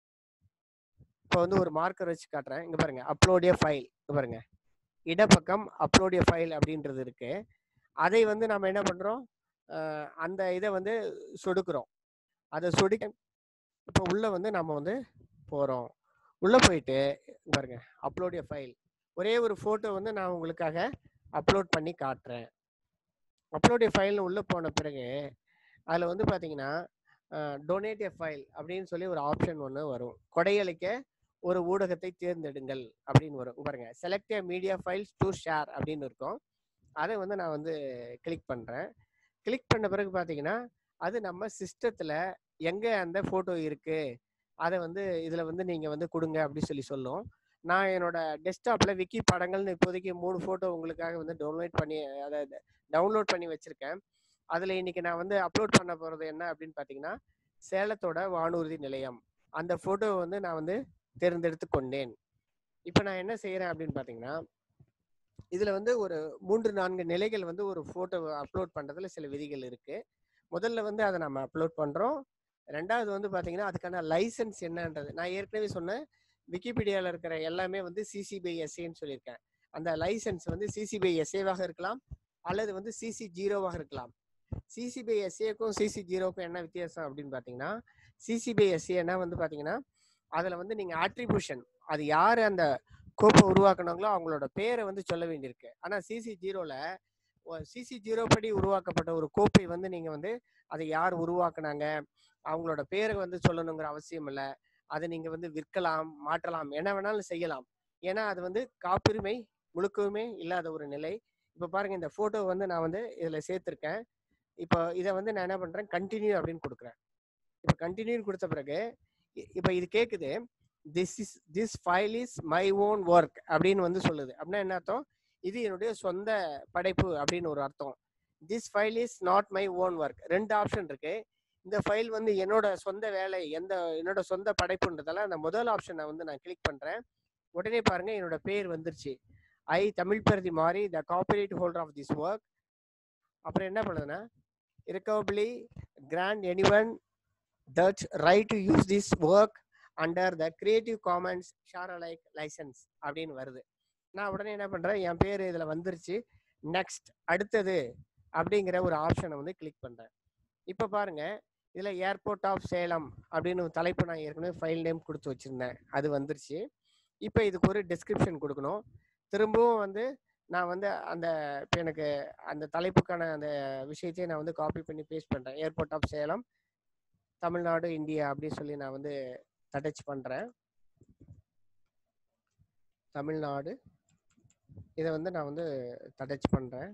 இப்போ வந்து ஒரு மார்க்கர் வச்சு காட்டுறேன் இங்க பாருங்க அப்லோடிய ஃபைல் பாருங்க இடப்பக்கம் அப்லோடிய ஃபைல் அப்படின்றது இருக்கு அதை வந்து நம்ம என்ன பண்றோம் அஹ் அந்த இதை வந்து சொடுக்குறோம் அதை சொடுக்க இப்போ உள்ள வந்து நம்ம வந்து போறோம் உள்ள போயிட்டு இங்க பாருங்க அப்லோடிய ஃபைல் ஒரே ஒரு போட்டோ வந்து நான் உங்களுக்காக அப்லோட் பண்ணி காட்டுறேன் அப்லோடிய ஃபைல் உள்ள போன பிறகு அதில் வந்து பார்த்தீங்கன்னா டொனேட் எ ஃபைல் அப்படின்னு சொல்லி ஒரு ஆப்ஷன் ஒன்று வரும் கொடையளிக்க ஒரு ஊடகத்தை தேர்ந்தெடுங்கள் அப்படின்னு வரும் இங்க பாருங்க select media files to share அப்படின்னு இருக்கும் அதை வந்து நான் வந்து கிளிக் பண்ணுறேன் கிளிக் பண்ண பிறகு பார்த்தீங்கன்னா அது நம்ம சிஸ்டத்தில் எங்கே அந்த ஃபோட்டோ இருக்கு அதை வந்து இதில் வந்து நீங்கள் வந்து கொடுங்க அப்படி சொல்லி சொல்லும் நான் என்னோட டெஸ்க்டாப்பில் விக்கி படங்கள்னு இப்போதைக்கு மூணு ஃபோட்டோ உங்களுக்காக வந்து டவுன்லோட் பண்ணி அதை டவுன்லோட் பண்ணி வச்சுருக்கேன் அதில் இன்னைக்கு நான் வந்து அப்லோட் பண்ண போகிறது என்ன அப்படின்னு பார்த்தீங்கன்னா சேலத்தோட வானூர்தி நிலையம் அந்த ஃபோட்டோவை வந்து நான் வந்து தேர்ந்தெடுத்து கொண்டேன் இப்போ நான் என்ன செய்கிறேன் அப்படின்னு பார்த்தீங்கன்னா இதில் வந்து ஒரு மூன்று நான்கு நிலைகள் வந்து ஒரு ஃபோட்டோ அப்லோட் பண்ணுறதுல சில விதிகள் இருக்குது முதல்ல வந்து அதை நம்ம அப்லோட் பண்றோம் ரெண்டாவது வந்து பாத்தீங்கன்னா அதுக்கான லைசன்ஸ் என்னன்றது நான் ஏற்கனவே சொன்னேன் விக்கிபீடியால இருக்கிற எல்லாமே வந்து சிசிபிஐ எஸ்ஏன்னு சொல்லியிருக்கேன் அந்த லைசன்ஸ் வந்து சிசிபிஐ எஸ்ஏவாக இருக்கலாம் அல்லது வந்து சிசி ஜீரோவாக இருக்கலாம் சிசிபிஐ எஸ்ஏக்கும் சிசி ஜீரோக்கும் என்ன வித்தியாசம் அப்படின்னு பார்த்தீங்கன்னா சிசிபிஐ எஸ்ஏன்னா வந்து பார்த்தீங்கன்னா அதில் வந்து நீங்கள் ஆட்ரிபியூஷன் அது யார் அந்த கோப்பை உருவாக்குனாங்களோ அவங்களோட பேரை வந்து சொல்ல வேண்டியிருக்கு ஆனால் சிசி ஜீரோவில் சிசி ஜீரோ படி உருவாக்கப்பட்ட ஒரு கோப்பை வந்து நீங்கள் வந்து அதை யார் உருவாக்குனாங்க அவங்களோட பேரை வந்து சொல்லணுங்கிற அவசியம் இல்லை அதை நீங்கள் வந்து விற்கலாம் மாற்றலாம் என்ன வேணாலும் செய்யலாம் ஏன்னா அது வந்து காப்புரிமை முழுக்கவுமே இல்லாத ஒரு நிலை இப்போ பாருங்க இந்த ஃபோட்டோ வந்து நான் வந்து இதில் சேர்த்துருக்கேன் இப்போ இதை வந்து நான் என்ன பண்ணுறேன் கண்டினியூ அப்படின்னு கொடுக்குறேன் இப்போ கண்டினியூ கொடுத்த பிறகு இ- இப்போ இது கேட்குது this is this file is my own work அப்படின்னு வந்து சொல்லுது அப்படின்னா என்ன அர்த்தம் இது என்னுடைய சொந்த படைப்பு அப்படின்னு ஒரு அர்த்தம் this file is not my own work ரெண்டு ஆப்ஷன் இருக்கு இந்த ஃபைல் வந்து என்னோட சொந்த வேலை எந்த என்னோட சொந்த படைப்புன்றதால அந்த முதல் ஆப்ஷனை வந்து நான் கிளிக் பண்றேன் உடனே பாருங்க என்னோட பேர் வந்துருச்சு ஐ தமிழ் பிரதி மாறி the copyright holder of this work அப்புறம் என்ன பண்ணுதுன்னா irrecoverably grant anyone that right to use this work under the creative commons share alike license அப்படின்னு வருது நான் உடனே என்ன பண்றேன் என் பேர் இதுல வந்துருச்சு நெக்ஸ்ட் அடுத்தது அப்படிங்கிற ஒரு ஆப்ஷனை வந்து கிளிக் பண்றேன் இப்போ பாருங்க இதுல ஏர்போர்ட் ஆஃப் சேலம் அப்படின்னு ஒரு தலைப்பு நான் ஏற்கனவே ஃபைல் நேம் கொடுத்து வச்சிருந்தேன் அது வந்துருச்சு இப்போ இதுக்கு ஒரு டிஸ்கிரிப்ஷன் கொடுக்கணும் திரும்பவும் வந்து நான் வந்து அந்த இப்போ எனக்கு அந்த தலைப்புக்கான அந்த விஷயத்தையும் நான் வந்து காப்பி பண்ணி பேஸ்ட் பண்ணுறேன் airport of Salem Tamil Nadu India அப்படின்னு சொல்லி நான் வந்து அட்டாச் பண்ணுறேன் தமிழ்நாடு இதை வந்து நான் வந்து அட்டாச் பண்ணுறேன்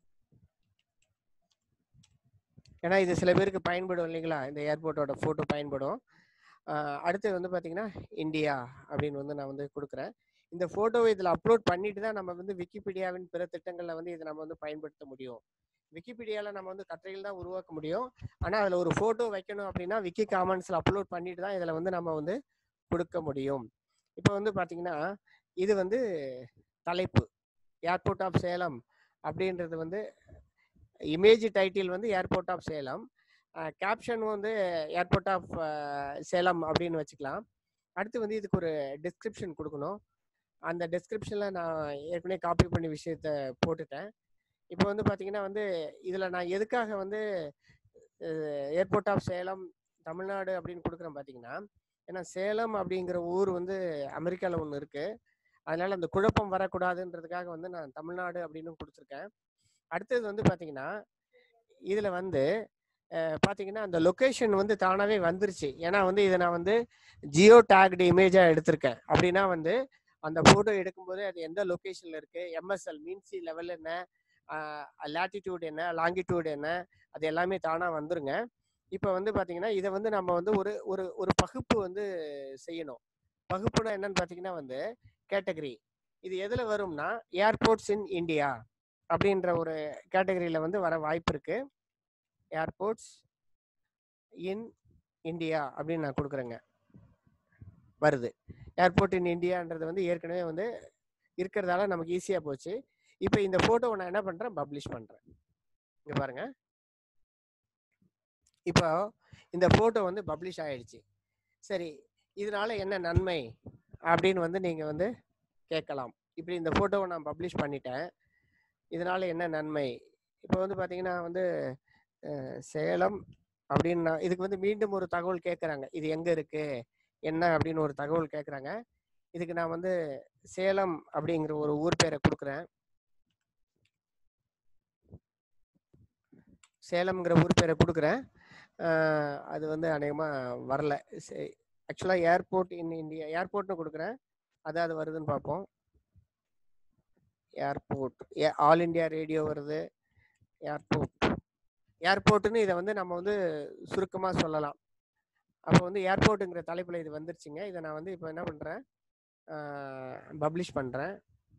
ஏன்னா இது சில பேருக்கு பயன்படும் இல்லைங்களா இந்த ஏர்போர்ட்டோட ஃபோட்டோ பயன்படும் ஆஹ் அடுத்து வந்து பார்த்தீங்கன்னா இந்தியா அப்படின்னு வந்து நான் வந்து கொடுக்குறேன் இந்த ஃபோட்டோவை இதில் அப்லோட் பண்ணிட்டு தான் நம்ம வந்து விக்கிபீடியாவின் பிற திட்டங்களில் வந்து இதை நம்ம வந்து பயன்படுத்த முடியும் விக்கிபீடியாவில் நம்ம வந்து கட்டுரைகள் தான் உருவாக்க முடியும் ஆனால் அதில் ஒரு ஃபோட்டோ வைக்கணும் அப்படின்னா விக்கி காமன்ஸில் அப்லோட் பண்ணிட்டு தான் இதில் வந்து நம்ம வந்து கொடுக்க முடியும் இப்போ வந்து பார்த்தீங்கன்னா இது வந்து தலைப்பு ஏர்போர்ட் ஆஃப் சேலம் அப்படின்றது வந்து இமேஜ் டைட்டில் வந்து ஏர்போர்ட் ஆஃப் சேலம் கேப்ஷன் வந்து ஏர்போர்ட் ஆஃப் சேலம் அப்படின்னு வச்சுக்கலாம் அடுத்து வந்து இதுக்கு ஒரு டிஸ்கிரிப்ஷன் கொடுக்கணும் அந்த டெஸ்கிரிப்ஷனில் நான் ஏற்கனவே காப்பி பண்ணி விஷயத்த போட்டுட்டேன் இப்போ வந்து பார்த்தீங்கன்னா வந்து இதில் நான் எதுக்காக வந்து ஏர்போர்ட் ஆஃப் சேலம் தமிழ்நாடு அப்படின்னு கொடுக்குறேன் பார்த்தீங்கன்னா ஏன்னா சேலம் அப்படிங்கிற ஊர் வந்து அமெரிக்காவில் ஒன்று இருக்குது அதனால அந்த குழப்பம் வரக்கூடாதுன்றதுக்காக வந்து நான் தமிழ்நாடு அப்படின்னு கொடுத்துருக்கேன் அடுத்தது வந்து பார்த்தீங்கன்னா இதில் வந்து அஹ், பார்த்தீங்கன்னா அந்த லொக்கேஷன் வந்து தானாகவே வந்துருச்சு ஏன்னா வந்து இதை நான் வந்து ஜியோ டேக்டு இமேஜாக எடுத்திருக்கேன் அப்படின்னா வந்து அந்த ஃபோட்டோ எடுக்கும்போது அது எந்த லொக்கேஷனில் இருக்குது எம்எஸ்எல் மீன்சி லெவல் என்ன லேட்டிடியூட் என்ன லாங்கிடியூட் என்ன அது எல்லாமே தானாக வந்துருங்க இப்போ வந்து பார்த்தீங்கன்னா இதை வந்து நம்ம வந்து ஒரு ஒரு ஒரு பகுப்பு வந்து செய்யணும் பகுப்புனா என்னன்னு பார்த்தீங்கன்னா வந்து கேட்டகரி இது எதில் வரும்னா ஏர்போர்ட்ஸ் இன் இந்தியா அப்படின்ற ஒரு கேட்டகரியில் வந்து வர வாய்ப்பு இருக்கு ஏர்போர்ட்ஸ் இன் இந்தியா அப்படின்னு நான் கொடுக்குறேங்க வருது ஏர்போர்ட் இன் இந்தியான்றது வந்து ஏற்கனவே வந்து இருக்கிறதால நமக்கு ஈஸியாக போச்சு இப்போ இந்த ஃபோட்டோவை நான் என்ன பண்ணுறேன் பப்ளிஷ் பண்ணுறேன் இங்கே பாருங்க இப்போ இந்த ஃபோட்டோ வந்து பப்ளிஷ் ஆயிடுச்சு சரி இதனால என்ன நன்மை அப்படின்னு வந்து நீங்கள் வந்து கேட்கலாம் இப்படி இந்த ஃபோட்டோவை நான் பப்ளிஷ் பண்ணிட்டேன் இதனால என்ன நன்மை இப்போ வந்து பார்த்தீங்கன்னா வந்து அஹ், சேலம் அப்படின்னு நான் இதுக்கு வந்து மீண்டும் ஒரு தகவல் கேட்குறாங்க இது எங்கே இருக்கு என்ன அப்படின்னு ஒரு தகவல் கேட்குறாங்க இதுக்கு நான் வந்து சேலம் அப்படிங்கிற ஒரு ஊர் பேரை கொடுக்குறேன் சேலம்ங்கிற ஊர் பேரை கொடுக்குறேன் அஹ், அது வந்து அநேகமாக வரல ஆக்சுவலாக ஏர்போர்ட் இன் இந்தியா ஏர்போர்ட்னு கொடுக்குறேன் அதாவது வருதுன்னு பார்ப்போம் ஏர்போர்ட் ஆல் இந்தியா ரேடியோ வருது ஏர்போர்ட் ஏர்போர்ட்டுன்னு இதை வந்து நம்ம வந்து சுருக்கமாக சொல்லலாம் அப்போ வந்து ஏர்போர்ட்டுங்கிற தலைப்பில் இது வந்துருச்சுங்க இதை நான் வந்து இப்போ என்ன பண்ணுறேன் பப்ளிஷ் பண்ணுறேன்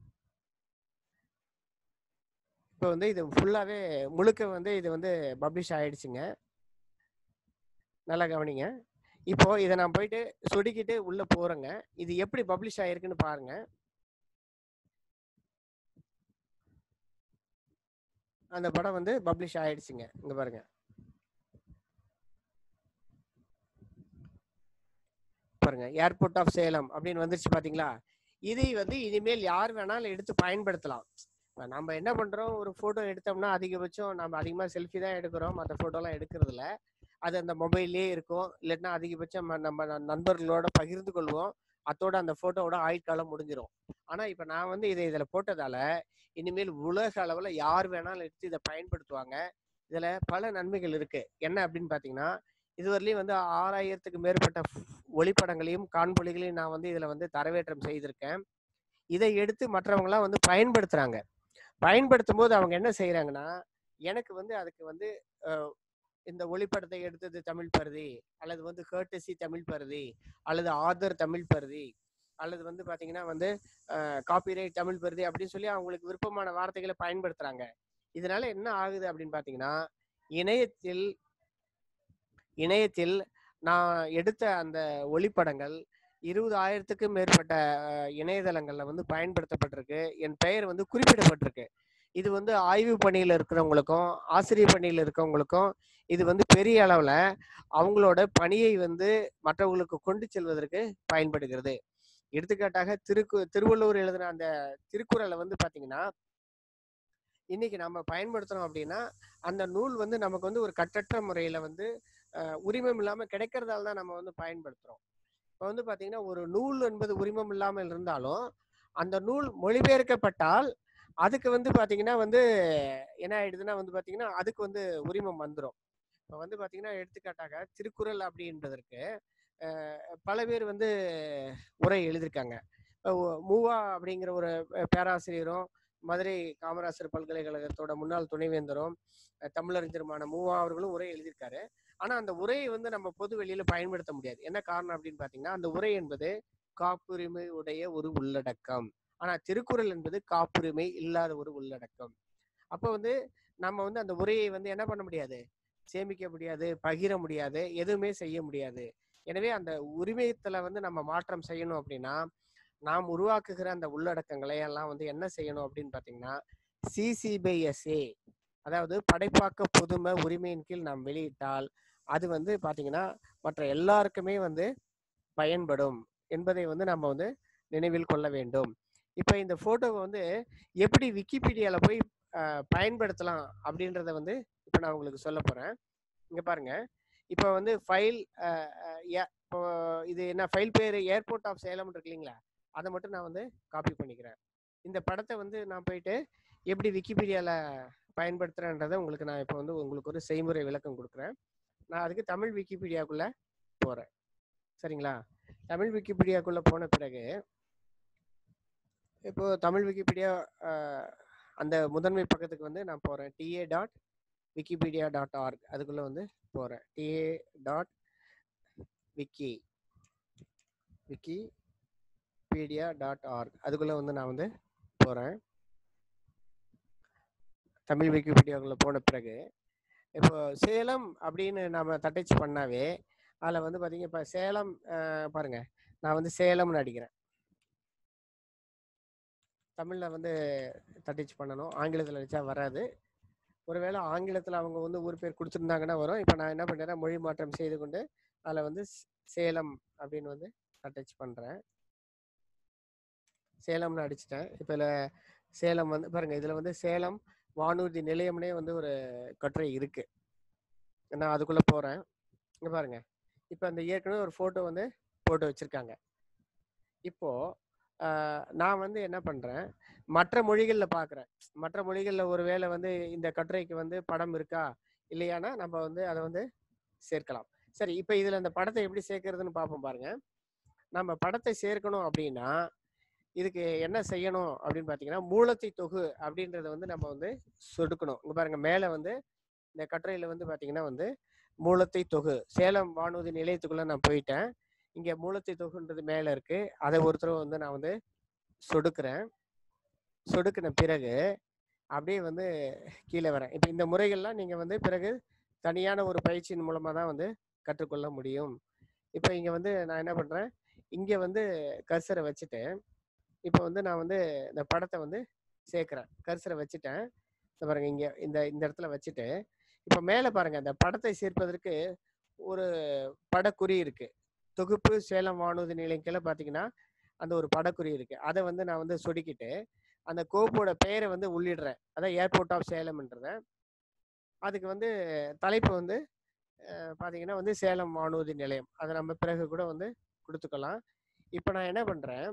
இப்போ வந்து இது ஃபுல்லாகவே முழுக்க வந்து இது வந்து பப்ளிஷ் ஆயிடுச்சுங்க நல்லா கவனிங்க இப்போ இதை நான் போயிட்டு சொடுக்கிட்டு உள்ள போறேங்க இது எப்படி பப்ளிஷ் ஆயிருக்குன்னு பாருங்க அந்த படம் வந்து பப்ளிஷ் ஆயிடுச்சுங்க இங்க பாருங்க பாருங்க ஏர்போர்ட் ஆஃப் சேலம் அப்படின்னு வந்துருச்சு பாத்தீங்களா இதை வந்து இனிமேல் யார் வேணாலும் எடுத்து பயன்படுத்தலாம் இப்ப நம்ம என்ன பண்றோம் ஒரு போட்டோ எடுத்தோம்னா அதிகபட்சம் நம்ம அதிகமா செல்ஃபி தான் எடுக்கிறோம் மற்ற போட்டோலாம் எடுக்கிறது இல்ல அது அந்த மொபைல்லே இருக்கும் இல்லைன்னா அதிகபட்சம் ம- நம்ம ந- நண்பர்களோட பகிர்ந்து கொள்வோம் அத்தோட அந்த போட்டோவோட ஆயுட்காலம் முடிஞ்சிரும் ஆனா இப்ப நான் வந்து இதை இதுல போட்டதால இனிமேல் உலக அளவுல யார் வேணாலும் எடுத்து இதை பயன்படுத்துவாங்க இதுல பல நன்மைகள் இருக்கு என்ன அப்படின்னு பாத்தீங்கன்னா இதுவரையிலும் வந்து ஆறாயிரத்துக்கு மேற்பட்ட ஒளிப்படங்களையும் காணொளிகளையும் நான் வந்து இதுல வந்து தரவேற்றம் செய்திருக்கேன் இதை எடுத்து மற்றவங்கலாம் வந்து பயன்படுத்துறாங்க பயன்படுத்தும் போது அவங்க என்ன செய்யறாங்கன்னா எனக்கு வந்து அதுக்கு வந்து அஹ், இந்த ஒளிப்படத்தை எடுத்தது தமிழ் பருதி அல்லது வந்து கேர்டசி தமிழ் பருதி அல்லது ஆதர் தமிழ் பருதி அல்லது வந்து பாத்தீங்கன்னா வந்து காப்பிரைட் தமிழ் பருதி அப்படின்னு சொல்லி அவங்களுக்கு விருப்பமான வார்த்தைகளை பயன்படுத்துறாங்க இதனால என்ன ஆகுது அப்படின்னு பாத்தீங்கன்னா இணையத்தில் இணையத்தில் நான் எடுத்த அந்த ஒளிப்படங்கள் இருபதாயிரத்துக்கும் மேற்பட்ட அஹ், இணையதளங்கள்ல வந்து பயன்படுத்தப்பட்டிருக்கு என் பெயர் வந்து குறிப்பிடப்பட்டிருக்கு இது வந்து ஆய்வு பணியில் இருக்கிறவங்களுக்கும் ஆசிரியர் பணியில் இருக்கவங்களுக்கும் இது வந்து பெரிய அளவுல அவங்களோட பணியை வந்து மற்றவங்களுக்கு கொண்டு செல்வதற்கு பயன்படுகிறது எடுத்துக்காட்டாக திருக்கு திருவள்ளுவர் எழுதின அந்த திருக்குறளை வந்து பாத்தீங்கன்னா இன்னைக்கு நம்ம பயன்படுத்துறோம் அப்படின்னா அந்த நூல் வந்து நமக்கு வந்து ஒரு கட்டற்ற முறையில வந்து அஹ், உரிமம் இல்லாம கிடைக்கிறதால தான் நம்ம வந்து பயன்படுத்துறோம் இப்போ வந்து பாத்தீங்கன்னா ஒரு நூல் என்பது உரிமம் இல்லாமல் இருந்தாலும் அந்த நூல் மொழிபெயர்க்கப்பட்டால் அதுக்கு வந்து பாத்தீங்கன்னா வந்து என்ன ஆயிடுதுன்னா வந்து பாத்தீங்கன்னா அதுக்கு வந்து உரிமம் வந்துடும் இப்போ வந்து பாத்தீங்கன்னா எடுத்துக்காட்டாக திருக்குறள் அப்படின்றதற்கு அஹ், பல பேர் வந்து உரை எழுதியிருக்காங்க இப்போ மூவா அப்படிங்கிற ஒரு அஹ், பேராசிரியரும் மதுரை காமராசர் பல்கலைக்கழகத்தோட முன்னாள் துணைவேந்தரும் அஹ், தமிழறிஞருமான மூவா அவர்களும் உரை எழுதியிருக்காரு ஆனா அந்த உரையை வந்து நம்ம பொது வெளியில பயன்படுத்த முடியாது என்ன காரணம் அப்படின்னு பாத்தீங்கன்னா அந்த உரை என்பது காப்புரிமை உடைய ஒரு உள்ளடக்கம் ஆனா திருக்குறள் என்பது காப்புரிமை இல்லாத ஒரு உள்ளடக்கம் அப்ப வந்து நம்ம வந்து அந்த உரையை வந்து என்ன பண்ண முடியாது சேமிக்க முடியாது பகிர முடியாது எதுவுமே செய்ய முடியாது எனவே அந்த உரிமையத்துல வந்து நம்ம மாற்றம் செய்யணும் அப்படின்னா நாம் உருவாக்குகிற அந்த உள்ளடக்கங்களை எல்லாம் வந்து என்ன செய்யணும் அப்படின்னு பாத்தீங்கன்னா சிசிபிஎஸ்ஏ அதாவது படைப்பாக்க புதுமை உரிமையின் கீழ் நாம் வெளியிட்டால் அது வந்து பாத்தீங்கன்னா மற்ற எல்லாருக்குமே வந்து பயன்படும் என்பதை வந்து நம்ம வந்து நினைவில் கொள்ள வேண்டும் இப்போ இந்த போட்டோவை வந்து எப்படி விக்கிபீடியால போய் அஹ், பயன்படுத்தலாம் அப்படின்றத வந்து இப்போ நான் உங்களுக்கு சொல்ல போறேன் இங்க பாருங்க இப்போ வந்து ஃபைல் இப்போ இது என்ன ஃபைல் பேர் ஏர்போர்ட் ஆஃப் சேலம் இருக்கு இல்லைங்களா அதை மட்டும் நான் வந்து காப்பி பண்ணிக்கிறேன் இந்த படத்தை வந்து நான் போயிட்டு எப்படி விக்கிபீடியால பயன்படுத்துறேன்றதை உங்களுக்கு நான் இப்போ வந்து உங்களுக்கு ஒரு செய்முறை விளக்கம் கொடுக்குறேன் நான் அதுக்கு தமிழ் விக்கிபீடியாக்குள்ள போறேன் சரிங்களா தமிழ் விக்கிபீடியாக்குள்ள போன பிறகு இப்போ தமிழ் விக்கிபீடியா அஹ், அந்த முதன்மை பக்கத்துக்கு வந்து நான் போறேன் T A dot Wikipedia dot org அதுக்குள்ள வந்து போறேன் T A dot wiki wikipedia dot org அதுக்குள்ள வந்து நான் வந்து போறேன் தமிழ் விக்கிபீடியாக்குள்ள போன பிறகு இப்போ சேலம் அப்படின்னு நாம தட்டச்சு பண்ணாவே அதில் வந்து பார்த்தீங்க இப்போ சேலம் அஹ், பாருங்க நான் வந்து சேலம்னு அடிக்கிறேன் தமிழில் வந்து தட்டச்சு பண்ணணும் ஆங்கிலத்தில் அடிச்சா வராது ஒருவேளை ஆங்கிலத்தில் அவங்க வந்து ஊர் பேர் கொடுத்துருந்தாங்கன்னா வரும் இப்போ நான் என்ன பண்ணுறேன் மொழி மாற்றம் செய்து கொண்டு அதில் வந்து ஸ்- சேலம் அப்படின்னு வந்து தட்டச்சு பண்ணுறேன் சேலம்னு அடிச்சிட்டேன் இப்போ இதில் சேலம் வந்து பாருங்க இதில் வந்து சேலம் வானூர்தி நிலையம்னே வந்து ஒரு கட்டுரை இருக்கு நான் அதுக்குள்ளே போகிறேன் இங்கே பாருங்க இப்போ அந்த ஏற்கனவே ஒரு ஃபோட்டோ வந்து போட்டு வச்சுருக்காங்க இப்போ ஆஹ், நான் வந்து என்ன பண்ணுறேன் மற்ற மொழிகளில் பார்க்குறேன் மற்ற மொழிகளில் ஒருவேளை வந்து இந்த கட்டுரைக்கு வந்து படம் இருக்கா இல்லையானா நம்ம வந்து அதை வந்து சேர்க்கலாம் சரி இப்போ இதில் இந்த படத்தை எப்படி சேர்க்கறதுன்னு பார்ப்போம் பாருங்க நம்ம படத்தை சேர்க்கணும் அப்படின்னா இதுக்கு என்ன செய்யணும் அப்படின்னு பார்த்தீங்கன்னா மூலத்தை தொகு அப்படின்றத வந்து நம்ம வந்து சொடுக்கணும் இங்க பாருங்க மேலே வந்து இந்த கட்டுரையில வந்து பார்த்தீங்கன்னா வந்து மூலத்தை தொகு சேலம் வானூர்தி நிலையத்துக்குள்ள நான் போயிட்டேன் இங்க மூலத்தை தொகுன்றது மேல இருக்கு அதை ஒருத்தர் வந்து நான் வந்து சொடுக்குறேன் சொடுக்கின பிறகு அப்படியே வந்து கீழே வரேன் இப்போ இந்த முறைகள்லாம் நீங்க வந்து பிறகு தனியான ஒரு பயிற்சியின் மூலமா தான் வந்து கற்றுக்கொள்ள முடியும் இப்போ இங்க வந்து நான் என்ன பண்றேன் இங்க வந்து கர்சரை வச்சுட்டு இப்போ வந்து நான் வந்து இந்த படத்தை வந்து சேர்க்கிறேன் கர்சரை வச்சுட்டேன் இந்த பாருங்க இங்க இந்த இந்த இடத்துல வச்சுட்டு இப்போ மேலே பாருங்க இந்த படத்தை சேர்ப்பதற்கு ஒரு படக்குறி இருக்கு தொகுப்பு சேலம் வானூர்தி நிலையம் கீழே பார்த்தீங்கன்னா அந்த ஒரு படக்குறி இருக்கு அதை வந்து நான் வந்து சொடுக்கிட்டு அந்த கோப்போட பெயரை வந்து உள்ளிடுறேன் அதான் ஏர்போர்ட் ஆஃப் சேலம்ன்றத அதுக்கு வந்து தலைப்பு வந்து அஹ், பார்த்தீங்கன்னா வந்து சேலம் வானூர்தி நிலையம் அதை நம்ம பிறகு கூட வந்து கொடுத்துக்கலாம் இப்போ நான் என்ன பண்ணுறேன்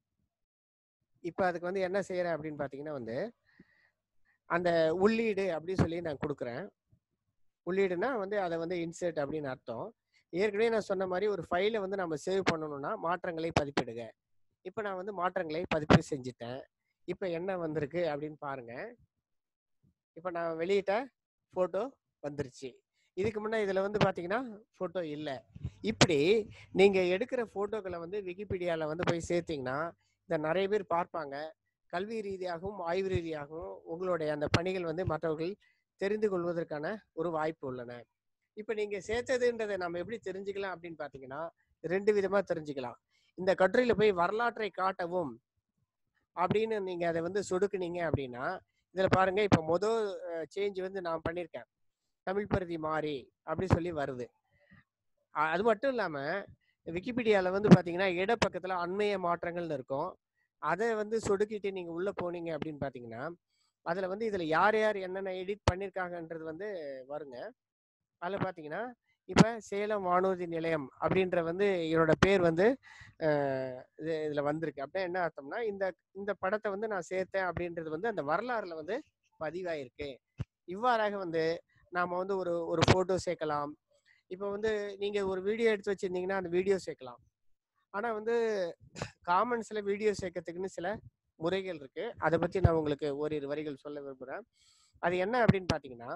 இப்போ அதுக்கு வந்து என்ன செய்கிறேன் அப்படின்னு பார்த்தீங்கன்னா வந்து அந்த உள்ளீடு அப்படின்னு சொல்லி நான் கொடுக்குறேன் உள்ளீடுனா வந்து அதை வந்து இன்சர்ட் அப்படின்னு அர்த்தம் ஏற்கனவே நான் சொன்ன மாதிரி ஒரு ஃபைலை வந்து நம்ம சேவ் பண்ணணும்னா மாற்றங்களை பதிப்பிடுங்க இப்போ நான் வந்து மாற்றங்களை பதிப்பு செஞ்சுட்டேன் இப்போ என்ன வந்திருக்கு அப்படின்னு பாருங்க இப்போ நான் வெளியிட்ட ஃபோட்டோ வந்துருச்சு இதுக்கு முன்னே இதில் வந்து பார்த்தீங்கன்னா ஃபோட்டோ இல்லை இப்படி நீங்கள் எடுக்கிற ஃபோட்டோக்களை வந்து விக்கிபீடியாவில் வந்து போய் சேர்த்தீங்கன்னா இதை நிறைய பேர் பார்ப்பாங்க கல்வி ரீதியாகவும் ஆய்வு ரீதியாகவும் உங்களுடைய அந்த பணிகள் வந்து மற்றவர்கள் தெரிந்து கொள்வதற்கான ஒரு வாய்ப்பு உள்ளன இப்போ நீங்கள் சேர்த்ததுன்றதை நம்ம எப்படி தெரிஞ்சுக்கலாம் அப்படின்னு பார்த்தீங்கன்னா ரெண்டு விதமாக தெரிஞ்சுக்கலாம் இந்த கட்டுரையில் போய் வரலாற்றை காட்டவும் அப்படின்னு நீங்கள் அதை வந்து சொடுக்குனீங்க அப்படின்னா இதில் பாருங்க இப்போ மொதல் சேஞ்ச் வந்து நான் பண்ணியிருக்கேன் தமிழ் பருதி மாறி அப்படி சொல்லி வருது அ- அது மட்டும் இல்லாமல் விக்கிபீடியாவில் வந்து பார்த்தீங்கன்னா இடப்பக்கத்தில் அண்மைய மாற்றங்கள்னு இருக்கும் அதை வந்து சொடுக்கிட்டு நீங்கள் உள்ளே போனீங்க அப்படின்னு பார்த்தீங்கன்னா அதில் வந்து இதில் யார் யார் என்னென்ன எடிட் பண்ணியிருக்காங்கன்றது வந்து வருங்க அதில் பார்த்தீங்கன்னா இப்போ சேலம் வானூர்தி நிலையம் அப்படின்ற வந்து என்னோட பேர் வந்து அஹ், இது இதில் வந்திருக்கு அப்படின்னா என்ன அர்த்தம்னா இந்த இந்த படத்தை வந்து நான் சேர்த்தேன் அப்படின்றது வந்து அந்த வரலாறுல வந்து பதிவாயிருக்கு இவ்வாறாக வந்து நாம் வந்து ஒரு ஒரு ஃபோட்டோ சேர்க்கலாம் இப்போ வந்து நீங்கள் ஒரு வீடியோ எடுத்து வச்சிருந்தீங்கன்னா அந்த வீடியோ சேர்க்கலாம் ஆனால் வந்து காமன்ஸில் வீடியோ சேர்க்கறதுக்குன்னு சில முறைகள் இருக்கு அதை பற்றி நான் உங்களுக்கு ஓரிரு வரிகள் சொல்ல விரும்புகிறேன் அது என்ன அப்படின்னு பார்த்தீங்கன்னா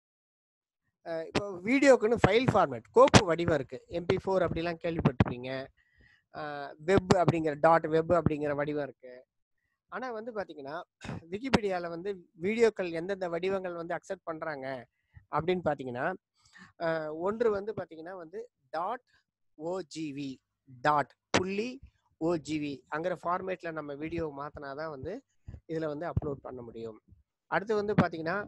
அஹ் இப்போ வீடியோக்குன்னு ஃபைல் ஃபார்மேட் கோப்பு வடிவம் இருக்கு எம்பி ஃபோர் அப்படிலாம் கேள்விப்பட்டிருப்பீங்க வெப் அப்படிங்கிற டாட் வெப் அப்படிங்கிற வடிவம் இருக்கு ஆனால் வந்து பார்த்தீங்கன்னா விக்கிபீடியாவில் வந்து வீடியோக்கள் எந்தெந்த வடிவங்கள் வந்து அக்செப்ட் பண்ணுறாங்க அப்படின்னு பார்த்தீங்கன்னா அஹ் ஒன்று வந்து பார்த்தீங்கன்னா வந்து டாட் ஓஜிவி டாட் புள்ளி ஓஜிவி அங்கிற ஃபார்மேட்டில் நம்ம வீடியோ மாற்றினா தான் வந்து இதில் வந்து அப்லோட் பண்ண முடியும் அடுத்து வந்து பார்த்தீங்கன்னா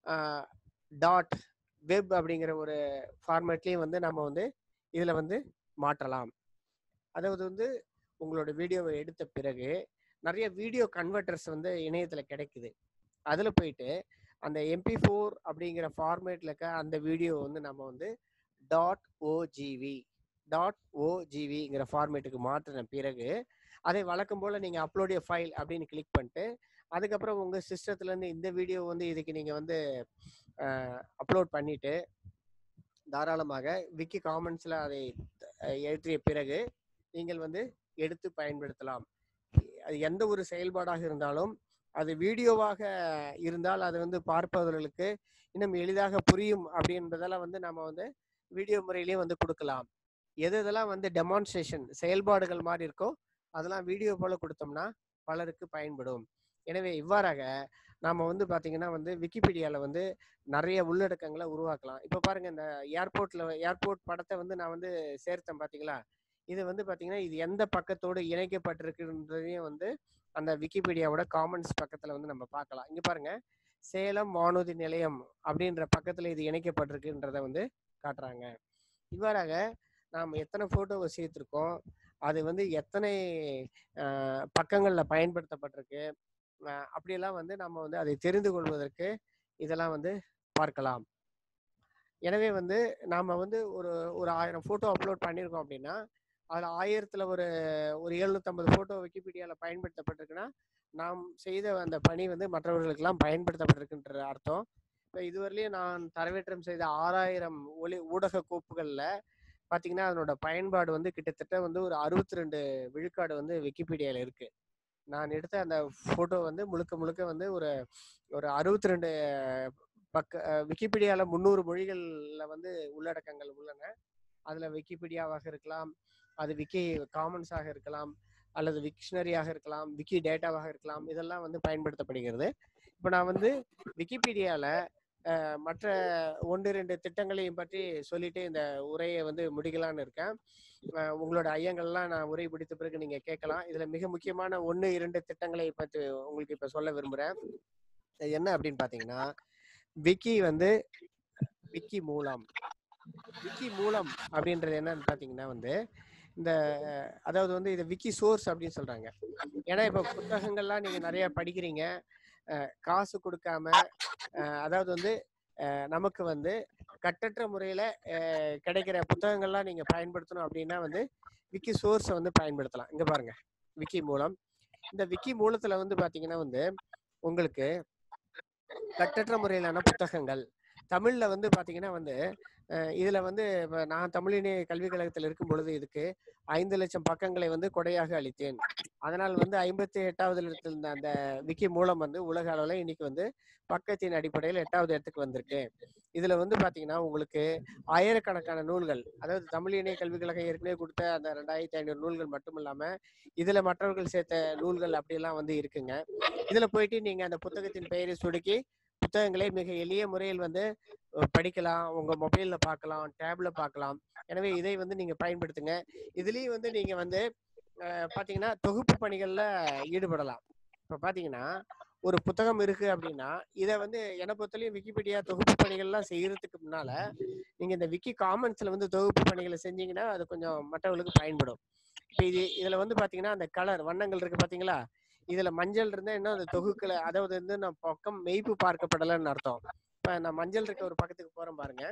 டாட் வெப் அப்படிங்கிற ஒரு ஃபார்மேட்லேயும் வந்து நம்ம வந்து இதில் வந்து மாற்றலாம் அதாவது வந்து உங்களோட வீடியோவை எடுத்த பிறகு நிறைய வீடியோ கன்வெர்ட்டர்ஸ் வந்து இணையத்தில் கிடைக்குது அதில் போயிட்டு அந்த எம்பி ஃபோர் அப்படிங்கிற ஃபார்மேட்டில் இருக்க அந்த வீடியோ வந்து நம்ம வந்து டாட் ஓஜிவி டாட் ஓஜிவிங்கிற ஃபார்மேட்டுக்கு மாற்றின பிறகு அதை வழக்கம் போல் நீங்கள் அப்லோடிய ஃபைல் அப்படின்னு கிளிக் பண்ணிட்டு அதுக்கப்புறம் உங்கள் சிஸ்டத்துலேருந்து இந்த வீடியோ வந்து இதுக்கு நீங்கள் வந்து அப்லோட் பண்ணிட்டு தாராளமாக விக்கி காமெண்ட்ஸில் அதை அஹ், ஏற்றிய பிறகு நீங்கள் வந்து எடுத்து பயன்படுத்தலாம் அது எந்த ஒரு செயல்பாடாக இருந்தாலும் அது வீடியோவாக இருந்தால் அது வந்து பார்ப்பவர்களுக்கு இன்னும் எளிதாக புரியும் அப்படி என்பதெல்லாம் வந்து நம்ம வந்து வீடியோ முறையிலையும் வந்து கொடுக்கலாம் எது எதெல்லாம் வந்து டெமான்ஸ்ட்ரேஷன் செயல்பாடுகள் மாதிரி இருக்கோ அதெல்லாம் வீடியோ போல கொடுத்தோம்னா பலருக்கு பயன்படும் எனவே இவ்வாறாக நாம வந்து பாத்தீங்கன்னா வந்து விக்கிபீடியால வந்து நிறைய உள்ளடக்கங்களை உருவாக்கலாம் இப்போ பாருங்க இந்த ஏர்போர்ட்ல ஏர்போர்ட் படத்தை வந்து நான் வந்து சேர்த்தேன் பாத்தீங்களா இது வந்து பாத்தீங்கன்னா இது எந்த பக்கத்தோடு இணைக்கப்பட்டிருக்குன்றதையும் வந்து அந்த விக்கிபீடியாவோட காமெண்ட்ஸ் பக்கத்துல வந்து நம்ம பார்க்கலாம் இங்க பாருங்க சேலம் வானூர்தி நிலையம் அப்படின்ற பக்கத்துல இது இணைக்கப்பட்டிருக்குன்றத வந்து காட்டுறாங்க இவ்வாறாக நாம் எத்தனை போட்டோவை சேர்த்துருக்கோம் அது வந்து எத்தனை அஹ், பக்கங்கள்ல பயன்படுத்தப்பட்டிருக்கு அஹ், அப்படியெல்லாம் வந்து நம்ம வந்து அதை தெரிந்து கொள்வதற்கு இதெல்லாம் வந்து பார்க்கலாம் எனவே வந்து நாம வந்து ஒரு ஒரு ஆயிரம் போட்டோ அப்லோட் பண்ணியிருக்கோம் அப்படின்னா அதில் ஆயிரத்துல ஒரு ஒரு எழுநூத்தம்பது போட்டோ விக்கிபீடியால பயன்படுத்தப்பட்டிருக்குன்னா நாம் செய்த அந்த பணி வந்து மற்றவர்களுக்கெல்லாம் பயன்படுத்தப்பட்டிருக்குன்ற அர்த்தம் இப்போ இதுவரையிலையும் நான் தரவேற்றம் செய்த ஆறாயிரம் ஒளி ஊடக கோப்புகளில் பார்த்தீங்கன்னா அதனோட பயன்பாடு வந்து கிட்டத்தட்ட வந்து ஒரு அறுபத்தி ரெண்டு விழுக்காடு வந்து விக்கிபீடியாவில் இருக்கு நான் எடுத்த அந்த ஃபோட்டோ வந்து முழுக்க முழுக்க வந்து ஒரு ஒரு அறுபத்தி ரெண்டு பக்க அஹ், விக்கிபீடியால முந்நூறு மொழிகள்ல வந்து உள்ளடக்கங்கள் உள்ளன அதுல விக்கிபீடியாவாக இருக்கலாம் அது விக்கி காமன்ஸாக இருக்கலாம் அல்லது விக்ஷனரியாக இருக்கலாம் விக்கி டேட்டாவாக இருக்கலாம் இதெல்லாம் வந்து பயன்படுத்தப்படுகிறது இப்போ நான் வந்து விக்கிபீடியால அஹ், மற்ற ஒன்று ரெண்டு திட்டங்களையும் பற்றி சொல்லிட்டு இந்த உரையை வந்து முடிக்கலான்னு இருக்கேன் அஹ், உங்களோட ஐயங்கள்லாம் நான் உரை பிடித்த பிறகு நீங்க கேட்கலாம் இதுல மிக முக்கியமான ஒன்று இரண்டு திட்டங்களை பற்றி உங்களுக்கு இப்ப சொல்ல விரும்புறேன் அது என்ன அப்படின்னு பாத்தீங்கன்னா விக்கி வந்து விக்கி மூலம் விக்கி மூலம் அப்படின்றது என்னன்னு பாத்தீங்கன்னா வந்து இந்த அதாவது வந்து இது விக்கி சோர்ஸ் அப்படின்னு சொல்றாங்க ஏன்னா இப்ப புத்தகங்கள்லாம் நீங்க நிறைய படிக்கிறீங்க அஹ் காசு கொடுக்காம அஹ் அதாவது வந்து அஹ் நமக்கு வந்து கட்டற்ற முறையில அஹ் கிடைக்கிற புத்தகங்கள்லாம் நீங்க பயன்படுத்தணும் அப்படின்னா வந்து விக்கி சோர்ஸை வந்து பயன்படுத்தலாம் இங்க பாருங்க விக்கி மூலம் இந்த விக்கி மூலத்துல வந்து பாத்தீங்கன்னா வந்து உங்களுக்கு கட்டற்ற முறையிலான புத்தகங்கள் தமிழ்ல வந்து பாத்தீங்கன்னா வந்து அஹ் இதுல வந்து இப்ப நான் தமிழினே கல்விக் கழகத்தில் இருக்கும் பொழுது இதுக்கு ஐந்து லட்சம் பக்கங்களை வந்து கொடையாக அளித்தேன் அதனால் வந்து ஐம்பத்தி எட்டாவது இடத்துல இருந்த அந்த விக்கி மூலம் வந்து உலக அளவுல இன்னைக்கு வந்து பக்கத்தின் அடிப்படையில் எட்டாவது இடத்துக்கு வந்திருக்கு இதுல வந்து பாத்தீங்கன்னா உங்களுக்கு ஆயிரக்கணக்கான நூல்கள் அதாவது தமிழ் இணைய கல்விக் கழகம் ஏற்கனவே கொடுத்த அந்த ரெண்டாயிரத்தி ஐநூறு நூல்கள் மட்டும் இல்லாம இதுல மற்றவர்கள் சேர்த்த நூல்கள் அப்படியெல்லாம் வந்து இருக்குங்க இதுல போயிட்டு நீங்க அந்த புத்தகத்தின் பெயரை சுடுக்கி புத்தகங்களை மிக எளிய முறையில் வந்து அஹ், படிக்கலாம் உங்க மொபைல்ல பார்க்கலாம் டேப்ல பார்க்கலாம் எனவே இதை வந்து நீங்க பயன்படுத்துங்க இதுலயும் வந்து நீங்க வந்து அஹ், பாத்தீங்கன்னா தொகுப்பு பணிகள்ல ஈடுபடலாம் இப்ப பாத்தீங்கன்னா ஒரு புத்தகம் இருக்கு அப்படின்னா இதை வந்து என்னை பொறுத்தவரையும் விக்கிபீடியா தொகுப்பு பணிகள்லாம் செய்யறதுக்கு முன்னால நீங்க இந்த விக்கி காமன்ஸ்ல வந்து தொகுப்பு பணிகளை செஞ்சீங்கன்னா அது கொஞ்சம் மற்றவங்களுக்கு பயன்படும் இப்போ இது இதுல வந்து பாத்தீங்கன்னா அந்த கலர் வண்ணங்கள் இருக்கு பாத்தீங்களா இதுல மஞ்சள் இருந்தா இன்னும் அந்த தொகுக்கல அதாவது வந்து நான் பக்கம் மெய்ப்பு பார்க்கப்படலைன்னு அர்த்தம் இப்ப நான் மஞ்சள் இருக்க ஒரு பக்கத்துக்கு போறேன் பாருங்க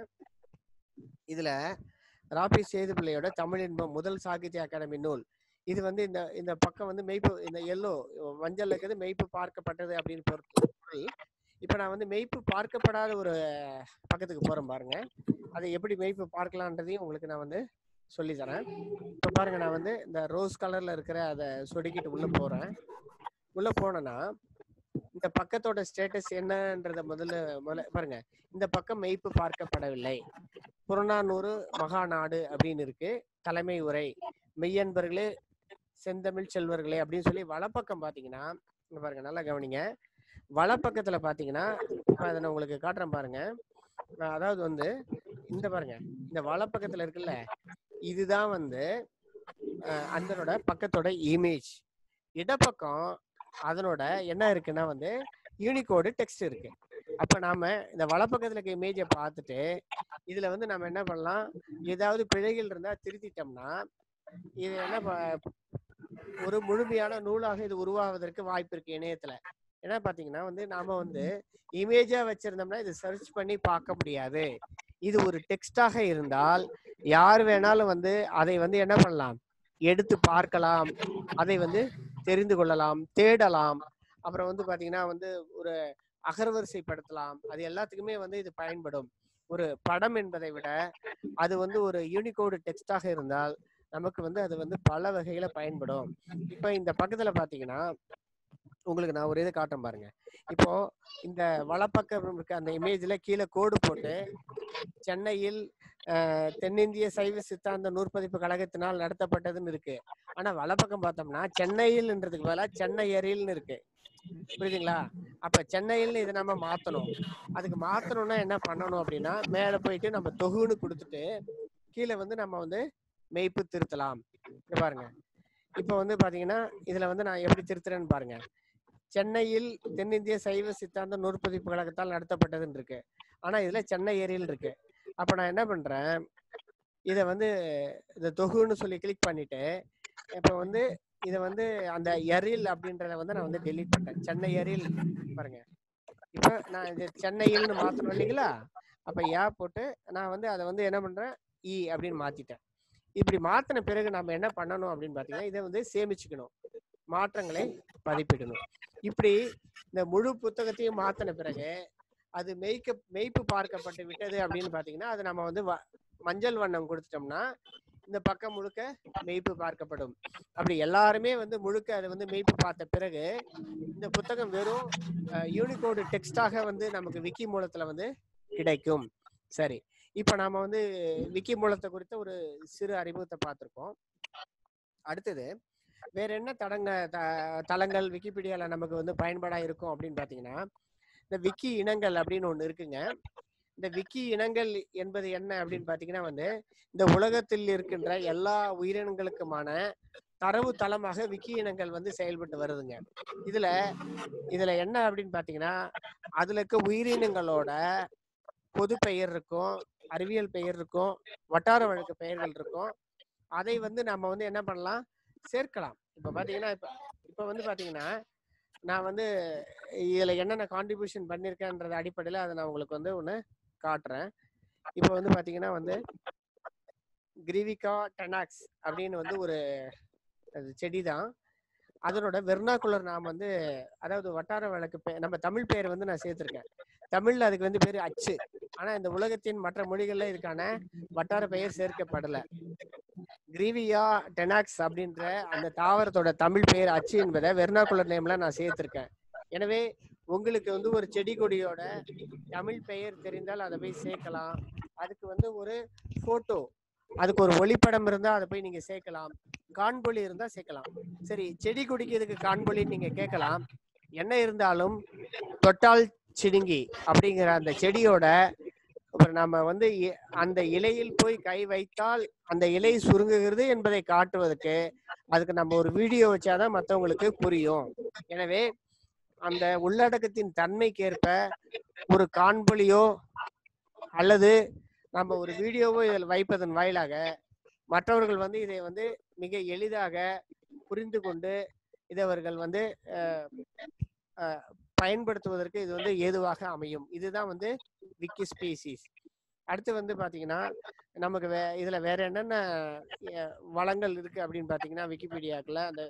இதுல ராபி சேதுப்பிள்ளையோட தமிழ் இன்பம் முதல் சாகித்ய அகாடமி நூல் இது வந்து இந்த இந்த பக்கம் வந்து மெய்ப்பு இந்த எல்லோ மஞ்சள் இருக்கிறது மெய்ப்பு பார்க்கப்பட்டது அப்படின்னு பொறுத்து பொருள் இப்ப நான் வந்து மெய்ப்பு பார்க்கப்படாத ஒரு பக்கத்துக்கு போறேன் பாருங்க அதை எப்படி மெய்ப்பு பார்க்கலான்றதையும் உங்களுக்கு நான் வந்து சொல்லி தரேன் இப்ப பாருங்க நான் வந்து இந்த ரோஸ் கலர்ல இருக்கிற அதை சொடுக்கிட்டு உள்ள போறேன் உள்ள போனேன்னா இந்த பக்கத்தோட ஸ்டேட்டஸ் என்னன்றத முதல்ல முதல்ல பாருங்க இந்த பக்கம் மெய்ப்பு பார்க்கப்படவில்லை புறநானூறு மகாநாடு அப்படின்னு இருக்கு தலைமை உரை மெய்யன்பர்களே செந்தமிழ் செல்வர்களே அப்படின்னு சொல்லி வலப்பக்கம் பாத்தீங்கன்னா இங்க பாருங்க நல்லா கவனிங்க வலப்பக்கத்துல பாத்தீங்கன்னா இப்ப அதை நான் உங்களுக்கு காட்டுறேன் பாருங்க அஹ் அதாவது வந்து இந்த பாருங்க இந்த வலப்பக்கத்துல இருக்குல்ல இதுதான் வந்து அஹ் அதனோட பக்கத்தோட இமேஜ் இடப்பக்கம் அதனோட என்ன இருக்குன்னா வந்து யூனிகோடு டெக்ஸ்ட் இருக்கு அப்ப நாம இந்த வலப்பக்கத்துல இருக்க இமேஜை பார்த்துட்டு இதுல வந்து நம்ம என்ன பண்ணலாம் ஏதாவது பிழைகள் இருந்தா திருத்திட்டோம்னா இது என்ன ப- ஒரு முழுமையான நூலாக இது உருவாவதற்கு வாய்ப்பு இருக்கு இணையத்துல ஏன்னா பாத்தீங்கன்னா வந்து நாம வந்து இமேஜா வச்சிருந்தோம்னா இது சர்ச் பண்ணி பார்க்க முடியாது இது ஒரு டெக்ஸ்டாக இருந்தால் யார் வேணாலும் வந்து அதை வந்து என்ன பண்ணலாம் எடுத்து பார்க்கலாம் அதை வந்து தெரிந்து கொள்ளலாம் தேடலாம் அப்புறம் வந்து பாத்தீங்கன்னா வந்து ஒரு அகர்வரிசைப்படுத்தலாம் அது எல்லாத்துக்குமே வந்து இது பயன்படும் ஒரு படம் என்பதை விட அது வந்து ஒரு யூனிகோடு டெக்ஸ்டாக இருந்தால் நமக்கு வந்து அது வந்து பல வகையில பயன்படும் இப்ப இந்த பக்கத்துல பாத்தீங்கன்னா உங்களுக்கு நான் ஒரு இது காட்டுறேன் பாருங்க இப்போ இந்த வலப்பக்கம் இருக்க அந்த இமேஜ்ல கீழே கோடு போட்டு சென்னையில் அஹ், தென்னிந்திய சைவ சித்தாந்த நூற்பதிப்பு கழகத்தினால் நடத்தப்பட்டதுன்னு இருக்கு ஆனா வலப்பக்கம் பார்த்தோம்னா சென்னையில்ன்றதுக்கு பதிலா சென்னையரில்னு இருக்கு புரியுதுங்களா அப்ப சென்னையில்னு இதை நம்ம மாத்தணும் அதுக்கு மாத்தணும்னா என்ன பண்ணணும் அப்படின்னா மேல போயிட்டு நம்ம தொகுன்னு கொடுத்துட்டு கீழே வந்து நம்ம வந்து மெய்ப்பு திருத்தலாம் இங்க பாருங்க இப்போ வந்து பாத்தீங்கன்னா இதுல வந்து நான் எப்படி திருத்துறேன்னு பாருங்க சென்னையில் தென்னிந்திய சைவ சித்தாந்த நூற்பதிப்பு கழகத்தால் நடத்தப்பட்டதுன்னு இருக்கு ஆனா இதுல சென்னை ஏரியில் இருக்கு அப்ப நான் என்ன பண்றேன் இதை வந்து இந்த தொகுன்னு சொல்லி கிளிக் பண்ணிட்டு இப்போ வந்து இதை வந்து அந்த எரில் அப்படின்றத வந்து நான் வந்து டெலீட் பண்ணிட்டேன் சென்னை எரில் பாருங்க இப்போ நான் இது சென்னையில்னு மாத்தணும் இல்லைங்களா அப்ப ஏ போட்டு நான் வந்து அதை வந்து என்ன பண்றேன் இ அப்படின்னு மாத்திட்டேன் இப்படி மாத்தின பிறகு நம்ம என்ன பண்ணணும் அப்படின்னு பாத்தீங்கன்னா இதை வந்து சேமிச்சுக்கணும் மாற்றங்களை பதிப்பிடணும் இப்படி இந்த முழு புத்தகத்தையும் மாத்தின பிறகு அது மெய்க்க மெய்ப்பு பார்க்கப்பட்டு விட்டது அப்படின்னு பாத்தீங்கன்னா அது நம்ம வந்து வ- மஞ்சள் வண்ணம் கொடுத்துட்டோம்னா இந்த பக்கம் முழுக்க மெய்ப்பு பார்க்கப்படும் அப்படி எல்லாருமே வந்து முழுக்க அதை வந்து மெய்ப்பு பார்த்த பிறகு இந்த புத்தகம் வெறும் யூனிகோடு டெக்ஸ்டாக வந்து நமக்கு விக்கி மூலத்துல வந்து கிடைக்கும் சரி இப்ப நாம வந்து விக்கி மூலத்தை குறித்த ஒரு சிறு அறிமுகத்தை பார்த்திருக்கோம் அடுத்தது வேற என்ன தடங்க த- தளங்கள் விக்கிபீடியால நமக்கு வந்து பயன்பாடா இருக்கும் அப்படின்னு பாத்தீங்கன்னா இந்த விக்கி இனங்கள் அப்படின்னு ஒண்ணு இருக்குங்க இந்த விக்கி இனங்கள் என்பது என்ன அப்படின்னு பாத்தீங்கன்னா வந்து இந்த உலகத்தில் இருக்கின்ற எல்லா உயிரினங்களுக்குமான தரவு தளமாக விக்கி இனங்கள் வந்து செயல்பட்டு வருதுங்க இதுல இதுல என்ன அப்படின்னு பாத்தீங்கன்னா அதுல இருக்க உயிரினங்களோட பொது பெயர் இருக்கும் அறிவியல் பெயர் இருக்கும் வட்டார வழக்கு பெயர்கள் இருக்கும் அதை வந்து நம்ம வந்து என்ன பண்ணலாம் சேர்க்கலாம் இப்போ பார்த்தீங்கன்னா இப்போ இப்போ வந்து பார்த்தீங்கன்னா நான் வந்து இதில் என்னென்ன கான்ட்ரிபியூஷன் பண்ணியிருக்கேன்றது அடிப்படையில் அதை நான் உங்களுக்கு வந்து ஒன்று காட்டுறேன் இப்போ வந்து பார்த்தீங்கன்னா வந்து கிரிவிகா டெனாக்ஸ் அப்படின்னு வந்து ஒரு அது செடி தான் அதனோட வெர்னாக்குலர் நாம் வந்து அதாவது வட்டார வழக்கு பே நம்ம தமிழ் பேர் வந்து நான் சேர்த்துருக்கேன் தமிழ்ல அதுக்கு வந்து பேர் அச்சு ஆனா இந்த உலகத்தின் மற்ற மொழிகள்ல இதுக்கான வட்டார பெயர் சேர்க்கப்படல கிரீவியா டெனாக்ஸ் அப்படின்ற அந்த தாவரத்தோட தமிழ் பெயர் அச்சு என்பதை வெர்னாக்குலர் நேம்ல நான் சேர்த்திருக்கேன் எனவே உங்களுக்கு வந்து ஒரு செடி கொடியோட தமிழ் பெயர் தெரிந்தால் அதை போய் சேர்க்கலாம் அதுக்கு வந்து ஒரு போட்டோ அதுக்கு ஒரு ஒளிப்படம் இருந்தா அதை போய் நீங்க சேர்க்கலாம் காண்பொலி இருந்தா சேர்க்கலாம் சரி செடி கொடிக்கு இதுக்கு காண்பொலின்னு நீங்க கேட்கலாம் என்ன இருந்தாலும் தொட்டால் சிடுங்கி அப்படிங்கிற அந்த செடியோட அப்புறம் நம்ம வந்து இ- அந்த இலையில் போய் கை வைத்தால் அந்த இலை சுருங்குகிறது என்பதை காட்டுவதற்கு அதுக்கு நம்ம ஒரு வீடியோ வச்சாதான் மற்றவங்களுக்கு புரியும் எனவே அந்த உள்ளடக்கத்தின் தன்மைக்கேற்ப ஒரு காண்பொலியோ அல்லது நம்ம ஒரு வீடியோவோ இதில் வைப்பதன் வாயிலாக மற்றவர்கள் வந்து இதை வந்து மிக எளிதாக புரிந்து கொண்டு இதை அவர்கள் வந்து அஹ், அஹ், பயன்படுத்துவதற்கு இது வந்து ஏதுவாக அமையும் இதுதான் வந்து விக்கி ஸ்பீசிஸ் அடுத்து வந்து பாத்தீங்கன்னா நமக்கு வே இதுல வேற என்னென்ன அஹ், வளங்கள் இருக்கு அப்படின்னு பாத்தீங்கன்னா விக்கிபீடியாக்குள்ள அந்த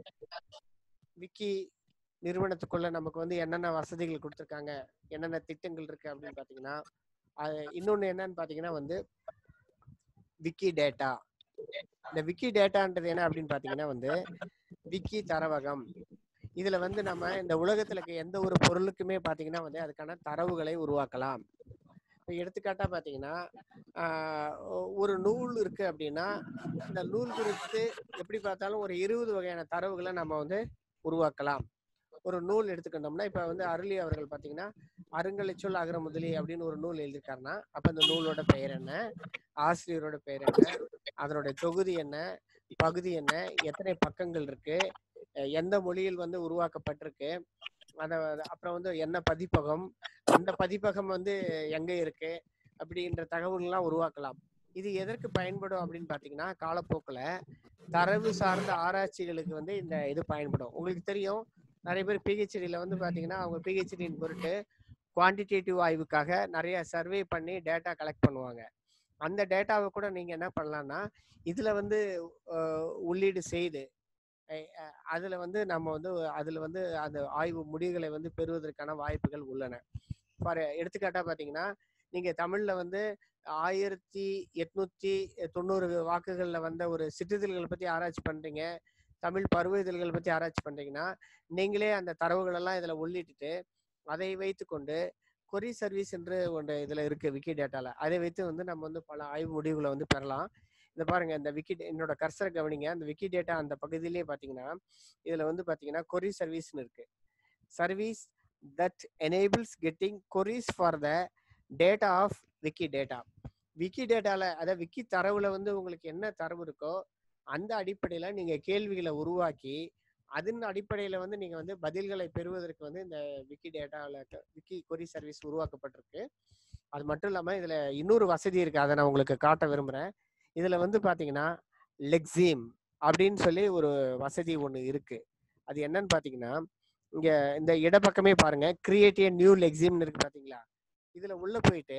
விக்கி நிறுவனத்துக்குள்ள நமக்கு வந்து என்னென்ன வசதிகள் கொடுத்துருக்காங்க என்னென்ன திட்டங்கள் இருக்கு அப்படின்னு பாத்தீங்கன்னா அது இன்னொன்னு என்னன்னு பாத்தீங்கன்னா வந்து விக்கி டேட்டா இந்த விக்கி டேட்டான்றது என்ன அப்படின்னு பாத்தீங்கன்னா வந்து விக்கி தரவகம் இதுல வந்து நம்ம இந்த உலகத்துல இருக்க எந்த ஒரு பொருளுக்குமே பாத்தீங்கன்னா வந்து அதுக்கான தரவுகளை உருவாக்கலாம் இப்போ எடுத்துக்காட்டா பாத்தீங்கன்னா ஆஹ் ஒ- ஒரு நூல் இருக்கு அப்படின்னா அந்த நூல் குறித்து எப்படி பார்த்தாலும் ஒரு இருபது வகையான தரவுகளை நம்ம வந்து உருவாக்கலாம் ஒரு நூல் எடுத்துக்கிட்டோம்னா இப்ப வந்து அருளி அவர்கள் பாத்தீங்கன்னா அருங்கலைச்சொல் அகர முதலி அப்படின்னு ஒரு நூல் எழுதியிருக்காருன்னா அப்ப அந்த நூலோட பெயர் என்ன ஆசிரியரோட பெயர் என்ன அதனுடைய தொகுதி என்ன பகுதி என்ன எத்தனை பக்கங்கள் இருக்கு அஹ் எந்த மொழியில் வந்து உருவாக்கப்பட்டிருக்கு அத அப்புறம் வந்து என்ன பதிப்பகம் அந்த பதிப்பகம் வந்து எங்க இருக்கு அப்படின்ற தகவல்கள்லாம் உருவாக்கலாம் இது எதற்கு பயன்படும் அப்படின்னு பாத்தீங்கன்னா காலப்போக்குல தரவு சார்ந்த ஆராய்ச்சிகளுக்கு வந்து இந்த இது பயன்படும் உங்களுக்கு தெரியும் நிறைய பேர் பிஹெச்டியில் வந்து பாத்தீங்கன்னா அவங்க பிஹெச்டியின் பொருட்டு குவான்டிடேட்டிவ் ஆய்வுக்காக நிறைய சர்வே பண்ணி டேட்டா கலெக்ட் பண்ணுவாங்க அந்த டேட்டாவை கூட நீங்க என்ன பண்ணலாம்னா இதுல வந்து அஹ், உள்ளீடு செய்து அஹ், அஹ், அதுல வந்து நம்ம வந்து அதுல வந்து அந்த ஆய்வு முடிவுகளை வந்து பெறுவதற்கான வாய்ப்புகள் உள்ளன ஃபார் எடுத்துக்காட்டா பாத்தீங்கன்னா நீங்க தமிழ்ல வந்து ஆயிரத்தி எட்நூத்தி தொண்ணூறு வாக்குகள்ல வந்த ஒரு சிற்றிதழ்களை பத்தி ஆராய்ச்சி பண்றீங்க தமிழ் பருவ இதழ்கள் பத்தி ஆராய்ச்சி பண்றீங்கன்னா நீங்களே அந்த தரவுகள் எல்லாம் இதுல உள்ளிட்டுட்டு அதை வைத்துக்கொண்டு கொரி சர்வீஸ் என்று ஒன்று இதுல இருக்கு விக்கி டேட்டால அதை வைத்து வந்து நம்ம வந்து பல ஆய்வு முடிவுகளை வந்து பெறலாம் இந்த பாருங்க இந்த விக்கி என்னோட கர்சரை கவனிங்க அந்த விக்கி டேட்டா அந்த பகுதியிலேயே பாத்தீங்கன்னா இதுல வந்து பாத்தீங்கன்னா கொரி சர்வீஸ்னு இருக்கு service that enables getting queries for the data of wiki data wiki டேட்டால அதாவது விக்கி தரவுல வந்து உங்களுக்கு என்ன தரவு இருக்கோ அந்த அடிப்படையில நீங்க கேள்விகளை உருவாக்கி அதன் அடிப்படையில வந்து நீங்க வந்து பதில்களை பெறுவதற்கு வந்து இந்த விக்கி டேட்டாவில் விக்கி கொரி சர்வீஸ் உருவாக்கப்பட்டிருக்கு அது மட்டும் இல்லாம இதுல இன்னொரு வசதி இருக்கு அதை நான் உங்களுக்கு காட்ட விரும்புறேன் இதுல வந்து பாத்தீங்கன்னா லெக்ஸிம் அப்படின்னு சொல்லி ஒரு வசதி ஒண்ணு இருக்கு அது என்னன்னு பாத்தீங்கன்னா இங்க இந்த இடப்பக்கமே பாருங்க கிரியேட் a நியூ லெக்ஸிம்னு இருக்கு பாத்தீங்களா இதுல உள்ள போயிட்டு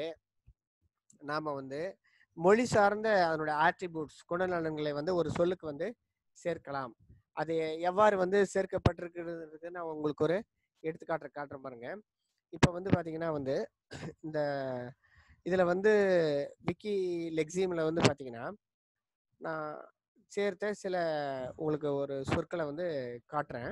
நாம வந்து மொழி சார்ந்த அதனுடைய ஆட்ரிபியூட்ஸ் குணநலன்களை வந்து ஒரு சொல்லுக்கு வந்து சேர்க்கலாம் அது எவ்வாறு வந்து சேர்க்கப்பட்டிருக்கிறது நான் உங்களுக்கு ஒரு எடுத்துக்காட்டு காட்டுறேன் பாருங்க இப்போ வந்து பாத்தீங்கன்னா வந்து இந்த இதுல வந்து விக்கி லெக்ஸிம்ல வந்து பாத்தீங்கன்னா நான் சேர்த்த சில உங்களுக்கு ஒரு சொற்களை வந்து காட்டுறேன்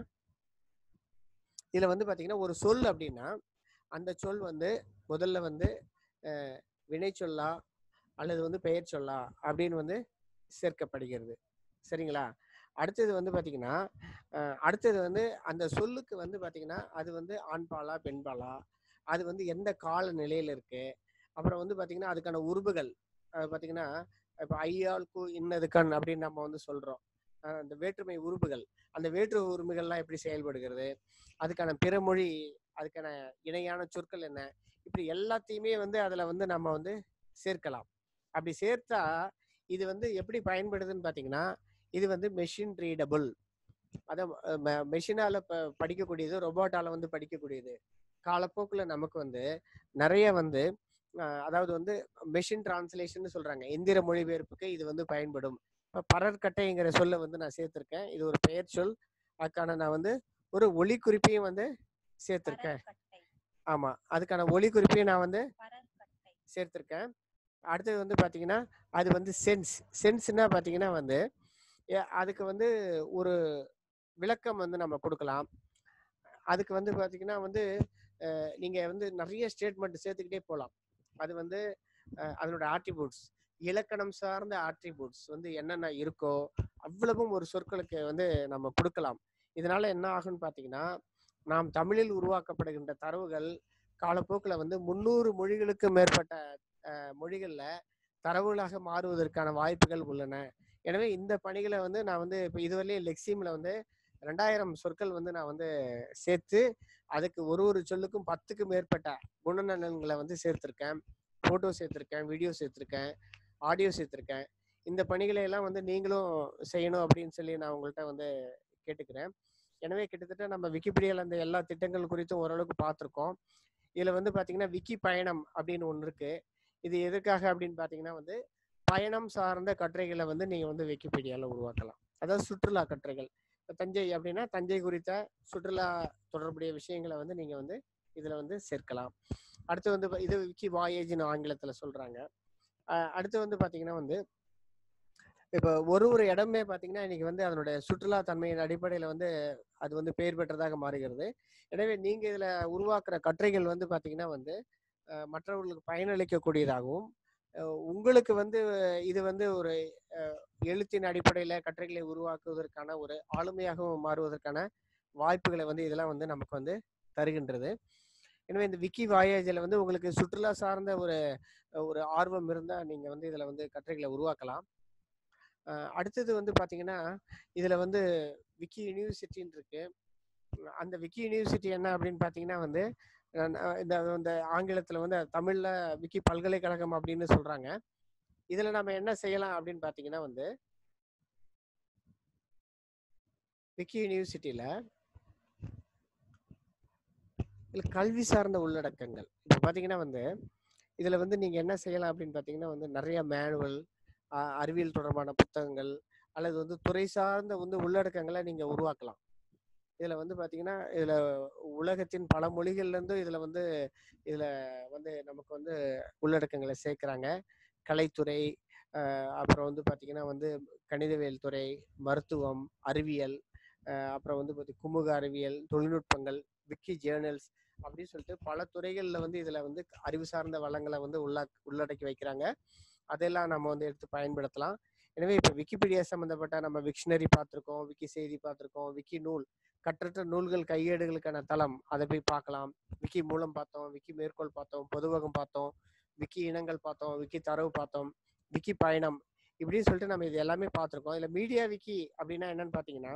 இதுல வந்து பாத்தீங்கன்னா ஒரு சொல் அப்படின்னா அந்த சொல் வந்து முதல்ல வந்து அஹ், வினை சொல்லா அல்லது வந்து பெயர் சொல்லா அப்படின்னு வந்து சேர்க்கப்படுகிறது சரிங்களா அடுத்தது வந்து பாத்தீங்கன்னா அஹ், அடுத்தது வந்து அந்த சொல்லுக்கு வந்து பாத்தீங்கன்னா அது வந்து ஆண்பாலா பெண்பாலா அது வந்து எந்த கால நிலையில இருக்கு அப்புறம் வந்து பாத்தீங்கன்னா அதுக்கான உருபுகள் அஹ், பாத்தீங்கன்னா இப்போ ஐயாளுக்கு இன்னது கண் அப்படின்னு நம்ம வந்து சொல்றோம் அஹ், அந்த வேற்றுமை உறுப்புகள் அந்த வேற்று உரிமைகள்லாம் எப்படி செயல்படுகிறது அதுக்கான பிறமொழி அதுக்கான இணையான சொற்கள் என்ன இப்படி எல்லாத்தையுமே வந்து அதுல வந்து நம்ம வந்து சேர்க்கலாம் அப்படி சேர்த்தா இது வந்து எப்படி பயன்படுதுன்னு பார்த்தீங்கன்னா இது வந்து மெஷின் ரீடபிள் அதை மெஷினால படிக்கக்கூடியது ரொபோட்டால வந்து படிக்கக்கூடியது காலப்போக்கில் நமக்கு வந்து நிறைய வந்து அஹ், அதாவது வந்து மெஷின் டிரான்ஸ்லேஷன் சொல்றாங்க எந்திர மொழிபெயர்ப்புக்கு இது வந்து பயன்படும் இப்போ பரற்கட்டைங்கிற சொல்ல வந்து நான் சேர்த்திருக்கேன் இது ஒரு பெயர் சொல் அதுக்கான நான் வந்து ஒரு ஒலி குறிப்பையும் வந்து சேர்த்திருக்கேன் ஆமா அதுக்கான ஒலி குறிப்பையும் நான் வந்து சேர்த்திருக்கேன் அடுத்தது வந்து பாத்தீங்கன்னா அது வந்து சென்ஸ் சென்ஸ்னா பாத்தீங்கன்னா வந்து ஏ- அதுக்கு வந்து ஒரு விளக்கம் வந்து நம்ம கொடுக்கலாம் அதுக்கு வந்து பாத்தீங்கன்னா வந்து அஹ், நீங்க வந்து நிறைய ஸ்டேட்மெண்ட் சேர்த்துக்கிட்டே போகலாம் அது வந்து அஹ், அதனோட ஆட்ரிபியூட்ஸ் இலக்கணம் சார்ந்த ஆட்ரிபியூட்ஸ் வந்து என்னென்ன இருக்கோ அவ்வளவும் ஒரு சொற்களுக்கு வந்து நம்ம கொடுக்கலாம் இதனால என்ன ஆகும்னு பாத்தீங்கன்னா நாம் தமிழில் உருவாக்கப்படுகின்ற தரவுகள் காலப்போக்கில் வந்து முந்நூறு மொழிகளுக்கு மேற்பட்ட அஹ், மொழிகள்ல தரவுகளாக மாறுவதற்கான வாய்ப்புகள் உள்ளன எனவே இந்த பணிகளை வந்து நான் வந்து இப்போ இதுவரையிலும் லெக்சிம்ல வந்து ரெண்டாயிரம் சொற்கள் வந்து நான் வந்து சேர்த்து அதுக்கு ஒரு ஒரு சொல்லுக்கும் பத்துக்கு மேற்பட்ட குணநலன்களை வந்து சேர்த்திருக்கேன் ஃபோட்டோ சேர்த்திருக்கேன் வீடியோ சேர்த்திருக்கேன் ஆடியோ சேர்த்திருக்கேன் இந்த பணிகளை எல்லாம் வந்து நீங்களும் செய்யணும் அப்படின்னு சொல்லி நான் உங்கள்கிட்ட வந்து கேட்டுக்கிறேன் எனவே கிட்டத்தட்ட நம்ம விக்கிபீடியால அந்த எல்லா திட்டங்கள் குறித்தும் ஓரளவுக்கு பார்த்துருக்கோம் இதுல வந்து பாத்தீங்கன்னா விக்கி பயணம் அப்படின்னு ஒன்று இருக்கு இது எதுக்காக அப்படின்னு பாத்தீங்கன்னா வந்து பயணம் சார்ந்த கட்டுரைகளை வந்து நீங்க வந்து விக்கிபீடியால உருவாக்கலாம் அதாவது சுற்றுலா கட்டுரைகள் இப்ப தஞ்சை அப்படின்னா தஞ்சை குறித்த சுற்றுலா தொடர்புடைய விஷயங்களை வந்து நீங்க வந்து இதுல வந்து சேர்க்கலாம் அடுத்து வந்து பா- இது விக்கி வாயேஜ்னு ஆங்கிலத்துல சொல்றாங்க அஹ் அடுத்து வந்து பாத்தீங்கன்னா வந்து இப்போ ஒரு ஒரு இடமே பாத்தீங்கன்னா இன்னைக்கு வந்து அதனுடைய சுற்றுலா தன்மையின் அடிப்படையில வந்து அது வந்து பெயர் பெற்றதாக மாறுகிறது எனவே நீங்க இதுல உருவாக்குற கட்டுரைகள் வந்து பாத்தீங்கன்னா வந்து அஹ், மற்றவர்களுக்கு பயனளிக்கக்கூடியதாகவும் அஹ், உங்களுக்கு வந்து இது வந்து ஒரு அஹ், எழுத்தின் அடிப்படையில கட்டுரைகளை உருவாக்குவதற்கான ஒரு ஆளுமையாகவும் மாறுவதற்கான வாய்ப்புகளை வந்து இதெல்லாம் வந்து நமக்கு வந்து தருகின்றது எனவே இந்த விக்கி வாயேஜில் வந்து உங்களுக்கு சுற்றுலா சார்ந்த ஒரு ஒரு ஆர்வம் இருந்தால் நீங்கள் வந்து இதில் வந்து கட்டுரைகளை உருவாக்கலாம் அஹ் அடுத்தது வந்து பார்த்தீங்கன்னா இதில் வந்து விக்கி யூனிவர்சிட்டின்னு இருக்கு உம் அந்த விக்கி யூனிவர்சிட்டி என்ன அப்படின்னு பார்த்தீங்கன்னா வந்து அஹ் அஹ் இந்த இந்த ஆங்கிலத்தில் வந்து தமிழில் விக்கி பல்கலைக்கழகம் அப்படின்னு சொல்கிறாங்க இதில் நம்ம என்ன செய்யலாம் அப்படின்னு பார்த்தீங்கன்னா வந்து விக்கி யூனிவர்சிட்டியில் இதில் கல்வி சார்ந்த உள்ளடக்கங்கள் இப்போ பார்த்தீங்கன்னா வந்து இதில் வந்து நீங்கள் என்ன செய்யலாம் அப்படின்னு பார்த்தீங்கன்னா வந்து நிறைய மேனுவல் அறிவியல் தொடர்பான புத்தகங்கள் அல்லது வந்து துறை சார்ந்த வந்து உள்ளடக்கங்களை நீங்கள் உருவாக்கலாம் இதில் வந்து பார்த்தீங்கன்னா இதில் உலகத்தின் பல மொழிகள்லேருந்து இதில் வந்து இதில் வந்து நமக்கு வந்து உள்ளடக்கங்களை சேர்க்குறாங்க கலைத்துறை அஹ் அப்புறம் வந்து பார்த்தீங்கன்னா வந்து கணிதவியல் துறை மருத்துவம் அறிவியல் அஹ் அப்புறம் வந்து பார்த்தி குமுக அறிவியல் தொழில்நுட்பங்கள் விக்கி ஜேர்னல்ஸ் அப்படின்னு சொல்லிட்டு பல துறைகளில் வந்து இதில் வந்து அறிவு சார்ந்த வளங்களை வந்து உள்ள உள்ளடக்கி வைக்கிறாங்க அதெல்லாம் நம்ம வந்து எடுத்து பயன்படுத்தலாம் எனவே இப்போ விக்கிபீடியா சம்மந்தப்பட்ட நம்ம விக்ஷனரி பார்த்துருக்கோம் விக்கி செய்தி பார்த்துருக்கோம் விக்கி நூல் கற்றற்ற நூல்கள் கையேடுகளுக்கான தளம் அதை போய் பார்க்கலாம் விக்கி மூலம் பார்த்தோம் விக்கி மேற்கோள் பார்த்தோம் பொதுவகம் பார்த்தோம் விக்கி இனங்கள் பார்த்தோம் விக்கி தரவு பார்த்தோம் விக்கி பயணம் இப்படின்னு சொல்லிட்டு நம்ம இது எல்லாமே பார்த்துருக்கோம் இதில் மீடியா விக்கி அப்படின்னா என்னன்னு பார்த்தீங்கன்னா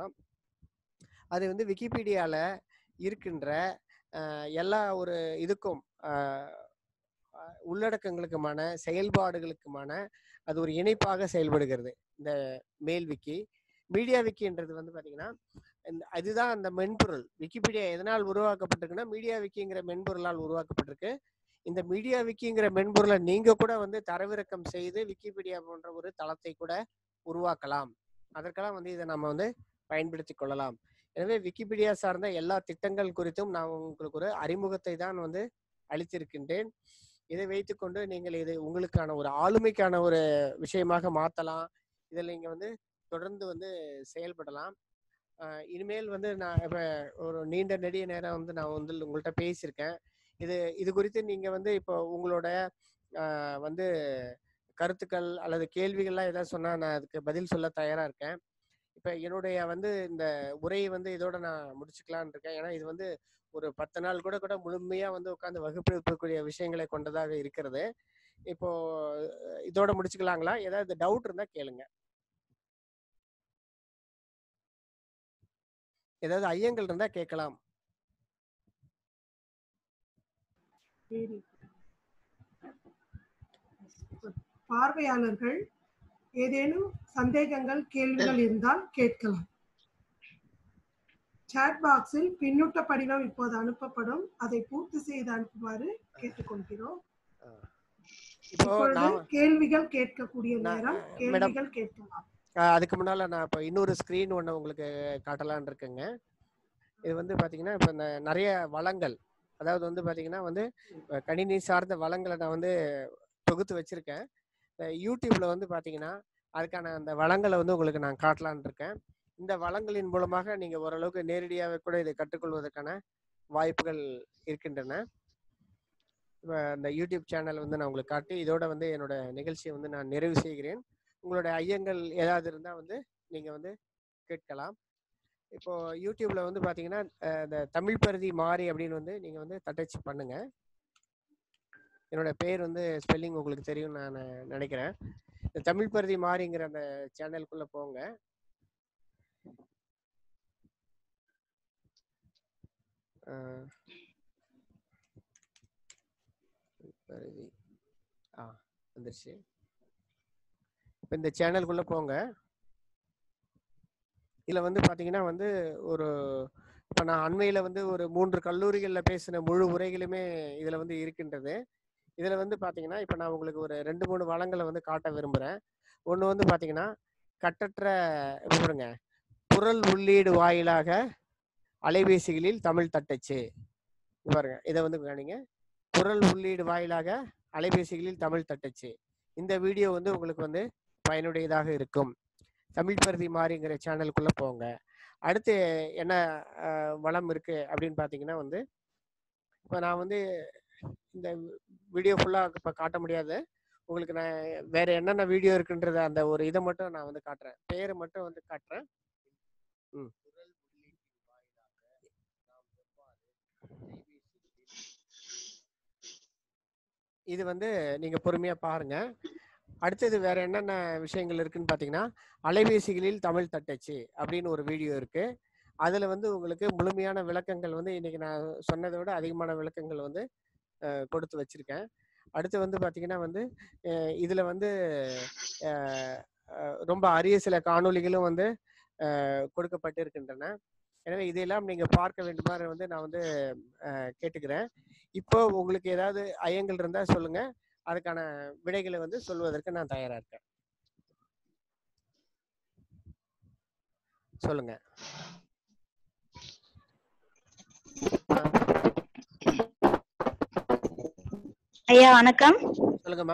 அது வந்து விக்கிபீடியால இருக்கின்ற அஹ், எல்லா ஒரு இதுக்கும் அஹ், அஹ், உள்ளடக்கங்களுக்குமான செயல்பாடுகளுக்குமான அது ஒரு இணைப்பாக செயல்படுகிறது இந்த மேல் விக்கி மீடியா விக்கின்றது வந்து பாத்தீங்கன்னா இந்த அதுதான் அந்த மென்பொருள் விக்கிபீடியா எதனால் உருவாக்கப்பட்டிருக்குன்னா மீடியா விக்கிங்கிற மென்பொருளால் உருவாக்கப்பட்டிருக்கு இந்த மீடியா விக்கிங்கிற மென்பொருளை நீங்க கூட வந்து தரவிறக்கம் செய்து விக்கிபீடியா போன்ற ஒரு தளத்தை கூட உருவாக்கலாம் அதற்கெல்லாம் வந்து இதை நம்ம வந்து பயன்படுத்தி கொள்ளலாம் எனவே விக்கிபீடியா சார்ந்த எல்லா திட்டங்கள் குறித்தும் நான் உங்களுக்கு ஒரு அறிமுகத்தை தான் வந்து அளித்திருக்கின்றேன் இதை வைத்துக்கொண்டு நீங்கள் இது உங்களுக்கான ஒரு ஆளுமைக்கான ஒரு விஷயமாக மாற்றலாம் இதில் நீங்கள் வந்து தொடர்ந்து வந்து செயல்படலாம் ஆஹ் இனிமேல் வந்து நான் இப்போ ஒரு நீண்ட நெடிய நேரம் வந்து நான் வந்து உங்கள்கிட்ட பேசியிருக்கேன் இது இது குறித்து நீங்கள் வந்து இப்போ உங்களோட ஆஹ் வந்து கருத்துக்கள் அல்லது கேள்விகள்லாம் ஏதாவது சொன்னால் நான் அதுக்கு பதில் சொல்ல தயாராக இருக்கேன் இப்போ என்னுடைய வந்து இந்த உரையை வந்து இதோட நான் முடிச்சுக்கலான்னு இருக்கேன் ஏன்னா இது வந்து ஒரு பத்து நாள் கூட கூட முழுமையாக வந்து உட்காந்து வகுப்பெடுக்கக்கூடிய விஷயங்களை கொண்டதாக இருக்கிறது இப்போ அஹ் இதோட முடிச்சுக்கலாங்களா ஏதாவது டவுட் இருந்தால் கேளுங்க ஏதாவது ஐயங்கள் இருந்தால் கேட்கலாம் பார்வையாளர்கள் ஏதேனும் சந்தேகங்கள் கேள்விகள் இருந்தால் கேட்கலாம் சாட் பாக்ஸில் பின்னூட்ட படிவம் இப்போது அனுப்பப்படும் அதை பூர்த்தி செய்து அனுப்புமாறு கேட்டுக்கொள்கிறோம் இப்போ இப்பொழுது நான் கேள்விகள் கேட்கக்கூடிய நான், நேரம் மேடம். கேள்விகள் கேட்கலாம் ஆஹ் அதுக்கு முன்னால நான் இப்போ இன்னொரு ஸ்க்ரீன் ஒன்று உங்களுக்கு காட்டலாம்னு இருக்கேங்க இது வந்து பார்த்தீங்கன்னா இப்போ இந்த நிறைய வளங்கள் அதாவது வந்து பார்த்தீங்கன்னா வந்து அஹ் கணினி சார்ந்த வளங்களை நான் வந்து தொகுத்து வச்சிருக்கேன் இந்த யூடியூப்ல வந்து பார்த்தீங்கன்னா அதுக்கான அந்த வளங்களை வந்து உங்களுக்கு நான் காட்டலாம்னு இருக்கேன் இந்த வளங்களின் மூலமாக நீங்கள் ஓரளவுக்கு நேரடியாகவே கூட இதை கற்றுக்கொள்வதற்கான வாய்ப்புகள் இருக்கின்றன இப்போ இந்த யூடியூப் சேனல் வந்து நான் உங்களுக்கு காட்டி இதோட வந்து என்னோட நிகழ்ச்சியை வந்து நான் நிறைவு செய்கிறேன் உங்களுடைய ஐயங்கள் ஏதாவது இருந்தால் வந்து நீங்கள் வந்து கேட்கலாம் இப்போ யூடியூப்ல வந்து பார்த்தீங்கன்னா அஹ், இந்த தமிழ் பருதி மாறி அப்படின்னு வந்து நீங்கள் வந்து தட்டச்சு பண்ணுங்க என்னோட பேர் வந்து ஸ்பெல்லிங் உங்களுக்கு தெரியும் நான் நினைக்கிறேன் இந்த தமிழ் பருதி மாறிங்கிற அந்த சேனலுக்குள்ள போங்க அஹ், பருதி ஆ வந்துருச்சு இப்போ இந்த சேனலுக்குள்ள போங்க இதில் வந்து பார்த்தீங்கன்னா வந்து ஒரு இப்போ நான் அண்மையில் வந்து ஒரு மூன்று கல்லூரிகளில் பேசின முழு உரைகளுமே இதில் வந்து இருக்கின்றது இதில் வந்து பார்த்தீங்கன்னா இப்போ நான் உங்களுக்கு ஒரு ரெண்டு மூணு வளங்களை வந்து காட்ட விரும்புகிறேன் ஒன்று வந்து பார்த்தீங்கன்னா கட்டற்ற இப்ப பாருங்க குரல் உள்ளீடு வாயிலாக அலைபேசிகளில் தமிழ் தட்டச்சு இங்க பாருங்க இதை வந்து கவனிங்க குரல் உள்ளீடு வாயிலாக அலைபேசிகளில் தமிழ் தட்டச்சு இந்த வீடியோ வந்து உங்களுக்கு வந்து பயனுடையதாக இருக்கும் தமிழ் பருதி மாறிங்கிற சேனலுக்குள்ள போங்க அடுத்து என்ன அஹ், வளம் இருக்கு அப்படின்னு பார்த்தீங்கன்னா வந்து இப்போ நான் வந்து இந்த வீடியோ ஃபுல்லாக இப்போ காட்ட முடியாது உங்களுக்கு நான் வேற என்னென்ன வீடியோ இருக்குன்றத அந்த ஒரு இதை மட்டும் நான் வந்து காட்டுறேன் பேரை மட்டும் வந்து காட்டுறேன் ம் இது வந்து நீங்க பொறுமையா பாருங்க அடுத்தது வேற என்னென்ன விஷயங்கள் இருக்குன்னு பார்த்தீங்கன்னா அலைபேசிகளில் தமிழ் தட்டச்சு அப்படின்னு ஒரு வீடியோ இருக்கு அதுல வந்து உங்களுக்கு முழுமையான விளக்கங்கள் வந்து இன்னைக்கு நான் சொன்னதை விட அதிகமான விளக்கங்கள் வந்து அஹ், கொடுத்து வச்சிருக்கேன் அடுத்து வந்து பார்த்தீங்கன்னா வந்து அஹ், இதுல வந்து அஹ், அஹ், ரொம்ப அரிய சில காணொளிகளும் வந்து அஹ், கொடுக்கப்பட்டு இருக்கின்றன எனவே இதையெல்லாம் நீங்க பார்க்க வேண்டுமாறு வந்து நான் வந்து அஹ், கேட்டுக்கிறேன் இப்போ உங்களுக்கு ஏதாவது ஐயங்கள் இருந்தா சொல்லுங்க அதுக்கான விடைகளை வந்து சொல்வதற்கு நான் தயாரா இருக்கேன் சொல்லுங்க ஐயா வணக்கம் சொல்லுங்கம்மா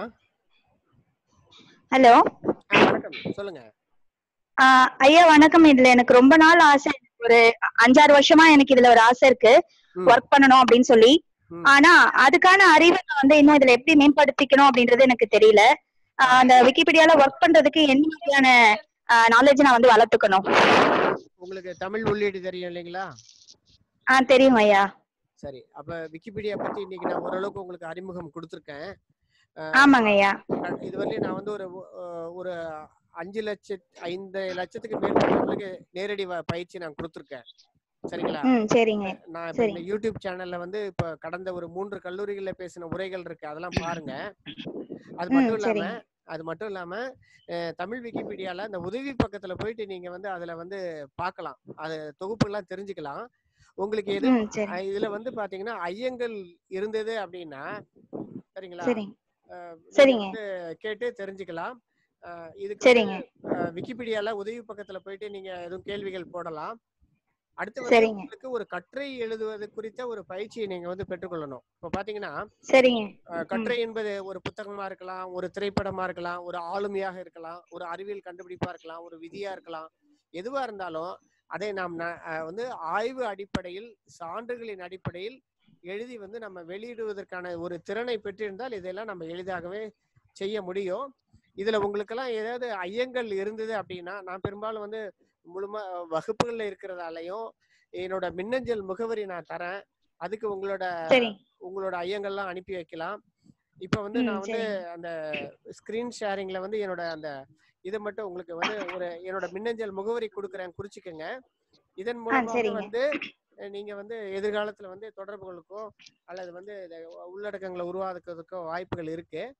ஹலோ ஆ, வணக்கம் சொல்லுங்க ஐயா வணக்கம் இதுல எனக்கு ரொம்ப நாள் ஆசை ஒரு அஞ்சாறு வருஷமா எனக்கு இதுல ஒரு ஆசை இருக்கு ம். ஒர்க் பண்ணணும் அப்படின்னு சொல்லி ம். ஆனா அதுக்கான அறிவை நான் வந்து இன்னும் இதுல எப்படி மேம்படுத்திக்கணும் அப்படின்றது எனக்கு தெரியல ஆஹ் அந்த விக்கிபீடியால ஒர்க் பண்றதுக்கு என்ன மாதிரியான நாலேஜ் நான் வந்து வளர்த்துக்கணும் உங்களுக்கு தமிழ் உள்ளீடு தெரியும் இல்லைங்களா ஆ தெரியும் ஐயா சரி அப்ப விக்கிபீடியா பத்தி இன்னைக்கு நான் ஓரளவுக்கு உங்களுக்கு அறிமுகம் கொடுத்துருக்கேன் அஹ், ஆமாங்க ஐயா அஹ், இதுவரையிலும் நான் வந்து ஒரு அஹ், ஒரு அஞ்சு லட்ச ஐந்து லட்சத்துக்கு மேற்பட்டவங்களுக்கு நேரடி வ- பயிற்சி நான் கொடுத்துருக்கேன் சரிங்களா ம் சரிங்க நான் இப்ப இந்த யூடியூப் சேனல்ல வந்து இப்ப கடந்த ஒரு மூன்று கல்லூரிகள்ல பேசின உரைகள் இருக்கு அதெல்லாம் பாருங்க அது ம் மட்டும் இல்லாம சரிங்க அது மட்டும் இல்லாம அஹ், தமிழ் விக்கிபீடியால இந்த உதவி பக்கத்துல போயிட்டு நீங்க வந்து அதுல வந்து பார்க்கலாம் அது தொகுப்புகள்லாம் தெரிஞ்சுக்கலாம் உங்களுக்கு எது ம் சரி அஹ், இதுல வந்து பாத்தீங்கன்னா ஐயங்கள் இருந்தது அப்படின்னா சரிங்களா சரிங்க அஹ், நீங்க சரிங்க வந்து கேட்டு தெரிஞ்சுக்கலாம் அஹ், இதுக்கு சரிங்க வந்து அஹ், விக்கிபீடியால உதவி பக்கத்துல போயிட்டு நீங்க எதுவும் கேள்விகள் போடலாம் அடுத்து வந்து சரிங்க உங்களுக்கு ஒரு கட்டுரை எழுதுவது குறித்த ஒரு பயிற்சியை நீங்க வந்து பெற்றுக்கொள்ளணும் இப்ப பாத்தீங்கன்னா சரிங்க அஹ், ம் கட்டுரை என்பது ஒரு புத்தகமா இருக்கலாம் ஒரு திரைப்படமா இருக்கலாம் ஒரு ஆளுமையாக இருக்கலாம் ஒரு அறிவியல் கண்டுபிடிப்பா இருக்கலாம் ஒரு விதியா இருக்கலாம் எதுவா இருந்தாலும் அதை நாம் ந- அஹ், வந்து ஆய்வு அடிப்படையில் சான்றுகளின் அடிப்படையில் எழுதி வந்து நம்ம வெளியிடுவதற்கான ஒரு திறனை பெற்றிருந்தால் இதெல்லாம் நம்ம எளிதாகவே செய்ய முடியும் இதுல உங்களுக்கெல்லாம் ஏதாவது ஐயங்கள் இருந்தது அப்படின்னா நான் பெரும்பாலும் வந்து முழும வகுப்புகள்ல இருக்கிறதாலையும் என்னோட மின்னஞ்சல் முகவரி நான் தரேன் அதுக்கு உங்களோட சரி உங்களோட ஐயங்கள்லாம் அனுப்பி வைக்கலாம் இப்போ வந்து ம் நான் வந்து சரிங்க அந்த ஸ்கிரீன் ஷேரிங்ல வந்து என்னோட அந்த இதை மட்டும் உங்களுக்கு வந்து ஒரு என்னோட மின்னஞ்சல் முகவரி கொடுக்குறேன் குறிச்சுக்கோங்க இதன் ஆ மூலமாக சரிங்க வந்து அஹ், நீங்க வந்து எதிர்காலத்துல வந்து தொடர்புகளுக்கோ அல்லது வந்து இத உள்ளடக்கங்களை உருவாக்குறதுக்கோ வாய்ப்புகள் இருக்கு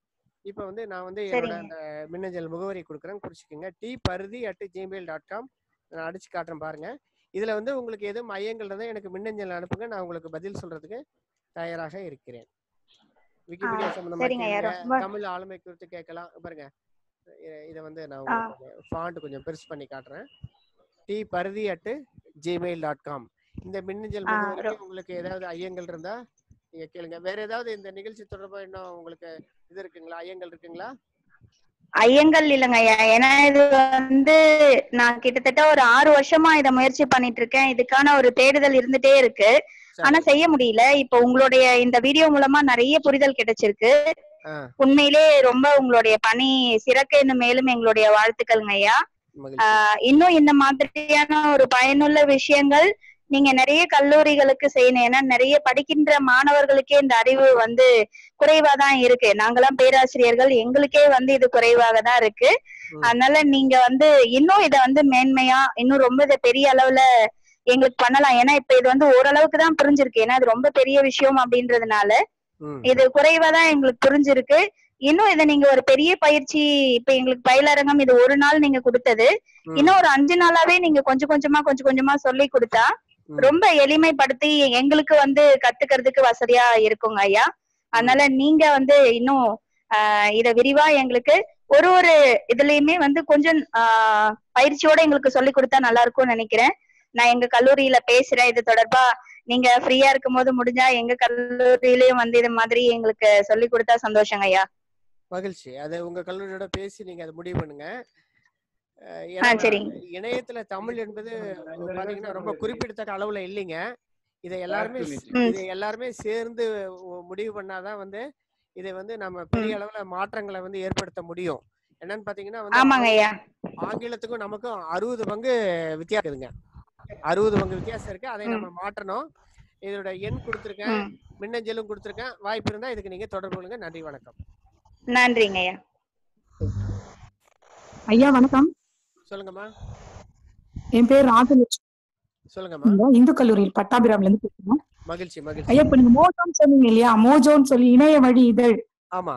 இப்போ வந்து நான் வந்து என்னோட சரிங்க. அந்த மின்னஞ்சல் முகவரி கொடுக்குறேன் குறிச்சிக்கோங்க T Paruthi at gmail dot com நான் அடிச்சு காட்டுறேன் பாருங்க இதுல வந்து உங்களுக்கு எதுவும் மையங்கள் இருந்தால் எனக்கு மின்னஞ்சல் அனுப்புங்க நான் உங்களுக்கு பதில் சொல்றதுக்கு தயாராக இருக்கிறேன் விக்கிபீடியா சம்பந்தமா சரிங்க ஐயா, கேளுங்க ரொம்ப- தமிழ் ஆளுமை குறித்து கேட்கலாம் பாருங்க இ- இதை வந்து நான் ஆ. உங்களுக்கு ஃபாண்ட் கொஞ்சம் பெருசு பண்ணி காட்டுறேன் D Paruthi at gmail dot com இந்த மின்னஞ்சல் ஆ, முகவரிக்கு உங்களுக்கு ஏதாவது ஐயங்கள் இருந்தா நீங்க கேளுங்க வேற ஏதாவது இந்த நிகழ்ச்சி தொடர்பா இன்னும் உங்களுக்கு இது இருக்குங்களா ஐயங்கள் இருக்குங்களா ஐயங்கள் இல்லைங்க ஐயா ஏன்னா இது வந்து நான் கிட்டத்தட்ட ஒரு ஆறு வருஷமா இத முயற்சி பண்ணிட்டு இருக்கேன் இதுக்கான ஒரு தேடுதல் இருந்துட்டே இருக்கு ஆனா செய்ய முடியல இப்போ உங்களுடைய இந்த வீடியோ மூலமா நிறைய புரிதல் கிடைச்சிருக்கு ஆ, உண்மையிலே ரொம்ப உங்களுடைய பணி சிறக்க இன்னும் மேலும் எங்களுடைய வாழ்த்துக்கள்ங்க ஐயா மகிழ்ச்சி ஆஹ் இன்னும் இந்த மாதிரியான ஒரு பயனுள்ள விஷயங்கள் நீங்க நிறைய கல்லூரிகளுக்கு செய்யணும் ஏன்னா நிறைய படிக்கின்ற மாணவர்களுக்கே இந்த அறிவு வந்து குறைவா தான் இருக்கு நாங்கெல்லாம் பேராசிரியர்கள் எங்களுக்கே வந்து இது குறைவாக தான் இருக்கு ம். அதனால நீங்க வந்து இன்னும் இத வந்து மேன்மையா இன்னும் ரொம்ப இதை பெரிய அளவுல எங்களுக்கு பண்ணலாம் ஏன்னா இப்ப இது வந்து ஓரளவுக்கு தான் புரிஞ்சிருக்கு ஏன்னா இது ரொம்ப பெரிய விஷயம் அப்படின்றதுனால ம், இது குறைவா தான் எங்களுக்கு புரிஞ்சிருக்கு இன்னும் இதை நீங்க ஒரு பெரிய பயிற்சி இப்ப எங்களுக்கு பயிலரங்கம் இது ஒரு நாள் நீங்க கொடுத்தது ம், இன்னும் ஒரு அஞ்சு நாளாவே நீங்க கொஞ்சம் கொஞ்சமா கொஞ்சம் கொஞ்சமா சொல்லி கொடுத்தா ம். ரொம்ப எளிமைப்படுத்தி எங்களுக்கு வந்து கத்துக்கிறதுக்கு வசதியா இருக்குங்க ஐயா அதனால நீங்க வந்து இன்னும் ஆஹ் இத விரிவா எங்களுக்கு ஒரு ஒரு இதுலயுமே வந்து கொஞ்சம் ஆஹ் பயிற்சியோட எங்களுக்கு சொல்லி கொடுத்தா நல்லா இருக்கும்னு நினைக்கிறேன் நான் எங்க கல்லூரியில பேசுறேன் இது தொடர்பா நீங்க ஃப்ரீயா இருக்கும் போது முடிஞ்சா எங்க கல்லூரியிலயும் வந்து இது மாதிரி எங்களுக்கு சொல்லி கொடுத்தா சந்தோஷங்க ஐயா மகிழ்ச்சி அது உங்க கல்லூரியோட பேசி நீங்க அதை முடிவு பண்ணுங்க அஹ், ஆ ஏன்னா சரிங்க இணையத்துல தமிழ் என்பது பாத்தீங்கன்னா ரொம்ப குறிப்பிடத்தக்க அளவுல இல்லைங்க இதை எல்லாருமே ம். இதை எல்லாருமே சேர்ந்து ஒ- முடிவு பண்ணாதான் வந்து இதை வந்து நம்ம பெரிய அளவுல மாற்றங்களை வந்து ஏற்படுத்த முடியும் என்னன்னு பாத்தீங்கன்னா வந்து ஆமாங்க ஐயா ஆங்கிலத்துக்கும் நமக்கும் அறுபது பங்கு வித்தியாசம் இருக்குதுங்க அறுபது பங்கு வித்தியாசம் இருக்கு அதை நம்ம மாற்றணும் இதோட எண் கொடுத்துருக்கேன் ம். மின்னஞ்சலும் கொடுத்துருக்கேன் வாய்ப்பு இருந்தா இதுக்கு நீங்க தொடர்பு கொள்ளுங்க நன்றி வணக்கம் நன்றிங்க ஐயா ஐயா வணக்கம் சொல்லுங்கம்மா என் பேர் ராஜலட்சுமி சொல்லுங்கம்மா இந்து கல்லூரியில் பட்டாபிராம்ல இருந்து பேசுறேன் மகிழ்ச்சி மகிழ்ச்சி ஐயா இப்ப நீங்க மோஜோன்னு சொன்னீங்க இல்லையா மோஜோன்னு சொல்லி இணைய வழி இதழ் ஆமா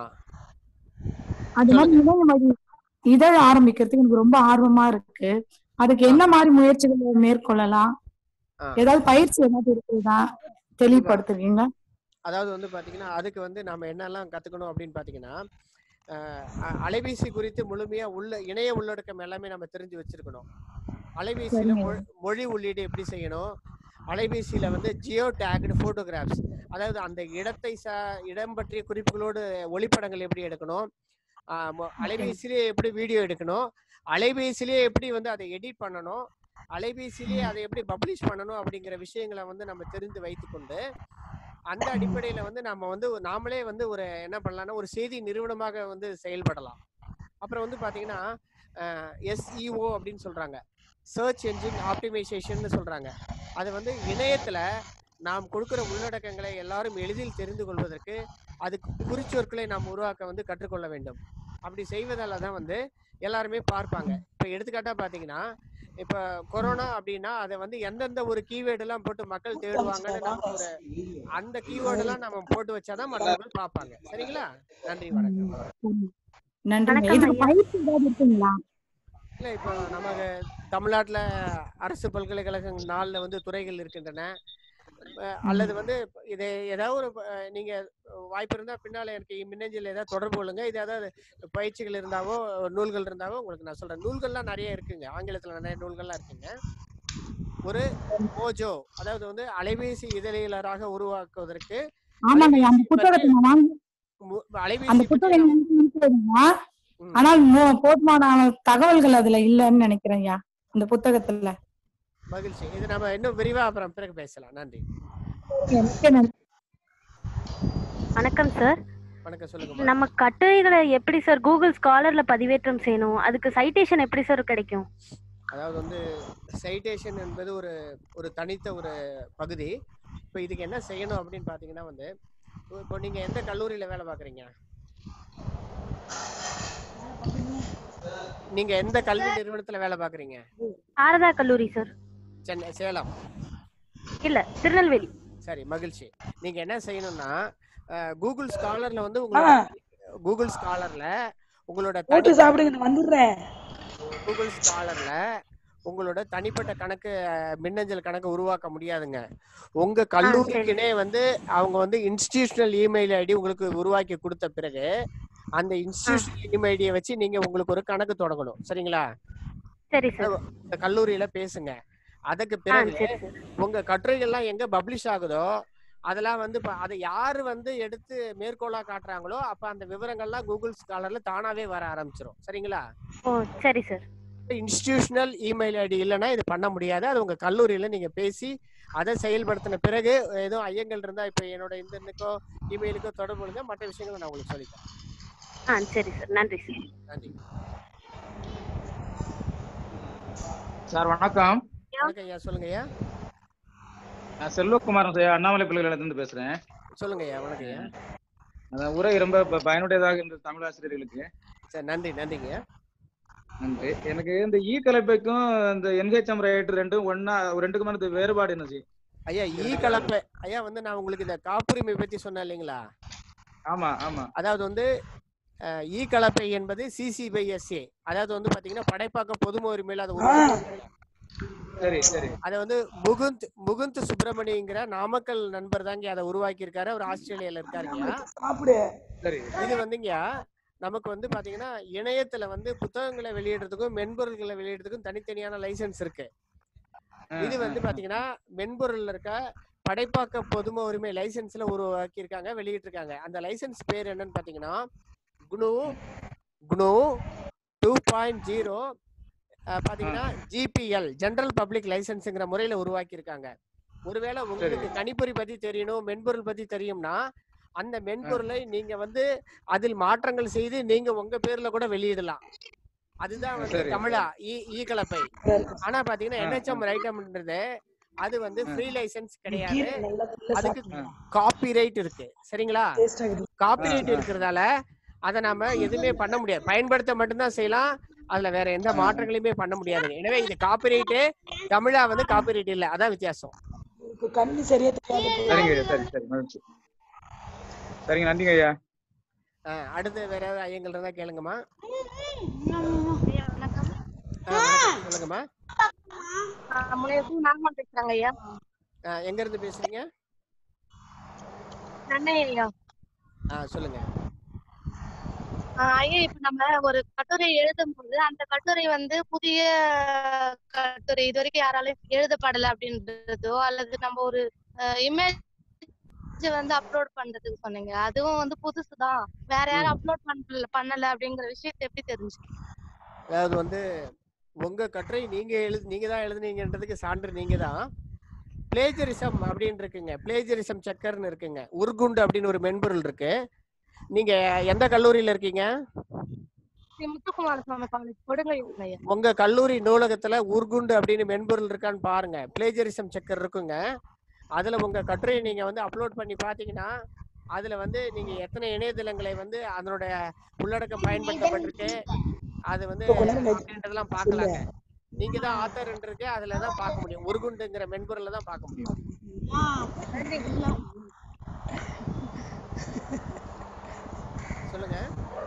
அது மாதிரி இணைய வழி இதழ் ஆரம்பிக்கிறதுக்கு எனக்கு ரொம்ப ஆர்வமா இருக்கு அதுக்கு என்ன மாதிரி முயற்சிகள் மேற்கொள்ளலாம் ஆ. ஏதாவது பயிற்சி ஏதாவது இருக்குதா தெளிவுபடுத்துறீங்களா அதாவது வந்து பாத்தீங்கன்னா அதுக்கு வந்து நாம என்னெல்லாம் கத்துக்கணும் அப்படின்னு பாத்தீங்கன்னா அஹ், அ- அலைபேசி குறித்து முழுமையா உள்ள இணைய உள்ளடக்கம் எல்லாமே நம்ம தெரிஞ்சு வச்சிருக்கணும் அலைபேசியில சரிங்க. மொ- மொழி உள்ளீடு எப்படி செய்யணும் அலைபேசியில வந்து ஜியோ டேக்டு போட்டோகிராஃப்ஸ் அதாவது அந்த இடத்தை சா இடம் பற்றிய குறிப்புகளோடு ஒளிப்படங்கள் எப்படி எடுக்கணும் ஆஹ் மொ- அலைபேசியிலே எப்படி வீடியோ எடுக்கணும் அலைபேசியிலே எப்படி வந்து அதை எடிட் பண்ணணும் அலைபேசியிலே அதை எப்படி பப்ளிஷ் பண்ணணும் அப்படிங்கிற விஷயங்களை வந்து நம்ம தெரிந்து வைத்துக்கொண்டு அந்த அடிப்படையில வந்து நம்ம வந்து ஒரு- நாமளே வந்து ஒரு என்ன பண்ணலாம்னா ஒரு செய்தி நிறுவனமாக வந்து செயல்படலாம் அப்புறம் வந்து பாத்தீங்கன்னா எஸ்இஓ அப்படின்னு சொல்றாங்க சர்ச் என்ஜின் ஆப்டிமைசேஷன் சொல்றாங்க அது வந்து இணையத்துல நாம் கொடுக்கிற உள்ளடக்கங்களை எல்லாரும் எளிதில் தெரிந்து கொள்வதற்கு அதுக்கு குறிச்சொற்களை நாம் உருவாக்க வந்து கற்றுக்கொள்ள வேண்டும் அப்படி செய்வதால தான் வந்து எல்லாருமே பார்ப்பாங்க இப்போ எடுத்துக்காட்டா பார்த்தீங்கன்னா இப்போ கொரோனா அப்படின்னா அதை வந்து எந்தெந்த ஒரு கீவேர்டு எல்லாம் போட்டு மக்கள் தேடுவாங்கன்னு நமக்கு ஒரு அந்த கீவேர்டு எல்லாம் நம்ம போட்டு வச்சாதான் மற்றவர்கள் பார்ப்பாங்க சரிங்களா நன்றி வணக்கம் நன்றிங்க இதுக்கு பயிற்சி ஏதாவது இருக்குங்களா இல்லை இப்போ நமக்கு தமிழ்நாட்டில் அரசு பல்கலைக்கழகம் நாலில் வந்து துறைகள் இருக்கின்றன அஹ் அல்லது வந்து இது ஏதாவது ஒரு அஹ், நீங்க வாய்ப்பு இருந்தால் பின்னால எனக்கு மின்னஞ்சல் ஏதாவது தொடர்பு கொள்ளுங்க இது ஏதாவது பயிற்சிகள் இருந்தாவோ நூல்கள் இருந்தாவோ உங்களுக்கு நான் சொல்றேன் நூல்கள்லாம் நிறைய இருக்குங்க ஆங்கிலத்தில் நிறைய நூல்கள்லாம் இருக்குங்க ஒரு மோஜோ அதாவது வந்து அலைபேசி இதழியலராக உருவாக்குவதற்கு ஆமாங்க அந்த புத்தகத்தை நான் வாங்கி மு- அந்த அலைபேசி புத்தகம் எனக்கு இருக்குதுங்க ஆனால் மோ- போதுமான தகவல்கள் அதுல இல்லைன்னு நினைக்கிறேன் ஐயா அந்த புத்தகத்துல மகிழ்ச்சி இது நம்ம இன்னும் விரிவா அப்புறம் பிறகு பேசலாம் நன்றி மிக்க நன்றி. வணக்கம் சார் வணக்கம் சொல்லுங்க நம்ம கட்டுரைகளை எப்படி சார் கூகுள் ஸ்காலர்ல பதிவேற்றம் செய்யணும் அதுக்கு சைட்டேஷன் எப்படி சார் கிடைக்கும் அதாவது வந்து சைட்டேஷன் என்பது ஒரு ஒரு தனித்த ஒரு பகுதி இப்போ இதுக்கு என்ன செய்யணும் அப்படின்னு பார்த்தீங்கன்னா வந்து இப்போ நீங்கள் எந்த கல்லூரியில் வேலை பார்க்குறீங்க நீங்கள் எந்த கல்வி நிறுவனத்தில் வேலை பார்க்குறீங்க ஆரதா கல்லூரி சார் சென்னை சேலம் இல்ல திருநெல்வேலி சரி மகிழ்ச்சி நீங்கள் என்ன செய்யணும்னா கூகுள் ஸ்காலரில் வந்து உங்களோட கூகுள் ஸ்காலர்ல உங்களோட போட்டு தனி- சாப்பிடுங்க நான் வந்துடுறேன் கூகுள் ஸ்காலர்ல உங்களோட தனிப்பட்ட கணக்கு அஹ், மின்னஞ்சல் கணக்கு உருவாக்க முடியாதுங்க உங்க கல்லூரிக்குனே வந்து அவங்க வந்து இன்ஸ்டிடியூஷனல் இமெயில் ஐடி உங்களுக்கு உருவாக்கி கொடுத்த பிறகு அந்த இன்ஸ்டிடியூஷனல் இமெயில் ஐடியை வச்சு நீங்க உங்களுக்கு ஒரு கணக்கு தொடங்கணும் சரிங்களா சரி சார் இந்த கல்லூரியில பேசுங்க அதுக்கு ஆ பிறகு சரி சார் உங்க கட்டுரைகள்லாம் எங்க பப்ளிஷ் ஆகுதோ அதெல்லாம் வந்து இப்ப அதை யாரு வந்து எடுத்து மேற்கோளா காட்டுறாங்களோ அப்ப அந்த விவரங்கள்லாம் கூகுள் ஸ்காலர்ல தானாவே வர ஆரம்பிச்சிரும் சரிங்களா ஓ சரி சார் இன்ஸ்டிடியூஷனல் இமெயில் ஐடி இல்லைன்னா இது பண்ண முடியாது அது உங்க கல்லூரியில நீங்க பேசி அதை செயல்படுத்தின பிறகு ஏதோ ஐயங்கள் இருந்தா இப்ப என்னோட இந்த இதுக்கோ இமெயிலுக்கோ தொடர்பு கொள்ளுங்க மற்ற விஷயங்களை நான் உங்களுக்கு சொல்லித்தரேன் ஆ சரி சார் நன்றி சார் நன்றி சார் வணக்கம் வணக்கம் ஐயா சொல்லுங்க ஐயா நான் செல்வகுமாரன் சார் அண்ணாமலை பல்கலைக்கழகத்திலிருந்து பேசுறேன் சொல்லுங்க ஐயா வணக்கம் ஐயா அந்த உரை ரொம்ப ப- பயனுடையதாக இந்த தமிழ் ஆசிரியர்களுக்கு சரி நன்றி நன்றிங்க ஐயா நன்றி எனக்கு இந்த இ கலப்பைக்கும் இந்த என்ஹெச்எம் ரைட் ரெண்டும் ஒன்னா ரெண்டுக்குமான இந்த வேறுபாடு என்ன செய்யும் ஐயா ஈ கலப்பை ஐயா வந்து நான் உங்களுக்கு இந்த காப்புரிமை பத்தி சொன்னேன் இல்லைங்களா ஆமா ஆமா அதாவது வந்து அஹ், ஈ கலப்பை என்பது சிசி பை எஸ்ஏ அதாவது வந்து பாத்தீங்கன்னா படைப்பாக்க பொதும உரிமையில அதை உருவாக்கி சரி சரி அதை வந்து முகுந்த் முகுந்த் சுப்பிரமணியங்கிற நாமக்கல் நண்பர் தாங்க அதை உருவாக்கி இருக்காரு அவர் ஆஸ்திரேலியால இருக்காருங்க சாப்பிடு சரி இது வந்துங்க நமக்கு வந்து பாத்தீங்கன்னா இணையத்துல வந்து புத்தகங்களை வெளியிடுறதுக்கும் மென்பொருள்களை வெளியிடுறதுக்கும் தனித்தனியான லைசென்ஸ் இருக்கு இது வந்து பாத்தீங்கன்னா மென்பொருள்ல இருக்க படைப்பாக்க பொதும உரிமை லைசென்ஸ்ல உருவாக்கி இருக்காங்க வெளியிட்டு இருக்காங்க அந்த லைசென்ஸ் பேர் என்னன்னு பாத்தீங்கன்னா GNU GNU two point zero பாத்தீங்கன்னா ஜிபிஎல் ஜெனரல் பப்ளிக் லைசென்ஸ்ங்கிற முறையில உருவாக்கி இருக்காங்க ஒருவேளை உங்களுக்கு கணிப்பொறி பத்தி தெரியணும் மென்பொருள் பத்தி தெரியும்னா அந்த மென்பொருளை நீங்க வந்து அதில் மாற்றங்கள் செய்து நீங்க உங்க பேர்ல கூட வெளியிடலாம் அதுதான் வந்து சரி. தமிழா இ இ கலப்பை ஆனா பாத்தீங்கன்னா ஆ, என்ஹெச்எம் ரைட்டம்ன்றது அது வந்து ஃப்ரீ லைசென்ஸ் கிடையாது கீரை நல்லா full ஆ அதுக்கு சாப்பிடு. காப்பிரைட் இருக்கு சரிங்களா Taste ஆகுது. காப்பிரைட் ஆ, ஆ. இருக்கிறதால அதை நாம எதுவுமே பண்ண முடியாது பயன்படுத்த மட்டும்தான் செய்யலாம் அதுல வேற எந்த மாற்றங்களையுமே பண்ண முடியாது எனவே இது காப்பிரைட்டு தமிழா வந்து காப்பிரைட் இல்ல அதான் வித்தியாசம் இப்ப கண்ணு சரியா தெரியாது போல. சரிங்க ஐயா சரி சரி மகிழ்ச்சி சரிங்க நன்றிங்க ஐயா ஆ, அடுத்து வேற ஏதாவது ஐயங்கள் இருந்தா கேளுங்கம்மா ஐயா வணக்கம் ஆ, வணக்கம். சொல்லுங்கம்மா முனைவர் நாகமன் பேசுறாங்க ஐயா ஆ, எங்க இருந்து பேசுறீங்க நன்மை ஐயா ஆ சொல்லுங்க ஆஹ் ஐயா இப்ப நம்ம ஒரு கட்டுரை எழுதும் போது அந்த கட்டுரை வந்து புதிய கட்டுரை இது வரைக்கும் யாராலையும் எழுதப்படல அப்படின்றதோ அல்லது நம்ம ஒரு இமேஜ் வந்து அப்லோட் பண்றதுக்கு சொன்னீங்க அதுவும் வந்து புதுசுதான் வேற யாரும் அப்லோட் பண்ணல பண்ணல அப்படிங்கிற விஷயத்தை எப்படி தெரிஞ்சு அதாவது வந்து உங்க கட்டுரை நீங்க எழுது நீங்க தான் எழுதுனீங்கன்றதுக்கு சான்று நீங்க தான் பிளேஜரிசம் அப்படின்னு இருக்குங்க பிளேஜரிசம் செக்கர்னு இருக்குங்க உருகுண்டு அப்படின்னு ஒரு மென்பொருள் இருக்கு நீங்க எந்த கல்லூரியில இருக்கீங்க ஸ்ரீ முத்துக்குமார சுவாமி காலேஜ் கொடுங்க ஐயா உங்க கல்லூரி நூலகத்துல உருகுண்டு அப்படின்னு மென்பொருள் இருக்கான்னு பாருங்க பிளேஜரிசம் செக்கர் இருக்குங்க அதுல உங்க கட்டுரையை நீங்க வந்து அப்லோட் பண்ணி பாத்தீங்கன்னா அதுல வந்து நீங்க எத்தனை இணையதளங்களை வந்து அதனுடைய உள்ளடக்கம் பயன்படுத்தப்பட்டிருக்கு அது வந்து அப்படின்றதெல்லாம் பார்க்கலாங்க நீங்க தான் ஆத்தர் இருக்கு அதுல தான் பார்க்க முடியும் உருகுண்டுங்கிற மென்பொருள்ல தான் பார்க்க முடியும் சொல்லுங்க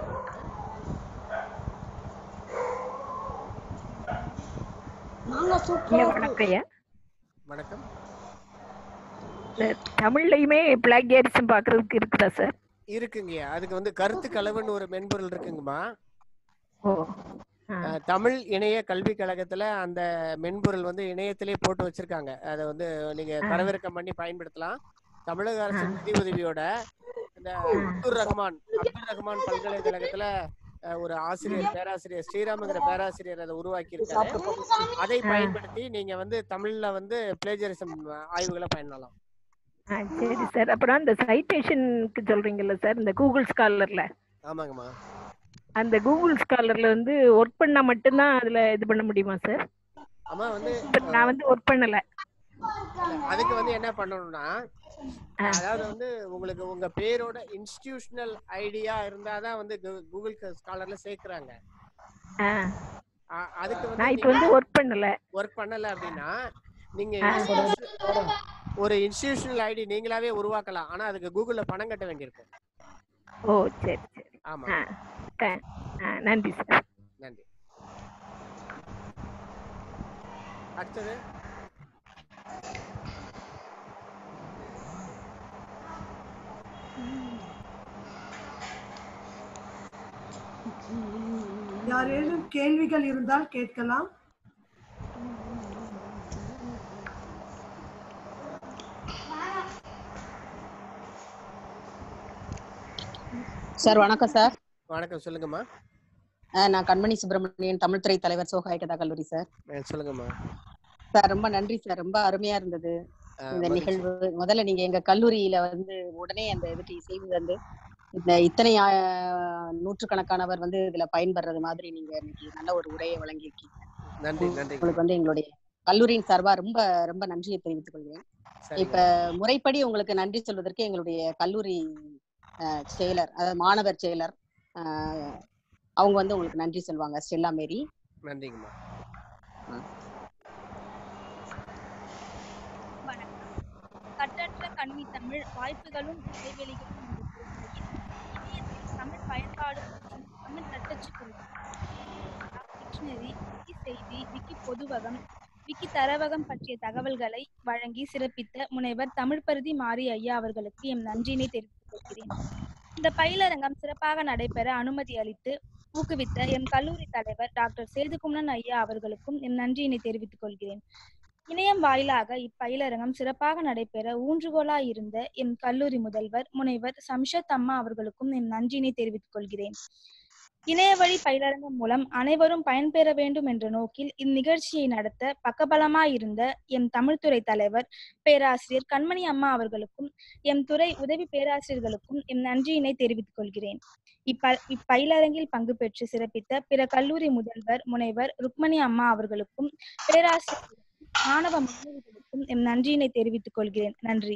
நாங்க ஐயா சூப்பரா வணக்கம் ஐயா வணக்கம் இந்த தமிழ்லையுமே பிளாகியரிசம் பாக்குறதுக்கு இருக்குதா சார் இருக்குங்கய்யா அதுக்கு வந்து கருத்து கலவுன்னு ஒரு மென்பொருள் இருக்குங்கம்மா ஓ அஹ், தமிழ் இணைய கல்விக் கழகத்துல அந்த மென்பொருள் வந்து இணையத்திலே போட்டு வச்சிருக்காங்க அதை வந்து நீங்க தரவிறக்கம் பண்ணி பயன்படுத்தலாம் தமிழக அரசு நிதி உதவியோட இந்த அப்துல் ரஹ்மான் அப்துல் ரஹ்மான் பல்கலைக்கழகத்துல அஹ், ஒரு ஆசிரியர் பேராசிரியர் ஸ்ரீராமுங்கிற பேராசிரியர் அதை உருவாக்கி இருக்காரு அதை பயன்படுத்தி நீங்க வந்து தமிழ்ல வந்து பிளேஜரிசம் ஆய்வுகளை பயன்படலாம் ஆ, சரி சார் அப்புறம் அந்த சைட்டேஷனுக்கு சொல்றீங்கல்ல சார் இந்த கூகுள் ஸ்காலர்ல ஆமாங்கம்மா அந்த கூகுள் ஸ்காலர்ல வந்து ஒர்க் பண்ணா மட்டும்தான் அதுல இது பண்ண முடியுமா சார் அம்மா வந்து இப்ப நான் வந்து ஒர்க் பண்ணல அதுக்கு வந்து என்ன பண்ணணும்னா அதாவது வந்து உங்களுக்கு உங்க பேரோட இன்ஸ்டிடியூஷனல் ஐடியா இருந்தாதான் வந்து கூ- கூகுள் ஸ்காலர்ல சேர்க்கறாங்க ஆ, அ- அதுக்கு நான் இப்ப வந்து ஒர்க் பண்ணல ஒர்க் பண்ணல அப்படின்னா நீங்க ஆ. institution- ஒரு இன்ஸ்டிடியூஷனல் ஐடி நீங்களாவே உருவாக்கலாம் ஆனா அதுக்கு கூகுள்ல பணம் கட்ட வேண்டியிருக்கும் ஓ சரி சரி ஆமா ஆ த- ஆ, நன்றி சார் நன்றி அடுத்தது யாரேனும் கேள்விகள் இருந்தால் கேட்கலாம் சார் வணக்கம் சார் வணக்கம் சொல்லுங்கம்மா அஹ் நான் கண்மணி சுப்பிரமணியன் தமிழ் துறை தலைவர் சோகாயகதா கல்லூரி சார் அஹ் சொல்லுங்கம்மா சார் ரொம்ப நன்றி சார் ரொம்ப அருமையா இருந்தது அஹ் இந்த மகிழ்ச்சி. நிகழ்வு முதல்ல நீங்க எங்க கல்லூரியில வந்து உடனே அந்த இதுக்கு செய்து வந்து இந்த இத்தனை ஆஹ், நூற்றுக்கணக்கானவர் வந்து இதுல பயன்படுறது மாதிரி நீங்க இன்னைக்கு நல்ல ஒரு உரையை வழங்கியிருக்கீங்க நன்றி நன்றி உங்களுக்கு வந்து எங்களுடைய கல்லூரியின் சார்பா ரொம்ப ரொம்ப நன்றியை தெரிவித்துக் கொள்கிறேன் இப்ப சரிங்க முறைப்படி உங்களுக்கு நன்றி சொல்வதற்கு எங்களுடைய கல்லூரி அஹ், செயலர் அதாவது மாணவர் செயலர் அஹ், அவங்க வந்து உங்களுக்கு நன்றி சொல்லுவாங்க ஸ்டெல்லா மேரி நன்றிங்கம்மா கட்டற்ற கல்வி தமிழ் வாய்ப்புகளும் இடைவெளிகளும் உள்ள சூழ்நிலையில் இணையத்தில் தமிழ் பயன்பாடு மற்றும் தமிழ் தட்டச்சு குறித்த டிக்ஷனரி விக்கி செய்தி விக்கி பொதுவகம் விக்கி தரவகம் பற்றிய தகவல்களை வழங்கி சிறப்பித்த முனைவர் தமிழ்பருதி மாரி ஐயா அவர்களுக்கு எம் நன்றியினை தெரிவித்துக் கொள்கிறேன் இந்த பயிலரங்கம் சிறப்பாக நடைபெற அனுமதி அளித்து ஊக்குவித்த எம் கல்லூரி தலைவர் டாக்டர் சேதுகுமணன் ஐயா அவர்களுக்கும் எம் நன்றியினை தெரிவித்துக் கொள்கிறேன் இணையம் வாயிலாக இப்பயிலரங்கம் சிறப்பாக நடைபெற ஊன்றுகோலாய் இருந்த எம் கல்லூரி முதல்வர் முனைவர் சம்ஷத் அம்மா அவர்களுக்கும் என் நன்றியினை தெரிவித்துக் கொள்கிறேன் இணையவழி பயிலரங்கம் மூலம் அனைவரும் பயன்பெற வேண்டும் என்ற நோக்கில் இந்நிகழ்ச்சியை நடத்த பக்கபலமாயிருந்த எம் தமிழ்துறை தலைவர் பேராசிரியர் கண்மணி அம்மா அவர்களுக்கும் எம் துறை உதவி பேராசிரியர்களுக்கும் எம் நன்றியினை தெரிவித்துக் கொள்கிறேன் இப்ப இப்பயிலரங்கில் பங்கு பெற்று சிறப்பித்த பிற கல்லூரி முதல்வர் முனைவர் ருக்மணி அம்மா அவர்களுக்கும் பேராசிரியர் மாணவ மாணவிகளுக்கும் எம் நன்றியினை தெரிவித்துக் கொள்கிறேன் நன்றி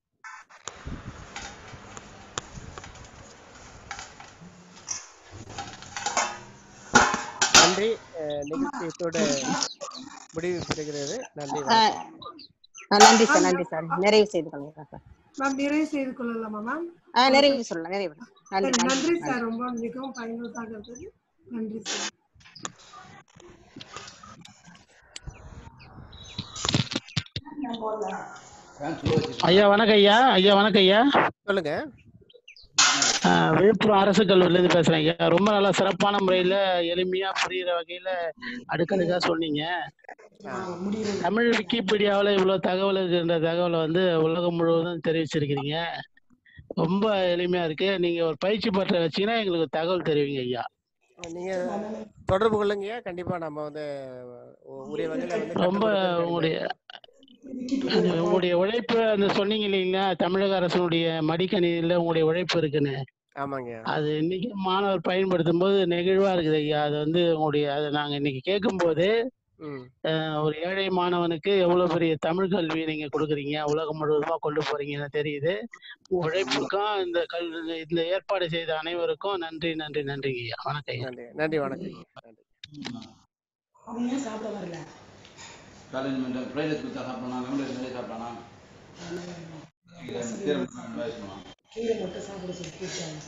நன்றி அஹ் நிகழ்ச்சி இத்தோட முடிவு பெறுகிறது நன்றி அஹ், வணக்கம் அஹ், நன்றி சார் நன்றி சார் நிறைவு செய்து கொள்கிறேன் சார் மேம் நிறைவு செய்து கொள்ளலாமா மேம் அஹ், நிறைவு சொல்லலாம் நிறைவு நன்றி சரி, நன்றி நன்றி சார் நன்றி ரொம்ப மிகவும் பயனுள்ளதாக இருந்தது நன்றி சார் ஐயா வணக்கம் ஐயா ஐயா வணக்கம் ஐயா சொல்லுங்க ஆஹ் விழுப்புரம் அரசு கல்லூரியிலேருந்து பேசுறேன் ஐயா ரொம்ப நல்லா சிறப்பான முறையில எளிமையா புரியுற வகையில அடுக்கடுக்கா சொன்னீங்க தமிழ் விக்கிபீடியாவில் இவ்வளவு தகவல் இருக்கின்ற தகவலை வந்து உலகம் முழுவதும் தெரிவிச்சிருக்கிறீங்க ரொம்ப எளிமையா இருக்கு நீங்க ஒரு பயிற்சி பற்ற வச்சீங்கன்னா எங்களுக்கு தகவல் தெரிவிங்க ஐயா நீங்க தொடர்பு கொள்ளுங்க கண்டிப்பா நம்ம வந்து உ- உரிய வகையில வந்து கற்றுக் ரொம்ப கொடுக்கறதுக்கு உங்களுடைய ready அது உங்களுடைய உழைப்பு அந்த சொன்னீங்க இல்லைங்களா தமிழக அரசனுடைய மடிக்கணினியில உங்களுடைய உழைப்பு இருக்குன்னு ஆமாங்க அது இன்னைக்கு மாணவர் பயன்படுத்தும் போது நெகிழ்வா இருக்குது ஐயா அது வந்து உங்களுடைய அதை நாங்க இன்னைக்கு கேட்கும்போது ம் அஹ், ஒரு ஏழை மாணவனுக்கு எவ்வளவு பெரிய தமிழ் கல்வி நீங்க கொடுக்குறீங்க உலகம் முழுவதுமா கொண்டு போறீங்கன்னு தெரியுது உங்க உழைப்புக்கும் இந்த கல் இந்த ஏற்பாடு செய்த அனைவருக்கும் நன்றி நன்றி நன்றிங்க ஐயா வணக்கம் ஐயா நன்றி நன்றி வணக்கம் நன்றி அவன் ஏன் சாப்பிட வரல காலேஜ் மென்டல் பிரைவேட் கொடுத்தா சாப்பிடலாம் லெமன் நிறைய சாப்பிடலாம் கீரை மட்டும் சாப்பிட சொல்லி கூப்பிட்டாங்க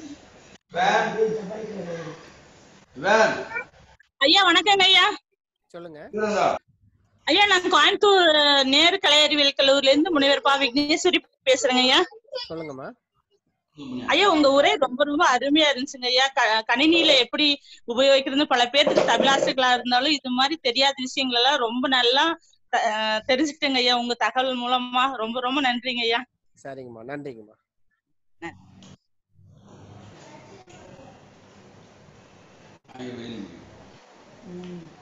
வேன் ஐயா வணக்கங்க ஐயா சொல்லுங்க ஐயா நான் கோயம்புத்தூர் அஹ், நேரு கலை அறிவியல் கல்லூரில இருந்து முனைவர் பா விக்னேஸ்வரி பேசுறேங்க ஐயா சொல்லுங்கம்மா ஐயா உங்க உரை ரொம்ப ரொம்ப அருமையா இருந்துச்சுங்க ஐயா க- கணினியில எப்படி உபயோகிக்கிறது பல பேருக்கு தமிழாசிரியர்களா இருந்தாலும் இது மாதிரி தெரியாத விஷயங்கள் எல்லாம் ரொம்ப நல்லா த- அஹ், தெரிஞ்சுக்கிட்டேங்க ஐயா உங்க தகவல் மூலமா ரொம்ப ரொம்ப நன்றிங்க ஐயா சரிங்கம்மா நன்றிங்கம்மா ம்